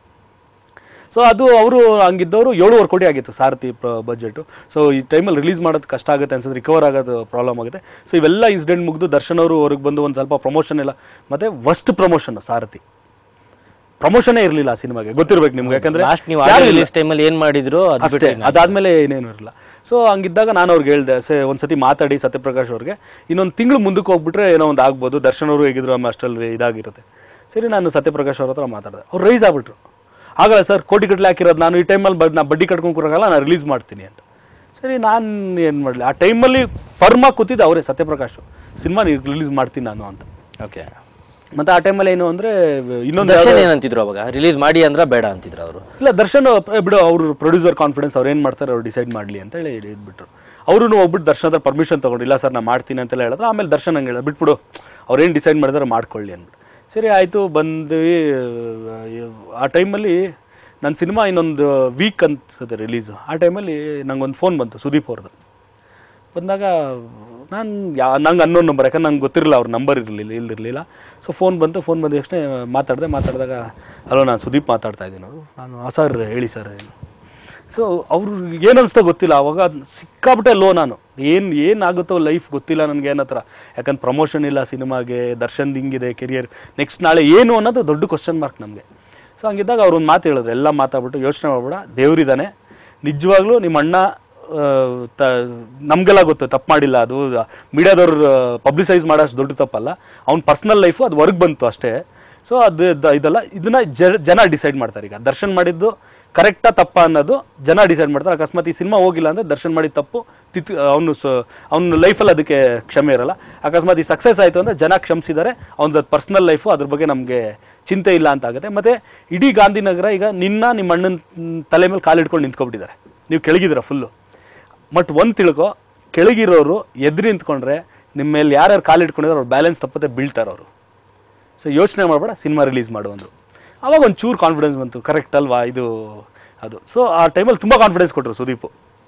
ಸೊ ಅದು ಅವರು ಹಂಗಿದ್ದವರು ಏಳುವರೆ ಕೋಟಿ ಆಗಿತ್ತು ಸಾರಥಿ ಬಜೆಟು ಸೊ ಈ ಟೈಮಲ್ಲಿ ರಿಲೀಸ್ ಮಾಡೋದು ಕಷ್ಟ ಆಗುತ್ತೆ ಅನ್ಸುತ್ತೆ ರಿಕವರ್ ಆಗೋದು ಪ್ರಾಬ್ಲಮ್ ಆಗುತ್ತೆ ಸೊ ಇವೆಲ್ಲ ಇನ್ಸಿಡೆಂಟ್ ಮುಗಿದು ದರ್ಶನ್ ಅವರು ಹೊರಗೆ ಬಂದು ಒಂದು ಸ್ವಲ್ಪ ಪ್ರಮೋಷನ್ ಎಲ್ಲ ಮತ್ತೆ ವಸ್ಟ್ ಪ್ರಮೋಷನ್ ಸಾರಥಿ ಪ್ರಮೋಷನೇ ಇರಲಿಲ್ಲ ಆ ಸಿನಿಮಾಗೆ ಗೊತ್ತಿರ್ಬೇಕು ನಿಮ್ಗೆ ಯಾಕಂದ್ರೆ ಲಾಸ್ಟ್ ನೀವು ಯಾರೂ ಇಲ್ಲ. ರಿಲೀಸ್ ಟೈಮಲ್ಲಿ ಏನ್ ಮಾಡಿದ್ರು ಅದ್ ಅಷ್ಟೇ ಬಿಟ್ರೆ ಇನ್ನ- ಅದಾದ್ಮೇಲೆ ಏನೇನು ಇರಲ್ಲ ಸೊ ಹಂಗಿದ್ದಾಗ ನಾನು ಅವ್ರಿಗೆ ಹೇಳ್ದೆ ಸೇ ಒಂದ್ಸತಿ ಮಾತಾಡಿ ಸತ್ಯಪ್ರಕಾಶ್ ಅವ್ರಿಗೆ ಇನ್ನೊಂದು ತಿಂಗಳು ಮುಂದಕ್ಕೆ ಹೋಗ್ಬಿಟ್ರೆ ಏನೋ ಒಂದು ಆಗ್ಬೋದು ದರ್ಶನ್ ಅವರು ಹೇಗಿದ್ರು ಆಮೇಲೆ ಅಷ್ಟರಲ್ಲಿ ಇದಾಗಿರುತ್ತೆ ಸರಿ ನಾನು ಸತ್ಯಪ್ರಕಾಶ್ ಅವ್ರ ಹತ್ರ ಮಾತಾಡಿದೆ ಅವ್ರು ರೈಸ್ ಆಗ್ಬಿಟ್ರು ಆಗಲ್ಲ ಸರ್ ಕೋಟಿ ಗಟ್ಟಲೆ ಹಾಕಿರೋದು ನಾನು ಈ ಟೈಮಲ್ಲಿ ಬ ನಾ ಬಡ್ಡಿ ಕಟ್ಕೊಂಡು ಕೂರಾಗಲ್ಲ ನಾನು ರಿಲೀಸ್ ಮಾಡ್ತೀನಿ ಅಂತ ಸರಿ ನಾನು ಏನು ಮಾಡಲಿ ಆ ಟೈಮಲ್ಲಿ ಫರ್ಮಾಗಿ ಕೂತಿದ್ದೆ ಅವರೇ ಸತ್ಯಪ್ರಕಾಶ್ ಸಿನಿಮಾ ರಿಲೀಸ್ ಮಾಡ್ತೀನಿ ನಾನು ಅಂತ ಓಕೆ ಮತ್ತೆ ಆ ಟೈಮಲ್ಲಿ ಏನು ಅಂದ್ರೆ ಇನ್ನೊಂದು ದರ್ಶನ್ ಯಾವ್ದೋ- ಏನಂತಿದ್ರು ಅವಾಗ ರಿಲೀಸ್ ಮಾಡಿ ಅಂದ್ರ ಬೇಡ ಅಂತಿದ್ರು ಅವರು ಇಲ್ಲ ದರ್ಶನ್ ಏ ಬಿಡು ಅವರು ಪ್ರೊಡ್ಯೂಸರ್ ಕಾನ್ಫಿಡೆನ್ಸ್ ಅವ್ರು ಏನು ಮಾಡ್ತಾರೆ ಅವ್ರು ಡಿಸೈಡ್ ಮಾಡಲಿ ಅಂತ ಹೇಳಿ ಇದ್ಬಿಟ್ರು ಅವರು ಹೋಗ್ಬಿಟ್ಟು ದರ್ಶನ್ ಹತ್ರ ಪರ್ಮಿಷನ್ ತಗೊಂಡಿಲ್ಲ ಸರ್ ನಾನು ಮಾಡ್ತೀನಿ ಅಂತೆಲ್ಲ ಹೇಳಿದ್ರು ಆಮೇಲೆ ದರ್ಶನ್ ಹಂಗೆ ಹೇಳಿದ್ರು ಬಿಟ್ಬಿಡು ಅವ್ರು ಏನು ಡಿಸೈಡ್ ಮಾಡಿದಾರೆ ಮಾಡ್ಕೊಳ್ಳಿ ಅಂದ್ಬಿಟ್ಟು ಸರಿ ಆಯಿತು ಬಂದ್ವಿ ಆ ಟೈಮಲ್ಲಿ ನನ್ನ ಸಿನಿಮಾ ಇನ್ನೊಂದು ವೀಕ್ ಅನ್ಸುತ್ತೆ ರಿಲೀಸು ಆ ಟೈಮಲ್ಲಿ ನಂಗೊಂದು ಫೋನ್ ಬಂತು ಸುದೀಪ್ ಅವ್ರದ್ದು ಬಂದಾಗ ನಾನು ಯಾ ನಂಗೆ ಅನ್ನೋ ನಂಬರ್ ಯಾಕಂದ್ರೆ ನಂಗೆ ಗೊತ್ತಿರಲಿಲ್ಲ ಅವ್ರ ನಂಬರ್ ಇರಲಿಲ್ಲ ಇಲ್ಲಿರಲಿಲ್ಲ ಸೊ ಫೋನ್ ಬಂತು ಫೋನ್ ಬಂದ ತಕ್ಷಣ ಮಾತಾಡಿದೆ ಮಾತಾಡಿದಾಗ ಹಲೋ ನಾನು ಸುದೀಪ್ ಮಾತಾಡ್ತಾ ಇದ್ದೀನಿ ಅವರು ನಾನು ಹಾಂ ಸರ್ ಹೇಳಿ ಸರ್ ಸೊ ಅವ್ರು ಏನು ಅನಿಸ್ತೋ ಗೊತ್ತಿಲ್ಲ ಅವಾಗ ಸಿಕ್ಕಾಬಿಟ್ಟೆ ಲೋ ನಾನು ಏನು ಏನಾಗುತ್ತೋ ಲೈಫ್ ಗೊತ್ತಿಲ್ಲ ನನಗೆ ಏನೋ ಹತ್ರ ಯಾಕಂದ್ರೆ ಪ್ರಮೋಷನ್ ಇಲ್ಲ ಸಿನಿಮಾಗೆ ದರ್ಶನ್ ಹಿಂಗಿದೆ ಕೆರಿಯರ್ ನೆಕ್ಸ್ಟ್ ನಾಳೆ ಏನು ಅನ್ನೋದು ದೊಡ್ಡ ಕ್ವಶನ್ ಮಾರ್ಕ್ ನಮಗೆ ಸೊ ಹಂಗಿದ್ದಾಗ ಅವ್ರು ಒಂದು ಮಾತು ಹೇಳಿದ್ರು ಎಲ್ಲ ಮಾತಾಡ್ಬಿಟ್ಟು ಯೋಚನೆ ಮಾಡ್ಬೇಡ ದೇವ್ರಿದ್ದಾನೆ ನಿಜವಾಗ್ಲೂ ನಿಮ್ಮ ಅಣ್ಣ ಆ, ತ ನಮಗೆಲ್ಲ ಗೊತ್ತು ತಪ್ಪು ಮಾಡಿಲ್ಲ ಅದು ಮೀಡಿಯಾದವ್ರು ಪಬ್ಲಿಸೈಸ್ ಮಾಡೋಷ್ಟು ದೊಡ್ಡ ತಪ್ಪಲ್ಲ ಅವ್ನ ಪರ್ಸ್ನಲ್ ಲೈಫು ಅದು ಹೊರಗೆ ಬಂತು ಅಷ್ಟೇ ಸೊ ಅದು ದ- ಇದೆಲ್ಲ ಇದನ್ನ ಜ- ಜನ ಡಿಸೈಡ್ ಮಾಡ್ತಾರೆ ಈಗ ದರ್ಶನ್ ಮಾಡಿದ್ದು ಕರೆಕ್ಟಾ ತಪ್ಪ ಅನ್ನೋದು ಜನ ಡಿಸೈಡ್ ಮಾಡ್ತಾರೆ ಅಕಸ್ಮಾತ್ ಈ ಸಿನಿಮಾ ಹೋಗಿಲ್ಲ ಅಂದರೆ ದರ್ಶನ್ ಮಾಡಿದ ತಪ್ಪು ತಿತ್ ಅವನು ಸ ಅವ್ನ ಲೈಫಲ್ಲಿ ಅದಕ್ಕೆ ಕ್ಷಮೆ ಇರಲ್ಲ ಅಕಸ್ಮಾತ್ ಈ ಸಕ್ಸಸ್ ಆಯಿತು ಅಂದರೆ ಜನ ಕ್ಷಮಿಸಿದ್ದಾರೆ ಅವ್ನದ್ದು ಪರ್ಸ್ನಲ್ ಲೈಫು ಅದ್ರ ಬಗ್ಗೆ ನಮಗೆ ಚಿಂತೆ ಇಲ್ಲ ಅಂತ ಆಗುತ್ತೆ ಮತ್ತು ಇಡೀ ಗಾಂಧಿನಗರ ಈಗ ನಿನ್ನ ನಿಮ್ಮ ಅಣ್ಣನ ತಲೆ ಮೇಲೆ ಕಾಲಿಡ್ಕೊಂಡು ನಿಂತ್ಕೊಬಿಟ್ಟಿದ್ದಾರೆ ನೀವು ಕೆಳಗಿದ್ದೀರ ಫುಲ್ಲು ಬಟ್ ಒಂದು ತಿಳ್ಕೊ ಕೆಳಗಿರೋರು ಎದುರು ನಿಂತ್ಕೊಂಡ್ರೆ ನಿಮ್ಮ ಮೇಲೆ ಯಾರ್ಯಾರು ಕಾಲಿಟ್ಕೊಂಡಿದ್ದಾರೆ ಅವ್ರು ಬ್ಯಾಲೆನ್ಸ್ ತಪ್ಪತ್ತೆ ಬೀಳ್ತಾರೆ ಅವರು ಸೊ ಯೋಚನೆ ಮಾಡಬೇಡ ಸಿನಿಮಾ ರಿಲೀಸ್ ಮಾಡು ಅಂದರು ಅವಾಗ ಒಂದು ಚೂರು ಕಾನ್ಫಿಡೆನ್ಸ್ ಬಂತು ಕರೆಕ್ಟ್ ಅಲ್ವಾ ಇದು ಅದು ಸೊ ಆ ಟೈಮಲ್ಲಿ ತುಂಬ ಕಾನ್ಫಿಡೆನ್ಸ್ ಕೊಟ್ಟರು ಸುದೀಪು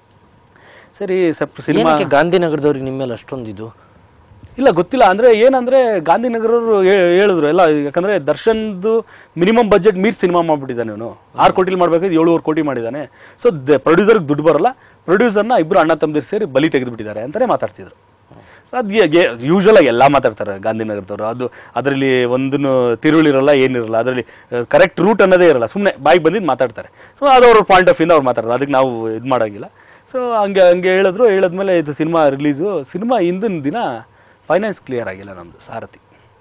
ಸರಿ ಸ್ವಲ್ಪ ಸಿನಿಮಾ ಏನಕ್ಕೆ ಗಾಂಧಿನಗರದವ್ರಿಗೆ ನಿಮ್ಮ ಮೇಲೆ ಅಷ್ಟೊಂದು ಇದು ಇಲ್ಲ ಗೊತ್ತಿಲ್ಲ ಅಂದ್ರೆ ಏನಂದ್ರೆ ಗಾಂಧಿನಗರರು ಹೇಳಿದ್ರು ಎಲ್ಲ ಯಾಕಂದ್ರೆ ದರ್ಶನ್ದು ಮಿನಿಮಮ್ ಬಜೆಟ್ ಮೀರ್ ಸಿನಿಮಾ ಮಾಡ್ಬಿಟ್ಟಿದ್ದಾನೆ ಅವನು ಆರು ಕೋಟಿಲಿ ಮಾಡ್ಬೇಕಾದ್ರೆ ಏಳುವರೆ ಕೋಟಿ ಮಾಡಿದ್ದಾನೆ ಸೊ ಪ್ರೊಡ್ಯೂಸರ್ಗೆ ದುಡ್ಡು ಬರಲ್ಲ ಪ್ರೊಡ್ಯೂಸರ್ನ ಇಬ್ರು ಅಣ್ಣ ತಮ್ಮದಿರು ಸೇರಿ ಬಲಿ ತೆಗೆದುಬಿಟ್ಟಿದ್ದಾರೆ ಅಂತಾನೆ ಮಾತಾಡ್ತಿದ್ರು ಸೊ ಅದು ಯೂಶಲ್ ಆಗಿ ಎಲ್ಲ ಮಾತಾಡ್ತಾರೆ ಗಾಂಧಿನಗರದವರು ಅದು ಅದರಲ್ಲಿ ಒಂದನ್ನು ತಿರುಳಿರಲ್ಲ ಏನಿರಲ್ಲ ಅದರಲ್ಲಿ ಕರೆಕ್ಟ್ ರೂಟ್ ಅನ್ನೋದೇ ಇರಲ್ಲ ಸುಮ್ಮನೆ ಬಾಯಿಗೆ ಬಂದಿದ್ದು ಮಾತಾಡ್ತಾರೆ ಸೊ ಅದು ಅವ್ರ ಪಾಯಿಂಟ್ ಆಫ್ ಇಂದ ಅವ್ರು ಮಾತಾಡ್ತಾರೆ ಅದಕ್ಕೆ ನಾವು ಇದು ಮಾಡೋಂಗಿಲ್ಲ ಸೊ ಹಂಗೆ ಹಂಗೆ ಹೇಳಿದ್ರು ಹೇಳಿದ್ಮೇಲೆ ಇದು ಸಿನಿಮಾ ರಿಲೀಸು ಸಿನಿಮಾ ಹಿಂದಿನ ದಿನ ಫೈನಾನ್ಸ್ ಕ್ಲಿಯರ್ ಆಗಿಲ್ಲ ನಮ್ಮದು ಸಾರಥಿ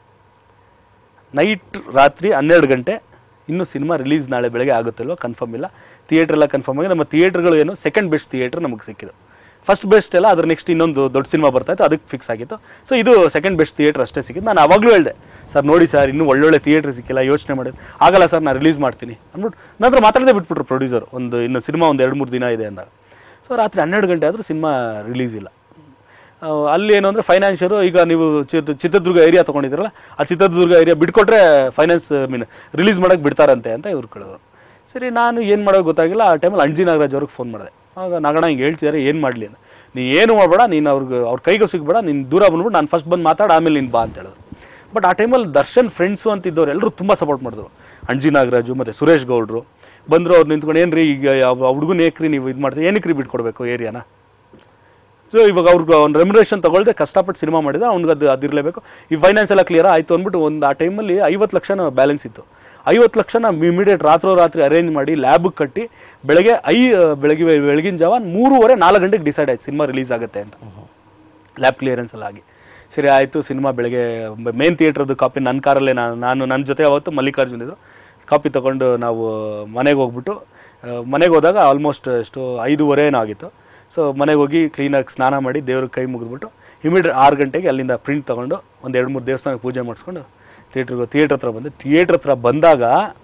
ನೈಟ್ ರಾತ್ರಿ ಹನ್ನೆರಡು ಗಂಟೆ ಇನ್ನು ಸಿನಿಮಾ ರಿಲೀಸ್ ನಾಳೆ ಬೆಳಗ್ಗೆ ಆಗುತ್ತಲ್ವ ಕನ್ಫರ್ಮ್ ಇಲ್ಲ ಥಿಯೇಟ್ರ್ ಎಲ್ಲ ಕನ್ಫರ್ಮ್ ಆಗಿ ನಮ್ಮ ಥಿಯೇಟ್ರ್ಗಳು ಏನು ಸೆಕೆಂಡ್ ಬೆಸ್ಟ್ ಥಿಯೇಟ್ರ್ ನಮಗೆ ಸಿಕ್ಕಿದ್ದು ಫಸ್ಟ್ ಬೆಸ್ಟ್ ಎಲ್ಲ ಅದ್ರ ನೆಕ್ಸ್ಟ್ ಇನ್ನೊಂದು ದೊಡ್ಡ ಸಿನಿಮಾ ಬರ್ತಾ ಇತ್ತು ಅದಕ್ಕೆ ಫಿಕ್ಸ್ ಆಗಿತ್ತು ಸೊ ಇದು ಸೆಕೆಂಡ್ ಬೆಸ್ಟ್ ಥಿಯೇಟ್ರ್ ಅಷ್ಟೇ ಸಿಕ್ಕಿದ್ದು ನಾನು ಅವಾಗಲೂ ಹೇಳಿದೆ ಸರ್ ನೋಡಿ ಸರ್ ಇನ್ನೂ ಒಳ್ಳೊಳ್ಳೆ ಥಿಯೇಟ್ರ್ ಸಿಕ್ಕಿಲ್ಲ ಯೋಚನೆ ಮಾಡಿದ್ದು ಆಗಲ್ಲ ಸರ್ ನಾನು ರಿಲೀಸ್ ಮಾಡ್ತೀನಿ ಅಂದ್ಬಿಟ್ಟು ನಂತರ ಮಾತಾಡದೆ ಬಿಟ್ಬಿಟ್ರು ಪ್ರೊಡ್ಯೂಸರ್ ಒಂದು ಇನ್ನು ಸಿನಿಮಾ ಒಂದು ಎರಡು ಮೂರು ದಿನ ಇದೆ ಅಂದಾಗ ಸೊ ರಾತ್ರಿ ಹನ್ನೆರಡು ಗಂಟೆ ಆದರೂ ಸಿನಿಮಾ ರಿಲೀಸ್ ಇಲ್ಲ ಆ, ಅಲ್ಲಿ ಏನು ಅಂದರೆ ಫೈನಾನ್ಷಿಯರು ಈಗ ನೀವು ಚಿತ್ ಚಿತ್ರದುರ್ಗ ಏರಿಯಾ ತೊಗೊಂಡಿದ್ದೀರಲ್ಲ ಆ ಚಿತ್ರದುರ್ಗ ಏರಿಯಾ ಬಿಟ್ಕೊಟ್ರೆ ಫೈನಾನ್ಸ್ ಮೀನ್ ರಿಲೀಸ್ ಮಾಡೋಕ್ಕೆ ಬಿಡ್ತಾರಂತೆ ಅಂತ ಇವ್ರು ಕೇಳಿದ್ರು ಸರಿ ನಾನು ಏನು ಮಾಡೋದು ಗೊತ್ತಾಗಿಲ್ಲ ಆ ಟೈಮಲ್ಲಿ ಅಂಜಿ ನಾಗರಾಜ್ ಅವ್ರಿಗೆ ಫೋನ್ ಮಾಡಿದೆ ಆಗ ನಾಗಣ್ಣ ಹಿಂಗೆ ಹೇಳ್ತಿದ್ದಾರೆ ಏನು ಮಾಡಲಿ ಅಂತ ನೀ ಏನು ಮಾಡಬೇಡ ನೀನು ಅವ್ರಿಗೆ ಅವ್ರ ಕೈಗೆ ಸಿಗ್ಬೇಡ ನೀನು ದೂರ ಬಂದ್ಬಿಟ್ಟು ನಾನು ಫಸ್ಟ್ ಬಂದು ಮಾತಾಡ ಆಮೇಲೆ ನೀನು ಬಾ ಅಂತ ಹೇಳಿದ್ರು ಬಟ್ ಆ ಟೈಮಲ್ಲಿ ದರ್ಶನ್ ಫ್ರೆಂಡ್ಸು ಅಂತಿದ್ದವ್ರು ಎಲ್ಲರೂ ತುಂಬ ಸಪೋರ್ಟ್ ಮಾಡಿದ್ರು ಅಂಜಿ ನಾಗರಾಜು ಮತ್ತು ಸುರೇಶ್ ಗೌಡ್ರು ಬಂದರು ಅವ್ರು ನಿಂತ್ಕೊಂಡು ಏನ್ರಿ ಈಗ ಯಾವ ಹುಡುಗನ ಏಕ್ರಿ ನೀವು ಇದು ಮಾಡ್ತೀವಿ ಏನಕ್ಕೆ ರೀ ಬಿಟ್ಕೊಡ್ಬೇಕು ಏರಿಯಾನ ಸೊ ಇವಾಗ ಅವ್ರಿಗೆ ಅವ್ನು ರೆಮ್ಯುರೇಷನ್ ತಗೊಳ್ದೆ ಕಷ್ಟಪಟ್ಟು ಸಿನಿಮಾ ಮಾಡಿದ್ರೆ ಅವ್ನಿಗೆ ಅದು ಅದಿರಲೇಬೇಕು ಈ ಫೈನಾನ್ಸ್ ಎಲ್ಲ ಕ್ಲಿಯರ್ ಆಯಿತು ಅಂದ್ಬಿಟ್ಟು ಒಂದು ಆ ಟೈಮಲ್ಲಿ ಐವತ್ತು ಲಕ್ಷನ ಬ್ಯಾಲೆನ್ಸ್ ಇತ್ತು ಐವತ್ತು ಲಕ್ಷನ ಇಮಿಡಿಯೇಟ್ ರಾತ್ರೋ ರಾತ್ರಿ ಅರೇಂಜ್ ಮಾಡಿ ಲ್ಯಾಬಿಗೆ ಕಟ್ಟಿ ಬೆಳಗ್ಗೆ ಐ ಬೆಳಗ್ಗೆ ಬೆಳಗಿನ ಜಾವ ಮೂರುವರೆ ನಾಲ್ಕು ಗಂಟೆಗೆ ಡಿಸೈಡ್ ಆಯ್ತು ಸಿನಿಮಾ ರಿಲೀಸ್ ಆಗುತ್ತೆ ಅಂತ ಲ್ಯಾಬ್ ಕ್ಲಿಯರೆನ್ಸ್ ಎಲ್ಲ ಆಗಿ ಸರಿ ಆಯಿತು ಸಿನಿಮಾ ಬೆಳಗ್ಗೆ ಮೇನ್ ಥಿಯೇಟ್ರದ್ದು ಕಾಪಿ ನನ್ನ ಕಾರಲ್ಲೇ ನಾನು ನಾನು ನನ್ನ ಜೊತೆ ಅವತ್ತು ಮಲ್ಲಿಕಾರ್ಜುನ್ ಇದ್ರು ಕಾಪಿ ತೊಗೊಂಡು ನಾವು ಮನೆಗೆ ಹೋಗ್ಬಿಟ್ಟು ಮನೆಗೆ ಹೋದಾಗ ಆಲ್ಮೋಸ್ಟ್ ಎಷ್ಟು ಐದೂವರೆ ಏನೋ ಆಗಿತ್ತು ಸೊ ಮನೆಗೆ ಹೋಗಿ ಕ್ಲೀನಾಗಿ ಸ್ನಾನ ಮಾಡಿ ದೇವ್ರಿಗೆ ಕೈ ಮುಗಿದ್ಬಿಟ್ಟು ಇಮಿಡಿಯೇಟ್ ಆರು ಗಂಟೆಗೆ ಅಲ್ಲಿಂದ ಪ್ರಿಂಟ್ ತೊಗೊಂಡು ಒಂದು ಎರಡು ಮೂರು ದೇವಸ್ಥಾನಕ್ಕೆ ಪೂಜೆ ಮಾಡಿಸ್ಕೊಂಡು ಥಿಯೇಟ್ರಿಗೆ ಥಿಯೇಟ್ರ್ ಹತ್ರ ಬಂದೆ ಥಿಯೇಟ್ರ್ ಹತ್ರ ಬಂದಾಗ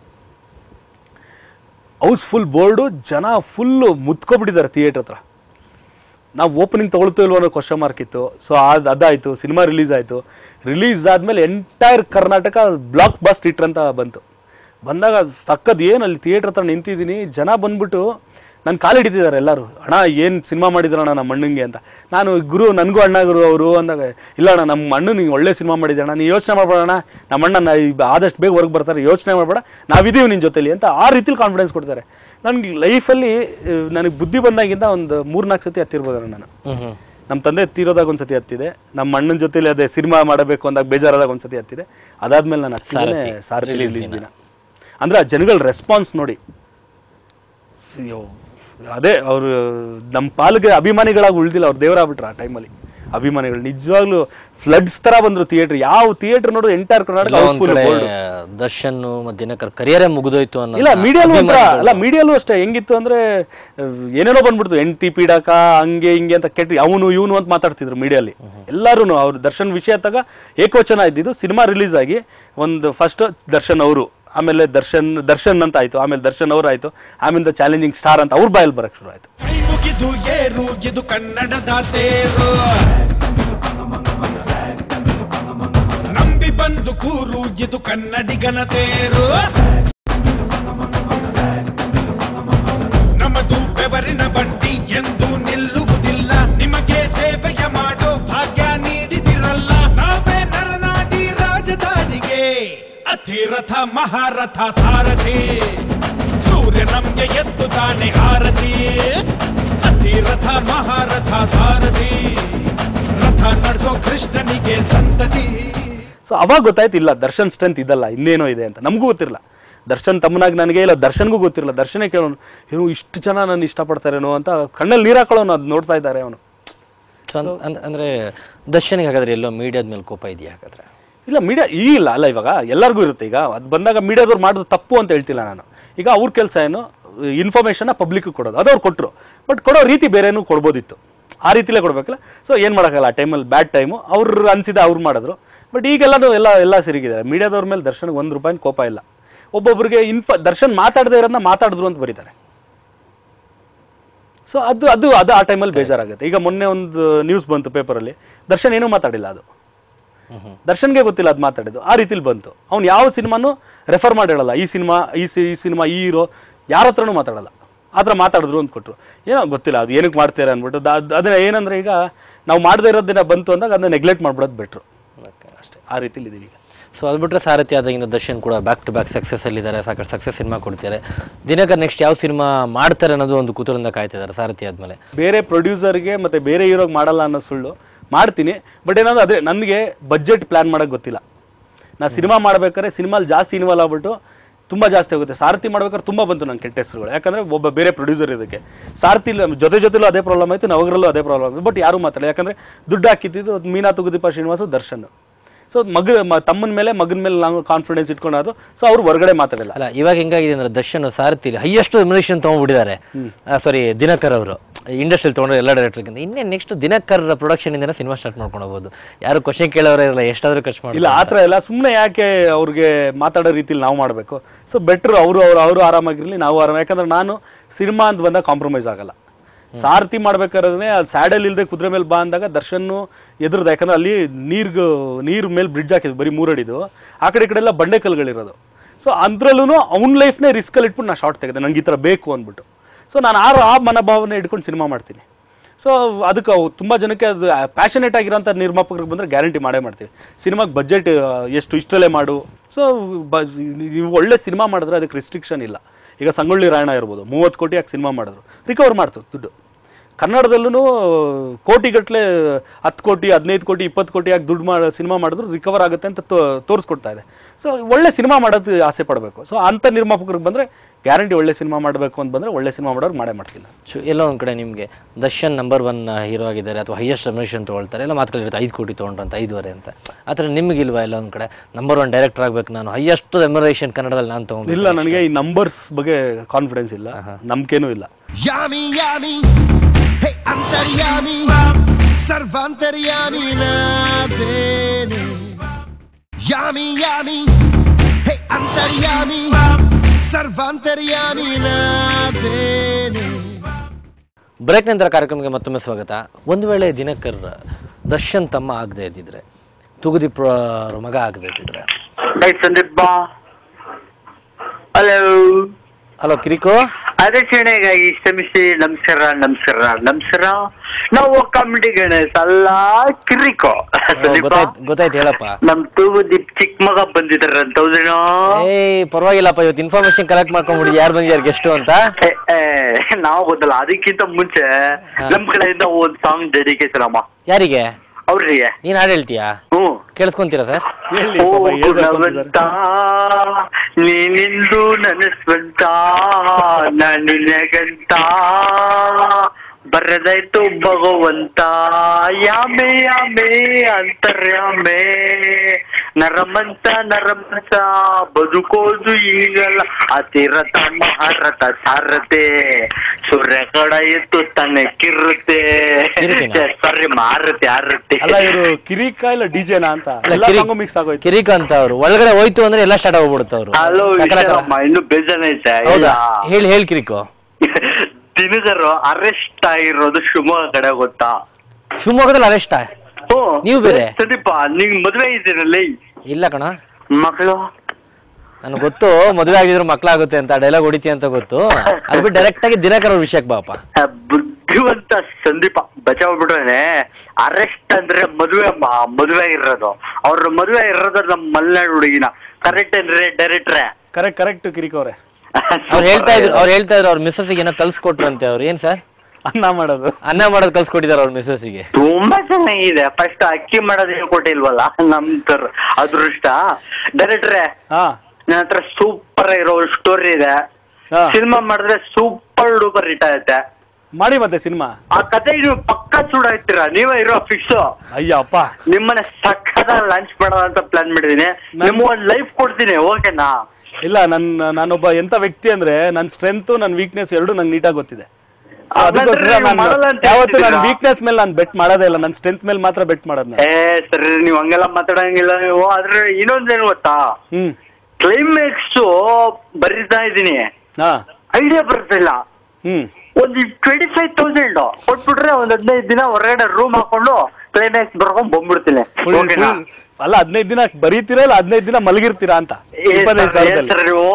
ಹೌಸ್ ಫುಲ್ ಬೋರ್ಡು ಜನ ಫುಲ್ಲು ಮುತ್ಕೊಬಿಟ್ಟಿದ್ದಾರೆ ಥಿಯೇಟ್ರ್ ಹತ್ರ ನಾವು ಓಪನಿಂಗ್ ತಗೊಳ್ತೋ ಇಲ್ವೋ ಅನ್ನೋ ಕ್ವಶನ್ ಮಾರ್ಕ್ ಇತ್ತು ಸೊ ಅದು ಅದಾಯಿತು ಸಿನಿಮಾ ರಿಲೀಸ್ ಆಯಿತು ರಿಲೀಸ್ ಆದಮೇಲೆ entire Karnataka blockbuster hit ಅಂತ ಬಂತು ಬಂದಾಗ ಸಕ್ಕದ್ ಏನು ಅಲ್ಲಿ ಥಿಯೇಟ್ರ್ ಹತ್ರ ನಿಂತಿದ್ದೀನಿ ಜನ ಬಂದ್ಬಿಟ್ಟು ನನ್ನ ಕಾಲು ಹಿಡಿತಿದ್ದಾರೆ ಎಲ್ಲರೂ ಅಣ್ಣ ಏನು ಸಿನಿಮಾ ಮಾಡಿದ್ರಣ್ಣ ನಮ್ಮ ಅಣ್ಣಂಗೆ ಅಂತ ನಾನು ಗುರು ನನಗೂ ಅಣ್ಣ ಗುರು ಅವರು ಅಂದಾಗ ಇಲ್ಲ ಅಣ್ಣ ನಮ್ಮ ಅಣ್ಣನಿಗೆ ಒಳ್ಳೆ ಸಿನಿಮಾ ಮಾಡಿದ್ರಣ್ಣ ನೀ ಯೋಚನೆ ಮಾಡಬೇಡಣ್ಣ ನಮ್ಮ ಅಣ್ಣ ನಾ ಈಗ ಆದಷ್ಟು ಬೇಗ ಹೊರಗೆ ಬರ್ತಾರೆ ಯೋಚನೆ ಮಾಡಬೇಡ ನಾವಿದ್ದೀವಿ ನಿನ್ನ ಜೊತೆಲಿ ಅಂತ ಆ ರೀತಿಲಿ ಕಾನ್ಫಿಡೆನ್ಸ್ ಕೊಡ್ತಾರೆ ನನಗೆ ಲೈಫಲ್ಲಿ ನನಗೆ ಬುದ್ಧಿ ಬಂದಾಗಿಂದ ಒಂದು ಮೂರ್ನಾಲ್ಕು ಸತಿ ಹತ್ತಿರ್ಬೋದಣ್ಣ ನಾನು ಹ್ಮ್ ಹ್ಮ್ ನಮ್ಮ ತಂದೆ ತೀರೋದಾಗ ಒಂದ್ಸತಿ ಹತ್ತಿದೆ ನಮ್ಮ ಅಣ್ಣನ ಜೊತೆಲಿ ಅದೇ ಸಿನಿಮಾ ಮಾಡಬೇಕು ಅಂದಾಗ ಬೇಜಾರಾದಾಗ ಒಂದ್ಸತಿ ಹತ್ತಿದೆ ಅದಾದ್ಮೇಲೆ ನಾನು ಹತ್ತಿದ್ದೇನೆ ಸಾರಥಿ ರಿಲೀಸ್ ದಿನ ಅಂದ್ರೆ ಆ ಜನಗಳ ರೆಸ್ಪಾನ್ಸ್ ನೋಡಿ ಅಯ್ಯೋ ಅದೇ ಅವರು ನಮ್ಮ ಪಾಲಿಗೆ ಅಭಿಮಾನಿಗಳಾಗಿ ಉಳ್ದಿಲ್ಲ ಅವ್ರು ದೇವರಾಗ್ಬಿಟ್ರು ಆ ಟೈಮಲ್ಲಿ ಅಭಿಮಾನಿಗಳು ನಿಜವಾಗ್ಲೂ ಫ್ಲಡ್ಸ್ ತರ ಬಂದ್ರು ಥಿಯೇಟರ್ ಯಾವ ಥಿಯೇಟರ್ ನೋಡು ಎಂಟೈರ್ ಕರ್ನಾಟಕ ಎಲ್ಲೋ ಒಂದ್ housefull ಕಡೆ gold. ದರ್ಶನ್ ಮತ್ತೆ ದಿನಕರ್ ಕರಿಯರೇ ಮುಗಿದೋಯ್ತು ಅನ್ನೋ ಇಲ್ಲ ಮೀಡಿಯಲ್ಲೂ ಒಂಥರ ಅಲ್ಲ ಮೀಡಿಯಲ್ಲೂ ಅಷ್ಟೇ ಹೆಂಗಿತ್ತು ಅಂದ್ರೆ ಅಹ್, ಏನೇನೋ ಬಂದ್ಬಿಡ್ತು ಎಂಟಿ ಪೀಡಕ ಹಂಗೆ ಹಿಂಗೆ ಅಂತ ಕೆಟ್ಟ ಅವನು ಇವನು ಅಂತ ಮಾತಾಡ್ತಿದ್ರು ಮೀಡಿಯಲ್ಲಿ ಎಲ್ಲರೂ ಅವ್ರು ದರ್ಶನ್ ವಿಷಯ ತಗ ಏಕವಚನ ಇದ್ದಿದ್ದು ಸಿನಿಮಾ ರಿಲೀಸ್ ಆಗಿ ಒಂದು ಫಸ್ಟ್ ದರ್ಶನ್ ಅವರು ಆಮೇಲೆ ದರ್ಶನ್ ದರ್ಶನ್ ಅಂತ ಆಯ್ತು ಆಮೇಲೆ ದರ್ಶನ್ ಅವರು ಆಯ್ತು ಆಮೇಲೆ ಚಾಲೆಂಜಿಂಗ್ ಸ್ಟಾರ್ ಅಂತ ಅವ್ರ ಬಾಯಲ್ಲಿ ಬರಕ್ ಶುರು ಆಯ್ತು ಕೈ ಮುಗಿದು ಏರು ಇದು ಕನ್ನಡದ ತೇರು ನಂಬಿ ಬಂದು ಕೂರು ಇದು ಕನ್ನಡಿಗನ ತೇರು ನಮ್ಮದು ಬೆವರಿನ ಬಂಡಿ ಎಂದು ನಿಲ್ಲುವುದಿಲ್ಲ ನಿಮಗೆ ಸೇವೆಯ ಮಾಡೋ ಭಾಗ್ಯ ನೀಡಿದಿರಲ್ಲ ನಾವೇ ನರನಾಡಿ ರಾಜಧಾನಿಗೆ ಅತಿರಥ ಮಹಾರಥ ಸಾರಥಿ ಸೂರ್ಯ ನಮ್ಗೆ ಎದ್ದು ತಾನೆ ಆರತಿ ಅತಿರಥ ಮಹಾರಥ ಸಾರಥಿ ರಥ ನಡೆಸೋ ಕೃಷ್ಣನಿಗೆ ಸಂತತಿ ಸೊ ಅವಾಗ ಗೊತ್ತಾಯ್ತು ಇಲ್ಲ ದರ್ಶನ್ ಸ್ಟ್ರೆಂತ್ ಇದಲ್ಲ ಇನ್ನೇನೋ ಇದೆ ಅಂತ ನಮಗೂ ಗೊತ್ತಿರಲ್ಲ ದರ್ಶನ್ ತಮ್ಮನಾಗಿ ನನಗೆ ಇಲ್ಲ ದರ್ಶನ್ಗೂ ಗೊತ್ತಿರಲ್ಲ ದರ್ಶನೇ ಕೇಳೋನು ಇವ್ನು ಇಷ್ಟು ಜನ ನಾನು ಇಷ್ಟಪಡ್ತಾರೇನೋ ಅಂತ ಕಣ್ಣಲ್ಲಿ ನೀರು ಹಾಕೊಳ್ಳೋನು ಅದು ನೋಡ್ತಾ ಇದ್ದಾರೆ ಅವನು So, ಅಂದ್- ಅಂದ್- ಅಂದ್ರೆ ದರ್ಶನ್ಗೆ ಹಾಗಾದ್ರೆ ಎಲ್ಲೋ ಮೀಡಿಯಾದ ಮೇಲೆ ಕೋಪ ಇದೆಯಾ ಹಾಗಾದ್ರೆ ಇಲ್ಲ ಮೀಡಿಯಾ ಈ ಇಲ್ಲ ಅಲ್ಲ ಇವಾಗ ಎಲ್ಲರಿಗೂ ಇರುತ್ತೆ ಈಗ ಅದು ಬಂದಾಗ ಮೀಡಿಯಾದವ್ರು ಮಾಡೋದು ತಪ್ಪು ಅಂತ ಹೇಳ್ತಿಲ್ಲ ನಾನು ಈಗ ಅವ್ರ ಕೆಲಸ ಏನು ಇನ್ಫಾರ್ಮೇಷನ್ನ ಪಬ್ಲಿಕ್ ಕೊಡೋದು ಅದು ಅವ್ರು ಕೊಟ್ಟರು ಬಟ್ ಕೊಡೋ ರೀತಿ ಬೇರೆನೂ ಕೊಡ್ಬೋದಿತ್ತು ಆ ರೀತಿಲೇ ಕೊಡ್ಬೇಕಲ್ಲ ಸೊ ಏನು ಮಾಡೋಕ್ಕಲ್ಲ ಆ ಟೈಮಲ್ಲಿ ಬ್ಯಾಡ್ ಟೈಮು ಅವ್ರು ಅನ್ಸಿದೆ ಅವ್ರು ಮಾಡಿದ್ರು ಬಟ್ ಈಗೆಲ್ಲನೂ ಎಲ್ಲ ಎಲ್ಲ ಸರಿಗಿದ್ದಾರೆ ಮೀಡಿಯಾದವ್ರ ಮೇಲೆ ದರ್ಶನ್ಗೆ ಒಂದು ರೂಪಾಯಿನ ಕೋಪ ಇಲ್ಲ ಒಬ್ಬೊಬ್ರಿಗೆ ಇನ್ಫ ದರ್ಶನ್ ಮಾತಾಡದೇ ಇರೋದನ್ನ ಮಾತಾಡಿದ್ರು ಅಂತ ಬರೀತಾರೆ ಸೊ ಅದು ಅದು ಅದು ಆ ಟೈಮಲ್ಲಿ ಬೇಜಾರಾಗುತ್ತೆ ಈಗ ಮೊನ್ನೆ ಒಂದು ನ್ಯೂಸ್ ಬಂತು ಪೇಪರಲ್ಲಿ ದರ್ಶನ್ ಏನೂ ಮಾತಾಡಿಲ್ಲ ಅದು ದರ್ಶನ್ಗೆ ಗೊತ್ತಿಲ್ಲ ಅದು ಮಾತಾಡಿದ್ದು ಆ ರೀತಿಲಿ ಬಂತು ಅವ್ನು ಯಾವ ಸಿನಿಮಾನು ರೆಫರ್ ಮಾಡಿ ಹೇಳಲ್ಲ ಈ ಸಿನಿಮಾ ಈ ಸಿ ಈ ಸಿನಿಮಾ ಈ ಹೀರೋ ಯಾರ ಹತ್ರನೂ ಮಾತಾಡಲ್ಲ ಆ ಥರ ಮಾತಾಡಿದ್ರು ಅಂತ ಕೊಟ್ಟರು ಏನೋ ಗೊತ್ತಿಲ್ಲ ಅದು ಏನಕ್ಕೆ ಮಾಡ್ತಾರೆ ಅಂದ್ಬಿಟ್ಟು ದ- ಅದನ್ನ ಏನಂದ್ರೆ ಈಗ ನಾವು ಮಾಡದೇ ಇರೋದಿನ ಬಂತು ಅಂದಾಗ ಅದನ್ನ ನೆಗ್ಲೆಕ್ಟ್ ಮಾಡ್ಬಿಡೋದು ಬೆಟ್ರು ಅಷ್ಟೇ ಆ ರೀತಿಲಿ ಇದೀವಿ ಈಗ ಸೊ ಅದು ಬಿಟ್ರೆ ಸಾರಥಿ ಆದಾಗಿಂದ ದರ್ಶನ್ ಕೂಡ ಬ್ಯಾಕ್ ಟು ಬ್ಯಾಕ್ ಸಕ್ಸಸ್ ಅಲ್ಲಿದ್ದಾರೆ ಸಾಕಷ್ಟು ಸಕ್ಸಸ್ ಸಿನಿಮಾ ಕೊಡ್ತಾರೆ ದಿನಕರ್ ನೆಕ್ಸ್ಟ್ ಯಾವ ಸಿನಿಮಾ ಮಾಡ್ತಾರೆ ಅನ್ನೋದು ಒಂದು ಕುತೂಹಲದಿಂದ ಕಾಯ್ತಿದ್ದಾರೆ ಸಾರಥಿ ಆದ್ಮೇಲೆ ಬೇರೆ ಪ್ರೊಡ್ಯೂಸರ್ಗೆ ಮತ್ತೆ ಬೇರೆ ಹೀರೋಗೆ ಮಾಡಲ್ಲ ಅನ್ನೋ ಸುಳ್ಳು ಮಾಡ್ತೀನಿ ಬಟ್ ಏನಂದ್ರೆ ಅದೇ ನನಗೆ ಬಜೆಟ್ ಪ್ಲಾನ್ ಮಾಡೋಕೆ ಗೊತ್ತಿಲ್ಲ ನಾ ಸಿನಿಮಾ ಮಾಡ್ಬೇಕಾದ್ರೆ ಸಿನಿಮಾಲ್ ಜಾಸ್ತಿ ಇನ್ವಾಲ್ವ್ ಆಗ್ಬಿಟ್ಟು ತುಂಬ ಜಾಸ್ತಿ ಹೋಗುತ್ತೆ ಸಾರಥಿ ಮಾಡ್ಬೇಕಾದ್ರೆ ತುಂಬ ಬಂತು ನಂಗೆ ಕೆಟ್ಟ ಹೆಸರುಗಳು ಯಾಕಂದ್ರೆ ಒಬ್ಬ ಬೇರೆ ಪ್ರೊಡ್ಯೂಸರ್ ಇದಕ್ಕೆ ಸಾರಥಿ ಜೊತೆ ಜೊತೆಲೂ ಅದೇ ಪ್ರಾಬ್ಲಮ್ ಆಯಿತು ನವಗ್ರಲ್ಲೂ ಅದೇ ಪ್ರಾಬ್ಲಮ್ ಆಯಿತು ಬಟ್ ಯಾರೂ ಮಾತಾಡಲ್ಲ ಯಾಕಂದ್ರೆ ದುಡ್ಡು ಹಾಕಿದ್ದು ಮೀನಾ ತುಗುದೀಪ ಶ್ರೀನಿವಾಸ ದರ್ಶನ್ ಸೊ ಮಗ ಮ- ತಮ್ಮನ ಮೇಲೆ ಮಗನ ಮೇಲೆ ನಾವು ಕಾನ್ಫಿಡೆನ್ಸ್ ಇಟ್ಕೊಂಡಾದ್ರು ಸೊ ಅವ್ರು ಹೊರಗಡೆ ಮಾತಾಡಲ್ಲ ಅಲ್ಲ ಇವಾಗ ಹೆಂಗಾಗಿದೆ ಅಂದ್ರೆ ದರ್ಶನ್ ಸಾರಥಿ ಹೈಯೆಸ್ಟ್ ರೆಮ್ಯುನೇಷನ್ ತೊಗೊಂಡ್ಬಿಟ್ಟಿದ್ದಾರೆ ಸಾರಿ ದಿನಕರ್ ಅವರು ಇಂಡಸ್ಟ್ರಿಯಲ್ಲಿ ತೊಗೊಂಡ್ರೆ ಎಲ್ಲ ಡೈರೆಕ್ಟರ್ಗಿಂತ ಇನ್ನೇ ನೆಕ್ಸ್ಟ್ ದಿನಕರ್ ಪ್ರೊಡಕ್ಷನ್ ಇಂದ ಸಿನಿಮಾ ಸ್ಟಾರ್ಟ್ ಮಾಡ್ಕೊಂಡು ಹೋಗ್ಬೋದು ಯಾರು ಕ್ವಶನ್ ಕೇಳೋರೇ ಇರಲ್ಲ ಎಷ್ಟಾದ್ರೂ ಖರ್ಚು ಮಾಡಿ ಇಲ್ಲ ಆ ಥರ ಇಲ್ಲ ಸುಮ್ಮನೆ ಯಾಕೆ ಅವ್ರಿಗೆ ಮಾತಾಡೋ ರೀತಿಲಿ ನಾವು ಮಾಡಬೇಕು ಸೊ ಬೆಟ್ರ್ ಅವರು ಅವ್ರು ಅವರು ಆರಾಮಾಗಿರಲಿ ನಾವು ಆರಾಮ ಯಾಕಂದ್ರೆ ನಾನು ಸಿನಿಮಾ ಅಂತ ಬಂದಾಗ ಕಾಂಪ್ರಮೈಸ್ ಆಗಲ್ಲ ಸಾರಥಿ ಮಾಡ್ಬೇಕಾದ್ರೆ ಅದು ಸ್ಯಾಡಲ್ ಇಲ್ಲದೆ ಕುದುರೆ ಮೇಲೆ ಬಾ ಅಂದಾಗ ದರ್ಶನ್ ಎದುರ್ದ ಯಾಕಂದ್ರೆ ಅಲ್ಲಿ ನೀರ್ಗು ನೀರ್ ಮೇಲೆ ಬ್ರಿಡ್ಜ್ ಹಾಕಿದ್ರು ಬರೀ ಮೂರಡಿದು ಆ ಕಡೆ ಈ ಕಡೆ ಎಲ್ಲ ಬಂಡೆ ಕಲ್ಗಳಿರೋದು ಸೊ ಅಂದ್ರಲ್ಲೂ ಅವ್ನ ಲೈಫ್ನೇ ರಿಸ್ಕಲ್ಲಿ ಇಟ್ಬಿಟ್ಟು ನಾನು ಶಾರ್ಟ್ ತೆಗೆದೆ ನಂಗೆ ಈ ಥರ ಬೇಕು ಅಂದ್ಬಿಟ್ಟು ಸೊ ನಾನು ಆ ಆ ಮನೋಭಾವನೆ ಇಟ್ಕೊಂಡು ಸಿನಿಮಾ ಮಾಡ್ತೀನಿ ಸೊ ಅದಕ್ಕೆ ಅವು ತುಂಬ ಜನಕ್ಕೆ ಅದು ಪ್ಯಾಷನೇಟ್ ಆಗಿರೋಂಥ ನಿರ್ಮಾಪಕರಿಗೆ ಬಂದರೆ ಗ್ಯಾರಂಟಿ ಮಾಡೇ ಮಾಡ್ತೀವಿ ಸಿನಿಮಾಗೆ ಬಜೆಟ್ ಎಷ್ಟು ಇಷ್ಟರಲ್ಲೇ ಮಾಡು ಸೊ ಬ ನೀವು ಒಳ್ಳೆ ಸಿನಿಮಾ ಮಾಡಿದ್ರೆ ಅದಕ್ಕೆ ರಿಸ್ಟ್ರಿಕ್ಷನ್ ಇಲ್ಲ ಈಗ ಸಂಗೊಳ್ಳಿ ರಾಯಣ ಇರ್ಬೋದು ಮೂವತ್ತು ಕೋಟಿ ಯಾಕೆ ಸಿನಿಮಾ ಮಾಡಿದ್ರು ರಿಕವರ್ ಮಾಡ್ತು ದುಡ್ಡು ಕನ್ನಡದಲ್ಲೂ ಕೋಟಿಗಟ್ಟಲೆ ಹತ್ತು ಕೋಟಿ ಹದಿನೈದು ಕೋಟಿ ಇಪ್ಪತ್ತು ಕೋಟಿ ಯಾಕೆ ದುಡ್ಡು ಮಾಡಿ ಸಿನಿಮಾ ಮಾಡಿದ್ರು ರಿಕವರ್ ಆಗುತ್ತೆ ಅಂತ ತೋ ತೋರಿಸ್ಕೊಡ್ತಾ ಇದೆ ಸೊ ಒಳ್ಳೆ ಸಿನಿಮಾ ಮಾಡೋದು ಆಸೆ ಪಡಬೇಕು ಸೊ ಅಂಥ ನಿರ್ಮಾಪಕರಿಗೆ ಬಂದರೆ ಗ್ಯಾರಂಟಿ ಒಳ್ಳೆ ಸಿನಿಮಾ ಮಾಡಬೇಕು ಅಂತ ಬಂದರೆ ಒಳ್ಳೆ ಸಿನಿಮಾ ಮಾಡೋರು ಮಾಡೇ ಮಾಡ್ತೀನಿ ನಾನು. ಸೊ ಎಲ್ಲೋ ಒಂದು ಕಡೆ ನಿಮಗೆ ದರ್ಶನ್ ನಂಬರ್ ಒನ್ ಹೀರೋ ಆಗಿದ್ದಾರೆ ಅಥವಾ ಹೈಯೆಸ್ಟ್ ರೆಮ್ಯುನೇಷನ್ ತೊಗೊಳ್ತಾರೆ ಎಲ್ಲ ಮಾತುಗಳಿರುತ್ತೆ ಐದು ಕೋಟಿ ತೊಗೊಂಡ್ರಂತ ಐದುವರೆ ಅಂತ ಆ ಥರ ನಿಮಗಿಲ್ವಾ ಎಲ್ಲ ಒಂದು ಕಡೆ ನಂಬರ್ ಒನ್ ಡೈರೆಕ್ಟರ್ ಆಗಬೇಕು ನಾನು ಹೈಯೆಸ್ಟ್ ರೆಮ್ಯುನೇಷನ್ ಕನ್ನಡದಲ್ಲಿ ನಾನು ತೊಗೊಂಡು ಇಲ್ಲ ನನಗೆ ಈ ನಂಬರ್ಸ್ ಬಗ್ಗೆ ಕಾನ್ಫಿಡೆನ್ಸ್ ಇಲ್ಲ ನಂಬಿಕೆನೂ ಇಲ್ಲ Yummy, yummy, hey ಅಂತರ್ಯಾಮಿ ಸರ್ವಾಂತರ್ಯಾಮಿ ನಾವೇನೆ ಯಾಮಿ ಯಾಮಿ ಹೇ ಅಂತರ್ಯಾಮಿ ಸರ್ವಾಂತರ್ಯಾಮಿ ನಾವೇನೆ ಬ್ರೇಕ್ ನಂತರ ಕಾರ್ಯಕ್ರಮಕ್ಕೆ ಮತ್ತೊಮ್ಮೆ ಸ್ವಾಗತ ಒಂದು ವೇಳೆ ದಿನಕರ್ ದರ್ಶನ್ ತಮ್ಮ ಆಗದೆ ಇದ್ದಿದ್ರೆ ತುಗುದೀಪ್ ಅವ್ರ ಮಗ ಆಗದೆ ಇದ್ದಿದ್ರೆ Hey, Sandeep Ba. Hello hello ಕಿರಿಕೋ ಅದೇ ಕ್ಷಣೆಗಾಗಿ ಕ್ಷಮಿಸಿ ನಮಸ್ಕಾರ ನಮಸ್ಕಾರ ನಮಸ್ಕಾರ ನಾವು ಕಾಮಿಡಿ ಗಣೇಶ್ ಅಲ್ಲ ಕಿರಿಕೋ ಸಂದೀಪ ಗೊತ್ತಾಯ್ತು ಗೊತ್ತಾಯ್ತು ಹೇಳಪ್ಪ ನಮ್ ತೂಗುದೀಪ್ ಚಿಕ್ಕ ಮಗ ಬಂದಿದಾರಂತ ಹೌದೇನೋ ಏಯ್ ಪರವಾಗಿಲ್ಲಪ್ಪ ಇವತ್ತು ಇನ್ಫಾರ್ಮೇಶನ್ ಕಲೆಕ್ಟ್ ಮಾಡ್ಕೊಂಡ್ಬಿಡಿ ಯಾರು ಬಂದಿದ್ದಾರೆ ಗೆಸ್ಟು ಅಂತ ಏ, ಏ, ನಾವು ಗೊತ್ತಲ್ಲ ಅದಕ್ಕಿಂತ ಮುಂಚೆ ಹಾ. ನಮ್ ಕಡೆಯಿಂದ ಒಂದ್ ಸಾಂಗ್ ಡೆಡಿಕೇಶನ್ ಅಮ್ಮ ಯಾರಿಗೆ ಅವ್ರಿಗೆ ನೀನ್ ಹಾಡು ಹೇಳ್ತೀಯಾ ಹ್ಞೂ ಕೇಳಿಸ್ಕೊಂತೀರಾ ಸರ್ ಹೇಳಿ ಓ ಪಾಪ ಹೇಳ್ಬೇಕು ಗುಣವಂತ ಅಂತಿದ್ದಾರೆ. ನೀನಿಂದು ನನ್ನ ಸ್ವಂತ ನಾನು ನಿನಗಂತ ಬರದಾಯ್ತು ಭಗವಂತ ಯಾಮೆ ಯಾಮೆ ಅಂತರ್ಯಾಮೆ ನರಮಂತ ನರಮಂತ ಬದುಕೋದು ಈಗಲ್ಲ ಅತಿರಥ ಮಹಾರಥ ಸಾರಥೆ ಸೂರ್ಯ ಕಡ ಎತ್ತು ತನಕಿರುತ್ತೆ ಕಿರುತೆನಾ? ಸಾರಿ ಮಾರುತ್ತೆ ಆರುತ್ತೆ ಅಲ್ಲ ಇವರು ಕಿರಿಕ ಇಲ್ಲ ಡಿಜೆನಾ ಅಂತ ಅಲ್ಲ, ಎಲ್ಲ ಕಿರಿ- ಸಾಂಗು ಮಿಕ್ಸ್ ಆಗೋಯ್ತು ಕಿರಿಕ್ ಅಂತ ಅವ್ರು ಒಳಗಡೆ ಹೋಯ್ತು ಅಂದ್ರೆ ಎಲ್ಲ ಸ್ಟಾರ್ಟ್ ಆಗ್ಬಿಡುತ್ತೆ ಅವರು ಹಲೋ ವಿಷಯಮ್ಮ ಇನ್ನು ಬೇಜಾನೈತೆ ಹೌದಾ ಹೇಳಿ ಹೇಳಿ ಕಿರಿಕು ದಿನಕರು ಅರೆಸ್ಟ್ ಆಗಿರೋದು ಶಿವಮೊಗ್ಗ ಕಡೆ ಗೊತ್ತಾ ಶಿವಮೊಗ್ಗದಲ್ಲಿ ಅರೆಸ್ಟ್ ಓ ನೀವು ಬೇರೆ? ಸದೀಪ ನಿಂಗ್ ಮದ್ವೆ ಇದ್ದೀರಲ್ಲಿ ಇಲ್ಲ ಕಣ ಮಕ್ಕಳು ನನಗೆ ಗೊತ್ತು ಮದುವೆ ಆಗಿದ್ರು ಮಕ್ಳಾಗುತ್ತೆ ಅಂತ ಡೈಲಾಗ್ ಹೊಡಿತಿ ಅಂತ ಗೊತ್ತು ಅದು ಬಿಟ್ಟು ಡೈರೆಕ್ಟ್ ಆಗಿ ದಿನಕರ ವಿಷಯಕ್ಕೆ ಬಾಪ ಆ, ಬುದ್ಧಿವಂತ ಸಂದೀಪ ಬಚಾವ್ಬಿಟ್ರೆ ಅರೆಸ್ಟ್ ಅಂದ್ರೆ ಮದುವೆ ಮ- ಮದುವೆ ಆಗಿರೋದು ಅವ್ರ ಮದುವೆ ಇರೋದು ನಮ್ಮ ಮಲೆನಾಡು ಹುಡುಗಿನ ಕರೆಕ್ಟ್ ಏನ್ರಿ ಡೈರೆಕ್ಟ್ರೆ ಕರೆಕ್ಟ್ ಕರೆಕ್ಟ್ ಕಿರಿಕ್ ಅವ್ರೆ ಅವ್ರು ಹೇಳ್ತಾ ಇದ್ರು ಅವ್ರು ಹೇಳ್ತಾ ಇದ್ರು ಅವ್ರ ಮಿಸ್ಸಸ್ಗೆ ಏನೋ ಕಲ್ಸ್ಕೊಟ್ರಂತೆ ಅವ್ರು ಏನ್ ಸರ್ ಅನ್ನ ಮಾಡೋದು ಅನ್ನ ಮಾಡೋದು ಕಲ್ಸ್ಕೊಟ್ಟಿದ್ದಾರೆ ಅವ್ರ ಮಿಸ್ಸಸ್ಗೆ ತುಂಬಾ ಚೆನ್ನಾಗಿದೆ ಫಸ್ಟ್ ಅಕ್ಕಿ ಮಾಡೋದು ಹೇಳ್ಕೊಟ್ಟಿಲ್ವಲ್ಲ ನಮ್ ತರ ಅದೃಷ್ಟ ಡೈರೆಕ್ಟ್ರೆ ಹಾ ನನ್ನ ಹತ್ರ ಸೂಪರ್ ಇರೋ ಸ್ಟೋರಿ ಇದೆ ಹಾ ಸಿನಿಮಾ ಮಾಡಿದ್ರೆ ಸೂಪರ್ ಡೂಪರ್ ಹಿಟ್ ಆಗುತ್ತೆ ಮಾಡಿ ಮತ್ತೆ ಸಿನಿಮಾ ಆ ಕತೆ ನೀವು ಪಕ್ಕ ಸುಡಾಯ್ತೀರಾ ನೀವೇ ಇರೋ ಫಿಕ್ಸ್ ಅಯ್ಯಪ್ಪ ನಿಮ್ಮನ್ನ ಸಖತ್ ಲಾಂಚ್ ಮಾಡೋಣ ಅಂತ ಪ್ಲಾನ್ ಮಾಡಿದೀನಿ ನನ್- ನಿಮ್ಗೆ ಒಂದ್ ಲೈಫ್ ಕೊಡ್ತೀನಿ ಓಕೆನಾ ಇಲ್ಲ ನನ್ನ ನಾನೊಬ್ಬ ಎಂತ ವ್ಯಕ್ತಿ ಅಂದ್ರೆ ನನ್ನ ಸ್ಟ್ರೆಂತ್ ನನ್ನ ವೀಕ್ನೆಸ್ ಎರಡು ನಂಗೆ ನೀಟಾಗಿ ಗೊತ್ತಿದೆ So ಹಾಗಾದ್ರೆ ಅದಕ್ಕೋಸ್ಕರ ನೀವು ನಾನು ಮಾಡಲ್ಲ ಅಂತ ಯಾವತ್ತು ನನ್ನ ಹೇಳ್ತಿದ್ದೀರಾ? ವೀಕ್ನೆಸ್ ಮೇಲೆ ನಾನು ಬೆಟ್ ಮಾಡೋದೇ ಇಲ್ಲ ನನ್ನ ಸ್ಟ್ರೆಂತ್ ಮೇಲೆ ಮಾತ್ರ ಬೆಟ್ ಮಾಡೋದು ನಾನು ಏ ಸರಿ ನೀವು ಹಂಗೆಲ್ಲ ಮಾತಾಡಂಗಿಲ್ಲ ನೀವು ಆದ್ರೆ ಇನ್ನೊಂದೇನು ಗೊತ್ತಾ ಹ್ಮ್ ಕ್ಲೈಮ್ಯಾಕ್ಸ್ ಬರೀತಾ ಇದೀನಿ ಹಾ ಐಡಿಯಾ ಬರ್ತಿಲ್ಲ ಹ್ಮ್ ಒಂದು ಟ್ವೆಂಟಿ ಫೈವ್ ತೌಸಂಡ್ ಕೊಟ್ಬಿಟ್ರೆ ಒಂದ್ ಹದಿನೈದು ದಿನ ಹೊರಗಡೆ ರೂಮ್ ಹಾಕೊಂಡು ಕ್ಲೈಮ್ಯಾಕ್ಸ್ ಬರ್ಕೊಂಡ್ ಬಂದ್ಬಿಡ್ತೀನಿ Full- ಓಕೆನಾ full- ಅಲ್ಲ ಹದಿನೈದು ದಿನ ಬರೀತೀರಾ ಇಲ್ಲ ಹದಿನೈದು ದಿನ ಮಲಗಿರ್ತೀರಾ ಅಂತ ಏ ಇಪ್ಪತ್ತೈದು ಸರ್, ಏನ್ ಸಾವಿರದಲ್ಲಿ ಸರ್ ನೀವು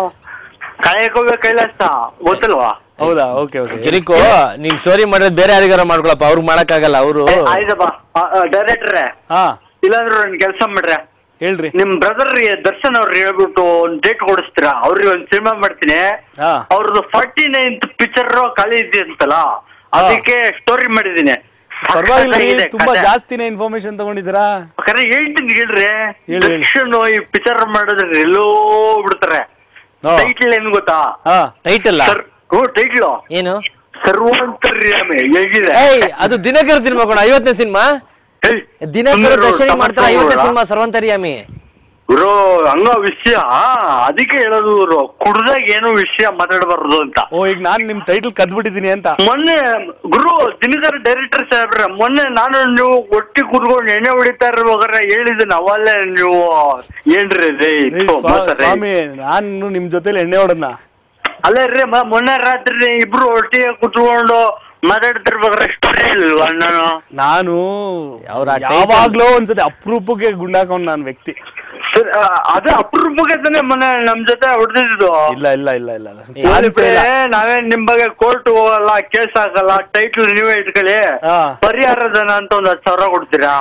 ಕಾಯಕೋಗ ಕೈಲಾಸ ಗೊತ್ತಲ್ವಾ ಹೌದಾ ಓಕೆ ಓಕೆ ಕಿರಿಕು ನೀನ್ ಸ್ಟೋರಿ ಮಾಡಿದ್ರೆ ಬೇರೆ ಯಾರಿಗಾರ ಮಾಡ್ಕೊಳಪ್ಪ ಅವ್ರಿಗೆ ಮಾಡಕ್ಕಾಗಲ್ಲ ಅವರು ಏ, ಆಯ್ತಪ್ಪ ಡೈರೆಕ್ಟ್ರೆ ಹಾ ಇಲ್ಲಾಂದ್ರೆ ಒಂದ್ ಕೆಲಸ ಮಾಡ್ರೆ ಹೇಳ್ರಿ ನಿಮ್ ಬ್ರದರ್ ದರ್ಶನ್ ಅವ್ರು ಹೇಳ್ಬಿಟ್ಟು ಒಂದ್ ಡೇಟ್ ಕೊಡಿಸ್ತೀರಾ ಅವ್ರಿಗೆ ಒಂದ್ ಸಿನಿಮಾ ಮಾಡ್ತೀನಿ ಹಾ ಅವ್ರದ್ದು ಫಾರ್ಟಿ ನೈನ್ತ್ ಪಿಕ್ಚರ್ ಖಾಲಿ ಇದೆಯಂತಲ್ಲ ಅದಕ್ಕೆ ಸ್ಟೋರಿ ಮಾಡಿದೀನಿ ಪರವಾಗಿಲ್ಲ ರೀ, ಸಖತ್ತಾಗಿದೆ ತುಂಬಾ ಕಥೆ. ಜಾಸ್ತಿನೇ ಇನ್ಫಾರ್ಮೇಶನ್ ತಗೊಂಡಿದ್ದೀರಾ ಕರೆ ಹೇಳ್ತೀನಿ ಹೇಳ್ರಿ ಹೇಳಿ, ಹೇಳಿ. ದರ್ಶನ್ ಈ ಪಿಕ್ಚರ್ ಮಾಡಿದ್ರೆ ಎಲ್ಲೋ ಬಿಡ್ತಾರೆ ಹಾ. ಟೈಟ್ಲ್ ಏನ್ ಗೊತ್ತಾ ಹಾ ಟೈಟಲ್ ಸರ್ ಹ್ಞೂ ಟೈಟ್ಲು ಏನು ಸರ್ವಾಂತರ್ಯಾಮಿ ಹೇಗಿದೆ ಏಯ್ ಅದು ದಿನಕರ ಸಿನಿಮಾ ಕೊಡ ಐವತ್ತನೇ ಸಿನಿಮಾ ಏಯ್, ದಿನಕರ ಸುಂದರ ದರ್ಶನ ಟೊಮೆಟೊ ಮಾಡ್ತಾರೆ ಐವತ್ತನೇ ನೋಡ್ರಾ? ಸಿನಿಮಾ ಸರ್ವಂತರ್ಯಾಮಿ ಗುರು ಹಂಗ ವಿಷಯ ಅದಕ್ಕೆ ಹೇಳೋದು ಗುರು ಕುಡ್ದಾಗ ಏನು ವಿಷಯ ಮಾತಾಡಬಾರ್ದು ಅಂತ ಓ ಈಗ ನಾನ್ ನಿಮ್ ಟೈಟಲ್ ಕದ್ಬಿಟ್ಟಿದೀನಿ ಅಂತ ಮೊನ್ನೆ ಗುರು ದಿನಕರ ಡೈರೆಕ್ಟರ್ ಸಾಹೇಬ್ರೆ ಮೊನ್ನೆ ನಾನು ನೀವು ಒಟ್ಟಿ ಕೂತ್ಕೊಂಡು ಎಣ್ಣೆ ಹೊಡಿತಾ ಇರುವಾಗ ಹೇಳಿದ್ದೀನಿ ಅವಲ್ಲೇ ನೀವು ಏನ್ರಿ ರೇ ಏ, ಸ್ವಾ- ಸ್ವಾಮಿ ನಾನು ನಿಮ್ ಜೊತೆಲಿ ಎಣ್ಣೆ ಹೊಡದ್ನ ಅಲ್ಲೇ ರೀ ಮ- ಮೊನ್ನೆ ರಾತ್ರಿ ಇಬ್ರು ಒಟ್ಟಿಗೆ ಕುತ್ಕೊಂಡು ಮಾತಾಡ್ತಿರ್ಬೇಕಾದ್ರೆ ಸ್ಟೋರಿ ಇಲ್ವಾ ನಾನು ನಾನು ಅವ್ರ ಆ title- ಯಾವಾಗ್ಲೋ ಒಂದ್ಸತಿ ಅಪರೂಪಕ್ಕೆ ಗುಂಡಾಕೊಂಡ್ ನಾನ್ ವ್ಯಕ್ತಿ ಸರ್, ಆ, ಅದೇ ಅಪರೂಪಕ್ಕೆ ತಾನೇ ಮೊನ್ನೆ ನಮ್ ಜೊತೆ ಹೊಡೆದಿದ್ದು ಇಲ್ಲ ಇಲ್ಲ ಇಲ್ಲ ಇಲ್ಲ ಇಲ್ಲ ಏ, ಚಾನ್ಸೇ ಇಲ್ಲ. ನಾವೇ ನಿಮ್ ಬಗ್ಗೆ ಕೋರ್ಟ್ ಹೋಗಲ್ಲ ಕೇಸ್ ಹಾಕಲ್ಲ ಟೈಟ್ಲ್ ನೀವೇ ಇಟ್ಕೊಳ್ಳಿ ಹಾ. ಪರಿಹಾರ ಧನ ಅಂತ ಒಂದ್ ಹತ್ತು ಸಾವಿರ ಕೊಡ್ತೀರಾ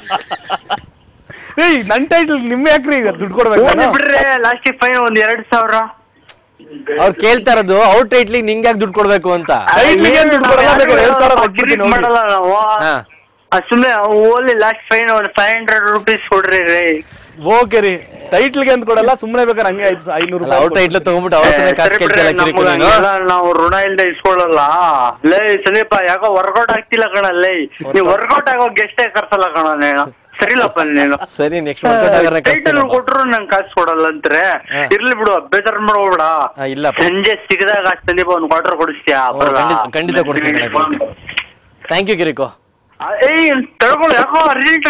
ಏಯ್ ನನ್ ಟೈಟಲ್ ನಿಮ್ ಯಾಕ್ರಿ ಈಗ ದುಡ್ಡು ಕೊಡ್ಬೇಕು ಹೋಗ್ಲಿ ನಾನು? ಬಿಡ್ರಿ ಲಾಸ್ಟಿಗೆ ಫೈನ್ ಒಂದ್ ಎರಡ್ ಸಾವಿರ ಅವ್ರು ಕೇಳ್ತಾ ಇರೋದು ಔಟ್ ಟೈಟ್ಲಿಗೆ ನಿಂಗೆ ಯಾಕೆ ದುಡ್ಡು ಕೊಡ್ಬೇಕು ಅಂತ Title ಗೆ ಏನ್ ದುಡ್ಡು ಕೊಡಲ್ಲ, ಬೇಕಾದ್ರೆ ಎರಡ್ ಸಾವಿರ ನಾವು ಕೊಟ್ಬಿಡ್ತೀನಿ ಕಿರಿಕ್ ಮಾಡಲ್ಲ ನಾವು ಹಾ ಆ, ಸುಮ್ನೆ ಓನ್ಲಿ ಲಾಸ್ಟ್ ಫೈನ್ ಒಂದ್ ಫೈವ್ ಹಂಡ್ರೆಡ್ ರುಪೀಸ್ ಕೊಡ್ರಿ ರೀ ಓಕೆ ರೀ ಟೈಟ್ಲ್ಗೆ ಅಂತ ಕೊಡಲ್ಲ ಸುಮ್ನೆ ಬೇಕಾದ್ರೆ ಹಂಗೆ ಆಯ್ತು ಐನೂರು ಅಲ್ಲ ಔಟ್ ಟೈಟ್ಲ್ ತಗೊಂಡ್ಬಿಟ್ಟು ಅವ್ರ ಏ, ಕಾಸು ಸರಿ ಕೇಳ್ತಿಲ್ಲ ಬಿಡ್ರಿ, ಕಿರಿಕು ನಮ್ಗ್ ನೀನು ಹಂಗೆಲ್ಲ ನಾವು ಋಣ ಇಲ್ದೆ ಇಸ್ಕೊಳ್ಳಲ್ಲ ಲೇ ಸಂದೀಪ ಯಾಕೋ ವರ್ಕೌಟ್ ಆಗ್ತಿಲ್ಲ ಕಣ ಲೇ ನೀವು ವರ್ಕೌಟ್ ಆಗೋ ಗೆಸ್ಟೇ ಕರ್ಸಲ್ಲ ಕಣ ನೀನು ಸರಿಲಪ್ಪ ನೀನು ಸರಿ ನೆಕ್ಸ್ಟ್ ವರ್ಕೌಟ್ ಆಗಾರೆ ಟೈಟಲ್ ಕೊಟ್ರು ನಂಗೆ ಕಾಸು ಕೊಡಲ್ಲ ಅಂತಾರೆ ಹಾ. ಇರ್ಲಿ ಬಿಡು ಬೇಜಾರ್ ಮಾಡ್ಬೇಡ ಹಾ, ಇಲ್ಲಪ್ಪ. ಸಂಜೆ ಸಿಗದಾಗ ಸಂದೀಪ ಒಂದ್ ಕ್ವಾರ್ಟರ್ ಕೊಡಿಸ್ತೀಯಾ ಓ, ಬರಲ್ಲ? ಖಂಡಿತ- ಖಂಡಿತ ಕೊಡ್ತೀನಿ ಕಣೋ. ಥ್ಯಾಂಕ್ ಯು ಕಿರಿಕು ಆ, ಏಯ್ ತಡ್ಕೊಳ್ಳಿ ಯಾಕೋ ಅರ್ಜೆಂಟ್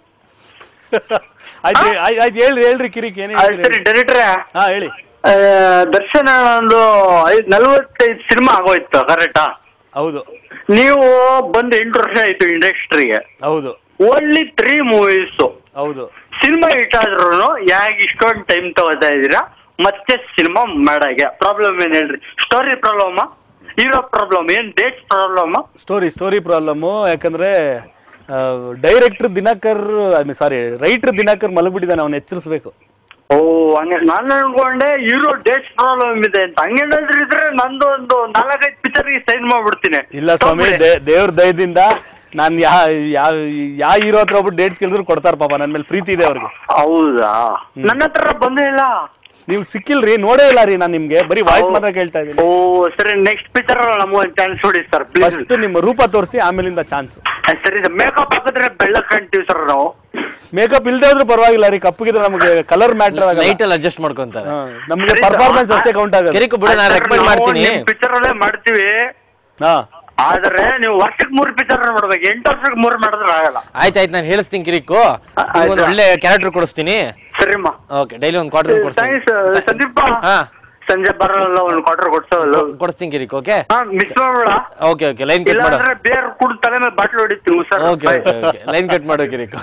ಆಯ್ತು ಆಯ್ತು ಆಯ್ತು ಹೇಳ್ರಿ ಹೇಳ್ರಿ ಕಿರಿಕ್ ಏನೇ ಸರಿ ಡೈರೆಕ್ಟ್ರೆ ಹಾ ಹೇಳಿ ದರ್ಶನ ಒಂದು ಐದ್ ನಲ್ವತ್ತೈದು ಸಿನಿಮಾ ಆಗೋಯ್ತು ಕರೆಕ್ಟಾ ಹೌದು ನೀವು ಬಂದು ಎಂಟು ವರ್ಷ ಆಯ್ತು ಇಂಡಸ್ಟ್ರಿಗೆ ಹೌದು ಓನ್ಲಿ ತ್ರೀ ಮೂವೀಸ್ ಹೌದು ಸಿನಿಮಾ ಹಿಟ್ ಆದ್ರೂ ಯಾಕೆ ಇಷ್ಟೊಂದು ಟೈಮ್ ತಗೋತಾ ಇದ್ದೀರಾ ಮತ್ತೆ ಸಿನಿಮಾ ಮಾಡಾಗೆ ಪ್ರಾಬ್ಲಮ್ ಏನ್ ಹೇಳ್ರಿ ಸ್ಟೋರಿ ಪ್ರಾಬ್ಲಮ್ ಹೀರೋ ಪ್ರಾಬ್ಲಮ್ ಏನ್ date problem story story problem ಯಾಕಂದ್ರೆ director Dinakar I mean sorry writer Dinakar ಮಲಗ್ಬಿಟ್ಟಿದ್ದಾನೆ ಅವ್ನು ಎಚ್ಚರಿಸ್ಬೇಕು ಓ ಹಂಗೆ ನಾನು ಅನ್ಕೊಂಡೆ ಹೀರೋ ಡೇಟ್ ಪ್ರಾಬ್ಲಮ್ ಇದೆ ಅಂತ ಹಂಗೇನಾದ್ರೂ ಇದ್ರೆ ನಂದು ಒಂದು ನಾಲ್ಕೈದು ಪಿಕ್ಚರ್ಗೆ ಸೈನ್ ಮಾಡ್ಬಿಡ್ತೀನಿ ಇಲ್ಲ ಸ್ವಾಮಿ ದೇ- ದೇವ್ರ ದಯದಿಂದ ನಾನು ಯಾ ಯಾವ ಯಾವ ಹೀರೋ ಹತ್ರ ಒಬ್ಬರು ಡೇಟ್ಸ್ ಕೇಳಿದ್ರು ಕೊಡ್ತಾರ ಪಾಪ ನನ್ನ ಮೇಲೆ ಪ್ರೀತಿ ಇದೆ ಅವ್ರಿಗೆ ಹೌದಾ ನನ್ನ ಹತ್ರ ಬಂದೇ ಇಲ್ಲ ನೀವು ಸಿಕ್ಕಿಲ್ರಿ ನೋಡೇ ಇಲ್ಲ ರೀ ನಾನು ನಿಮ್ಗೆ ಬರೀ ವಾಯ್ಸ್ ಮಾತ್ರ ಕೇಳ್ತಾ ಇದ್ದೀನಿ ಓ ಸರಿ ನೆಕ್ಸ್ಟ್ ಪಿಕ್ಚರ್ ನಮಗೊಂದು ಒಂದು ಚಾನ್ಸ್ ಕೊಡಿ ಸರ್ ಪ್ಲೀಸ್ ಫಸ್ಟ್ ನಿಮ್ಮ ರೂಪ ತೋರಿಸಿ ಆಮೇಲಿಂದ ಚಾನ್ಸ್ ಸರಿ ಸರ್ ಮೇಕಪ್ ಹಾಕಿದ್ರೆ ಬೆಳ್ಳಕ್ ಕಾಣ್ತೀವಿ ಸರ್ ನಾವು ಮೇಕಪ್ ಇಲ್ದೇ ಹೋದ್ರೂ ಪರವಾಗಿಲ್ಲ ರೀ ಕಪ್ಪಗಿದ್ರೆ ನಮಗೆ ಕಲರ್ ಮ್ಯಾಟರ್ ಆಗಲ್ಲ ನೈಟ್ ಅಲ್ಲಿ ಅಡ್ಜಸ್ಟ್ ಮಾಡ್ಕೊಂತಾರೆ ಹಾ, ನಮ್ಗೆ ಸರಿ, ಪರ್ಫಾರ್ಮೆನ್ಸ್ ಸರ್. ಅಷ್ಟೇ ಕೌಂಟ್ ಆಗುತ್ತೆ ಕಿರಿಕು ಬಿಡು ನಾನು ರೆಕಮೆಂಡ್ ಮಾಡ್ತೀನಿ ಪಿಕ್ಚರ್ ಅಲ್ಲೇ ಮಾಡ್ತೀವಿ ಹಾ ಆದ್ರೆ ನೀವು ವರ್ಷಕ್ಕೆ ಮೂರು ಪಿಕ್ಚರ್ ಮಾಡ್ಬೇಕು ಎಂಟು ವರ್ಷಕ್ಕೆ ಮೂರು ಮಾಡಿದ್ರೆ ಆಗಲ್ಲ ಆಯ್ತಾಯ್ತು ನಾನು ಹೇಳಿಸ್ತೀನಿ ಕಿರಿಕು ಆಯ್ತು. ಒಂದು ಒಳ್ಳೆ ಕ್ಯಾರೆಕ್ಟರ್ ಕೊಡಿಸ್ತೀನಿ ಸರಿಮ್ಮ ಓಕೆ ಡೈಲಿ ಒಂದು ಕ್ವಾರ್ಟರ್ ಕೊಡಿಸ್ತೀನಿ ಥ್ಯಾಂಕ್ಸ್ ಸಂದೀಪ ಹಾ ಸಂಜೆ ಬರಲ್ಲ ಒಂದು ಕ್ವಾರ್ಟರ್ ಕೊಡ್ಸೋಲ್ಲ ಕೊಡಿಸ್ತೀನಿ ಕಿರಿಕು ಓಕೆ ಹಾ ಮಿಸ್ ಮಾಡ್ಬೇಡ ಓಕೆ ಓಕೆ ಲೈನ್ ಕಟ್ ಇಲ್ಲ ಮಾಡು ಅಂದ್ರೆ ಬೇರೆ ಕುಡ್ ತಲೆ ಮೇಲೆ ಬಾಟ್ಲು ಹೊಡಿತೀವಿ sir okay okay okay line cut ಮಾಡು ಕಿರಿಕು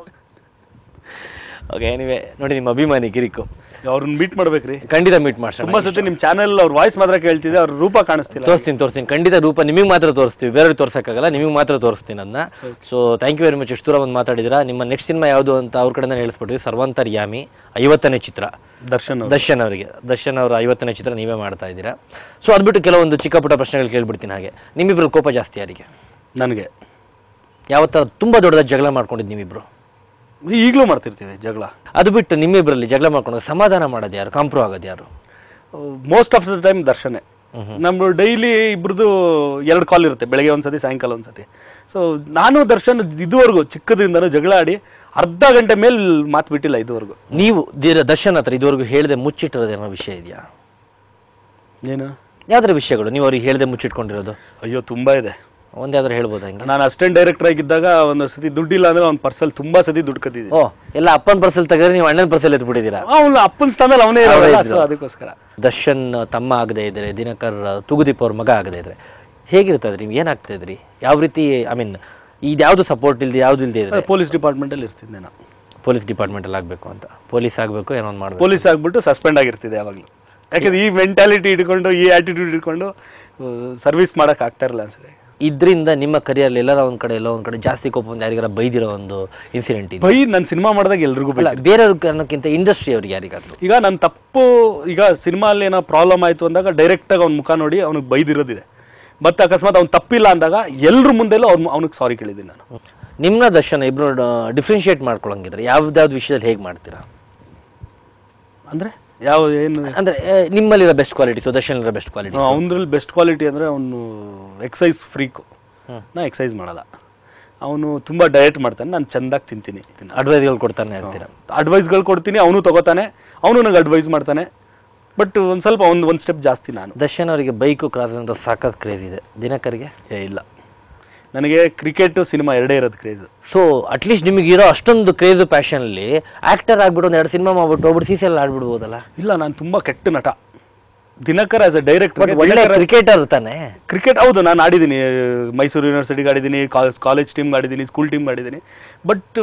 ಓಕೆ ಎನಿವೆ ನೋಡಿ ನಿಮ್ಮ ಅಭಿಮಾನಿ ಕಿರಿಕು ಅವ್ರನ್ನ ಮೀಟ್ ಮಾಡ್ಬೇಕ್ರಿ ಖಂಡಿತ ಮೀಟ್ ಮಾಡ್ಸೋಣ ತುಂಬಾ ಸತಿ ನಿಮ್ ಚಾನೆಲ್ ಅವ್ರ ವಾಯ್ಸ್ ಮಾತ್ರ ಕೇಳ್ತಿದೆ ಅವ್ರ ರೂಪ ಕಾಣಿಸ್ತಿಲ್ಲ ತೋರಿಸ್ತೀನಿ ತೋರಿಸ್ತೀನಿ ಖಂಡಿತ ರೂಪ ನಿಮಗೆ ಮಾತ್ರ ತೋರಿಸ್ತೀವಿ ಬೇರೆ ತೋರ್ಸಕ್ಕಾಗಲ್ಲ ನಿಮಗೆ ಮಾತ್ರ ತೋರಿಸ್ತೀನಿ ಅದನ್ನ so thank you very much ಇಷ್ಟು ದೂರ ಬಂದು ಮಾತಾಡಿದಿರಾ ನಿಮ್ಮ ನೆಕ್ಸ್ಟ್ ಸಿನಿಮಾ ಯಾವುದು ಅಂತ ಅವ್ರ ಕಡೆಯಿಂದ ಹೇಳಿಸ್ಬಿಟ್ರಿ ಸರ್ವಂತರ್ ಯಾಮಿ ಐವತ್ತನೇ ಚಿತ್ರ ದರ್ಶನ್ ಅವ್ರು. ದರ್ಶನ್ ಅವರಿಗೆ ದರ್ಶನ್ ಅವರ ಐವತ್ತನೇ ಚಿತ್ರ ನೀವೇ ಮಾಡ್ತಾ ಇದ್ದೀರಾ ಸೊ ಅದ್ಬಿಟ್ಟು ಕೆಲವೊಂದು ಚಿಕ್ಕ ಪುಟ್ಟ ಪ್ರಶ್ನೆಗಳು ಕೇಳ್ಬಿಡ್ತೀನಿ ಹಾಗೆ ನಿಮ್ಮಿಬ್ರು ಕೋಪ ಜಾಸ್ತಿ ಯಾರಿಗೆ ನನಗೆ ಯಾವತ್ತ ತುಂಬಾ ದೊಡ್ಡದಾದ ಜಗಳ ಮಾಡ್ಕೊಂಡಿದ್ದು ನೀವಿಬ್ರು ಈಗಲೂ ಮಾಡ್ತಿರ್ತೀವಿ ಜಗಳ ಅದು ಬಿಟ್ಟು ನಿಮ್ಮಿಬ್ರಲ್ಲಿ ಜಗಳ ಮಾಡ್ಕೊಂಡು ಸಮಾಧಾನ ಮಾಡೋದು ಯಾರು ಕಾಂಪ್ರೋ ಆಗೋದು ಯಾರು ಮೋಸ್ಟ್ ಆಫ್ ದ ಟೈಮ್ ದರ್ಶನೇ ನಮ್ಮ ಡೈಲಿ ಇಬ್ರದ್ದು ಎರಡು ಕಾಲ್ ಇರುತ್ತೆ ಬೆಳಗ್ಗೆ ಒಂದ್ಸತಿ ಸಾಯಂಕಾಲ ಒಂದ್ಸತಿ ಸೊ ನಾನು ದರ್ಶನ್ ಇದುವರೆಗೂ ಚಿಕ್ಕದ್ರಿಂದನೂ ಜಗಳ ಆಡಿ ಅರ್ಧ ಗಂಟೆ ಮೇಲೆ ಮಾತು ಬಿಟ್ಟಿಲ್ಲ ಇದುವರೆಗೂ ನೀವು ಧೀರ- ದರ್ಶನ್ ಹತ್ರ ಇದುವರೆಗೂ ಹೇಳದೆ ಮುಚ್ಚಿಟ್ಟಿರೋದೇನೋ ವಿಷಯ ಇದೆಯಾ ಏನು ಯಾವ್ದಾರ ವಿಷಯಗಳು ನೀವು ಅವ್ರಿಗೆ ಹೇಳದೆ ಮುಚ್ಚಿಟ್ಕೊಂಡಿರೋದು ಅಯ್ಯೋ ತುಂಬಾ ಇದೆ ಒಂದ್ ಯಾವ್ದಾರು ಹೇಳ್ಬೋದು ಹಂಗೆ ನಾನು ಅಸಿಸ್ಟೆಂಟ್ ಡೈರೆಕ್ಟರ್ ಆಗಿದ್ದಾಗ ಒಂದು ಸತಿ ದುಡ್ಡಿಲ್ಲ ಅಂದ್ರೆ ಅವ್ನ ಪರ್ಸಲ್ ತುಂಬಾ ಸತಿ ದುಡ್ಡು ಕತ್ತಿದ್ದೆ ಓ ಎಲ್ಲ ಅಪ್ಪನ ಪರ್ಸಲ್ ತೆಗೆದ್ರೆ ನೀವು ಅಣ್ಣನ ಪರ್ಸಲ್ ಎತ್ಬಿಟ್ಟಿದ್ದೀರಾ ಅವನು ಅಪ್ಪನ ಸ್ಥಾನದಲ್ಲಿ ಅವನೇ ಅವರೇ ಇರೋಲ್ಲ ಇದ್ರು. ಸೊ ಅದಕ್ಕೋಸ್ಕರ ದರ್ಶನ್ ತಮ್ಮ ಆಗದೆ ಇದ್ರೆ ದಿನಕರ್ ತುಗುದೀಪ್ ಅವ್ರ ಮಗ ಆಗದೆ ಇದ್ರೆ ಹೇಗಿರ್ತದ್ರಿ ನೀವು ಏನಾಗ್ತಾ ಇದ್ರಿ ಯಾವ ರೀತಿ ಐ ಮೀನ್ ಇದ್ಯಾವುದು ಸಪೋರ್ಟ್ ಇಲ್ದೆ ಯಾವ್ದು ಇಲ್ದೆ ಇದ್ರೆ ಪೊಲೀಸ್ ಡಿಪಾರ್ಟ್ಮೆಂಟ್ ಅಲ್ಲಿ ಇರ್ತಿದ್ದೆ ನಾನು ಪೊಲೀಸ್ ಡಿಪಾರ್ಟ್ಮೆಂಟ್ ಅಲ್ಲಿ ಆಗ್ಬೇಕು ಅಂತ ಪೊಲೀಸ್ ಆಗ್ಬೇಕು ಏನೋ ಒಂದು ಮಾಡ್ಬೇಕು ಪೊಲೀಸ್ ಆಗ್ಬಿಟ್ಟು ಸಸ್ಪೆಂಡ್ ಆಗಿರ್ತಿದೆ ಯಾವಾಗಲೂ ಯಾಕಂದ್ರೆ ಈ ಮೆಂಟಾಲಿಟಿ ಇಟ್ಕೊಂಡು ಈ ಆಟಿಟ್ಯೂಡ್ ಇಟ್ಕೊಂಡು ಸರ್ವಿಸ್ ಮಾಡಕ್ ಆಗ್ತಾ ಇರಲ್ಲ ಅನ್ಸುತ್ತೆ ಇದ್ರಿಂದ ನಿಮ್ಮ ಕರಿಯರ್ ಎಲ್ಲರ ಒಂದ್ ಕಡೆ ಎಲ್ಲೋ ಒಂದ್ ಕಡೆ ಜಾಸ್ತಿ ಕೋಪ ಬಂದು ಯಾರಿಗಾರ ಬೈದಿರೋ ಒಂದು ಇನ್ಸಿಡೆಂಟ್ ಇದೆ ಬೈ ನಾನು ಸಿನಿಮಾ ಮಾಡಿದಾಗ ಎಲ್ರಿಗೂ ಅಲ್ಲ ಬೈತಾರೆ. ಬೇರೆಯವ್ರ ಕಾರಣಕ್ಕಿಂತ ಇಂಡಸ್ಟ್ರಿ ಅವ್ರಿಗೆ ಯಾರಿಗಾದ್ರು ಈಗ ನನ್ನ ತಪ್ಪು ಈಗ ಸಿನಿಮಾ ಅಲ್ಲಿ ಏನೋ ಪ್ರಾಬ್ಲಮ್ ಆಯ್ತು ಅಂದಾಗ ಡೈರೆಕ್ಟ್ ಆಗಿ ಅವ್ನ ಮುಖ ನೋಡಿ ಅವ್ನಿಗೆ ಬೈದಿರೋದಿದೆ ಮತ್ತೆ ಅಕಸ್ಮಾತ್ ಅವ್ನು ತಪ್ಪಿಲ್ಲ ಅಂದಾಗ ಎಲ್ರ ಮುಂದೆಲ್ಲೂ ಅವ್ನು ಅವ್ನಿಗೆ ಸಾರಿ ಕೇಳಿದ್ದೀನಿ ನಾನು ನಿಮ್ನ ದರ್ಶನ ಇಬ್ರು ಡಿಫ್ರೆನ್ಶಿಯೇಟ್ ಮಾಡ್ಕೊಳಂಗಿದ್ರೆ ಯಾವ್ದಾವ್ದು ವಿಷಯದಲ್ಲಿ ಹೇಗೆ ಮಾಡ್ತೀರಾ ಅಂದ್ರೆ ಯಾವ ಏನು ಅಂದ್ರೆ ಆ, ನಿಮ್ಮಲ್ಲಿರೋ ಬೆಸ್ಟ್ ಕ್ವಾಲಿಟಿ ಸುದರ್ಶನ್ ಇರೋ ಬೆಸ್ಟ್ ಕ್ವಾಲಿಟಿ ಅವನಲ್ಲಿ ಬೆಸ್ಟ್ ಕ್ವಾಲಿಟಿ ಅಂದ್ರೆ ಅವನು ಎಕ್ಸೈಸ್ ಫ್ರೀಕು ಹ್ಮ್. ನಾ ಎಕ್ಸೈಸ್ ಮಾಡಲ್ಲ ಅವನು ತುಂಬಾ ಡಯಟ್ ಮಾಡ್ತಾನೆ ನಾನು ಚೆಂದಾಗಿ ತಿಂತೀನಿ ಅಡ್ವೈಸ್ಗಳು ಕೊಡ್ತಾನೆ ಇರ್ತೀರಾ ಅಡ್ವೈಸ್ಗಳು ಕೊಡ್ತೀನಿ ಅವನು ತಗೋತಾನೆ ಅವನು ನಂಗೆ ಅಡ್ವೈಸ್ ಮಾಡ್ತಾನೆ ಬಟ್ ಒಂದು ಸ್ವಲ್ಪ ಒಂದು ಒಂದು ಸ್ಟೆಪ್ ಜಾಸ್ತಿ ನಾನು ದರ್ಶನ್ ಅವರಿಗೆ ಬೈಕು ಕ್ರಾಸ್ ಅಂತ ಸಾಕತ್ ಕ್ರೇಜ್ ಇದೆ ದಿನಕರಿಗೆ ಏ ಇಲ್ಲ ನನಗೆ ಕ್ರಿಕೆಟ್ ಸಿನಿಮಾ ಎರಡೇ ಇರೋದು ಕ್ರೇಜ್ ಸೊ ಅಟ್ಲೀಸ್ಟ್ ನಿಮಗೆ ಇರೋ ಅಷ್ಟೊಂದು ಕ್ರೇಜ್ ಪ್ಯಾಷನ್ ಅಲ್ಲಿ ಆಕ್ಟರ್ ಆಗ್ಬಿಟ್ಟು ಒಂದು ಎರಡು ಸಿನಿಮಾ ಮಾಡ್ಬಿಟ್ಟು ಹೋಗ್ಬಿಟ್ಟು ಸಿ ಸಿ ಎಲ್ ಆಡ್ಬಿಡ್ಬೋದಲ್ಲ ಇಲ್ಲ ನಾನು ತುಂಬಾ ಕೆಟ್ಟ ನಟ Dinakar as a but director ಒಳ್ಳೆ ಕ್ರಿಕೆಟರ್ ತಾನೆ ಕ್ರಿಕೆಟ್ ಹೌದು ನಾನು ಆಡಿದ್ದೀನಿ ಮೈಸೂರು ಯೂನಿವರ್ಸಿಟಿಗೆ ಆಡಿದ್ದೀನಿ ಕಾಲೇಜ್ ಟೀಮ್ ಆಡಿದ್ದೀನಿ ಸ್ಕೂಲ್ ಟೀಮ್ ಆಡಿದ್ದೀನಿ ಬಟ್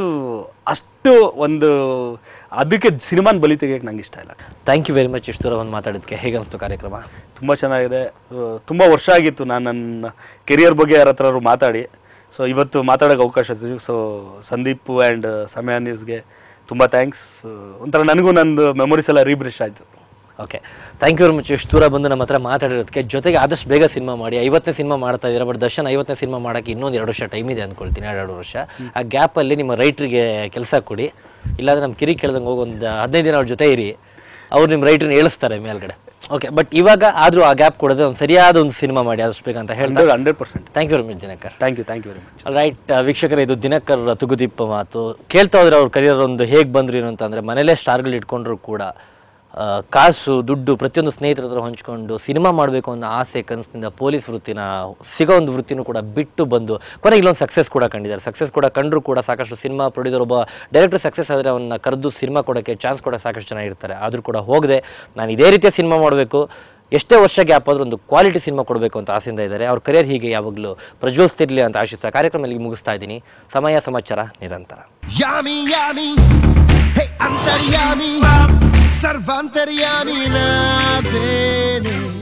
ಅಷ್ಟು ಒಂದು ಅದಕ್ಕೆ ಸಿನಿಮಾನ ಬಲಿ ತೆಗಿಯಕ್ಕೆ ನಂಗೆ ಇಷ್ಟ ಇಲ್ಲ ಥ್ಯಾಂಕ್ ಯು ವೆರಿ ಮಚ್ ಇಷ್ಟು ದೂರ ಒಂದು ಮಾತಾಡೋದಕ್ಕೆ ಹೇಗೆ ಅನಿಸ್ತು ಕಾರ್ಯಕ್ರಮ ತುಂಬ ಚೆನ್ನಾಗಿದೆ ತುಂಬ ವರ್ಷ ಆಗಿತ್ತು ನಾನು ನನ್ನ ಕೆರಿಯರ್ ಬಗ್ಗೆ ಯಾರ ಹತ್ರ ಮಾತಾಡಿ ಸೊ ಇವತ್ತು ಮಾತಾಡೋಕೆ ಅವಕಾಶ ಸಿಕ್ಕಿತು ಸೊ ಸಂದೀಪ್ ಆ್ಯಂಡ್ ಸಮಯ ನ್ಯೂಸ್ಗೆ ತುಂಬ ಥ್ಯಾಂಕ್ಸ್ ಒಂಥರ ನನಗೂ ನಂದು ಮೆಮೊರೀಸ್ ಎಲ್ಲ ರೀಬ್ರಿಶ್ ಆಯಿತು okay thank you very much ಇಷ್ಟು ದೂರ ಬಂದು ನಮ್ಮ ಹತ್ರ ಮಾತಾಡಿರೋದಕ್ಕೆ ಜೊತೆಗೆ ಆದಷ್ಟು ಬೇಗ ಸಿನಿಮಾ ಮಾಡಿ ಐವತ್ತನೇ ಸಿನಿಮಾ ಮಾಡ್ತಾ ಇದ್ದೀರಾ ಬಟ್ ದರ್ಶನ್ ಐವತ್ತನೇ ಸಿನಿಮಾ ಮಾಡೋಕ್ಕೆ ಇನ್ನೊಂದು ಎರಡು ವರ್ಷ ಟೈಮ್ ಇದೆ ಅಂದ್ಕೊಳ್ತೀನಿ ಎರಡು ವರ್ಷ ಆ ಗ್ಯಾಪಲ್ಲಿ ನಿಮ್ಮ ರೈಟ್ರಿಗೆ ಕೆಲಸ ಕೊಡಿ ಇಲ್ಲಾಂದ್ರೆ ನಮ್ಮ ಕಿರಿ ಕೇಳ್ದಂಗೆ ಹೋಗಿ ಒಂದು ಹದಿನೈದು ದಿನ ಅವ್ರ ಜೊತೆ ಇರಿ ಅವ್ರು ನಿಮ್ಮ ರೈಟ್ರನ್ನ ಏಳಿಸ್ತಾರೆ ಮೇಲ್ಗಡೆ ಓಕೆ ಬಟ್ ಇವಾಗ ಆದರೂ ಆ ಗ್ಯಾಪ್ ಕೊಡದೆ ಒಂದು ಸರಿಯಾದ ಒಂದು ಸಿನಿಮಾ ಮಾಡಿ ಆದಷ್ಟು ಬೇಗ ಅಂತ ಹೇಳ್ತಾ hundred hundred percent thank you very much Dinakar thank you thank you very much right ವೀಕ್ಷಕರೇ ಇದು ದಿನಕರ್ ತುಗುದೀಪ ಮಾತು ಕೇಳ್ತಾ ಹೋದ್ರೆ ಅವ್ರ ಕರಿಯರ್ ಒಂದು ಹೇಗೆ ಬಂದ್ರು ಏನು ಅಂತಂದ್ರೆ ಮನೇಲೇ ಸ್ಟಾರ್ಗಳು ಇಟ್ಕೊಂಡ್ರು ಕೂಡ ಆ, ಕಾಸು ದುಡ್ಡು ಪ್ರತಿಯೊಂದು ಸ್ನೇಹಿತರ ಹತ್ರ ಹಂಚ್ಕೊಂಡು ಸಿನಿಮಾ ಮಾಡಬೇಕು ಅನ್ನೋ ಆಸೆ ಕನಸಿನಿಂದ ಪೊಲೀಸ್ ವೃತ್ತಿನ ಸಿಗೋ ಒಂದು ವೃತ್ತಿನೂ ಕೂಡ ಬಿಟ್ಟು ಬಂದು ಕೊನೆಗೆ ಇಲ್ಲೊಂದು ಸಕ್ಸಸ್ ಕೂಡ ಕಂಡಿದ್ದಾರೆ ಸಕ್ಸಸ್ ಕೂಡ ಕಂಡ್ರು ಕೂಡ ಸಾಕಷ್ಟು ಸಿನಿಮಾ ಪ್ರೊಡ್ಯೂಸರ್ ಒಬ್ಬ ಡೈರೆಕ್ಟರ್ ಸಕ್ಸಸ್ ಆದರೆ ಅವನ್ನ ಕರೆದು ಸಿನಿಮಾ ಕೊಡೋಕ್ಕೆ ಚಾನ್ಸ್ ಕೂಡ ಸಾಕಷ್ಟು ಜನ ಇರ್ತಾರೆ ಆದರೂ ಕೂಡ ಹೋಗದೆ ನಾನು ಇದೇ ರೀತಿಯ ಸಿನಿಮಾ ಮಾಡಬೇಕು ಎಷ್ಟೇ ವರ್ಷ ಗ್ಯಾಪ್ ಆದ್ರೂ ಒಂದು ಕ್ವಾಲಿಟಿ ಸಿನಿಮಾ ಕೊಡಬೇಕು ಅಂತ ಆಸೆಯಿಂದ ಇದ್ದಾರೆ ಅವ್ರ ಕರಿಯರ್ ಹೀಗೆ ಯಾವಾಗಲೂ ಪ್ರಜ್ವಲಿಸ್ತಿರ್ಲಿ ಅಂತ ಆಶಿಸ್ತಾ ಕಾರ್ಯಕ್ರಮ ಇಲ್ಲಿಗೆ ಮುಗಿಸ್ತಾ ಇದ್ದೀನಿ ಸಮಯ ಸಮಾಚಾರ ನಿರಂತರ ಯಾಮಿ ಯಾಮಿ ಹೇ ಅಂತರ್ಯಾಮಿ ಸರ್ವಾಂತರ್ಯಾಮಿ ನಾ ಬೇನೆ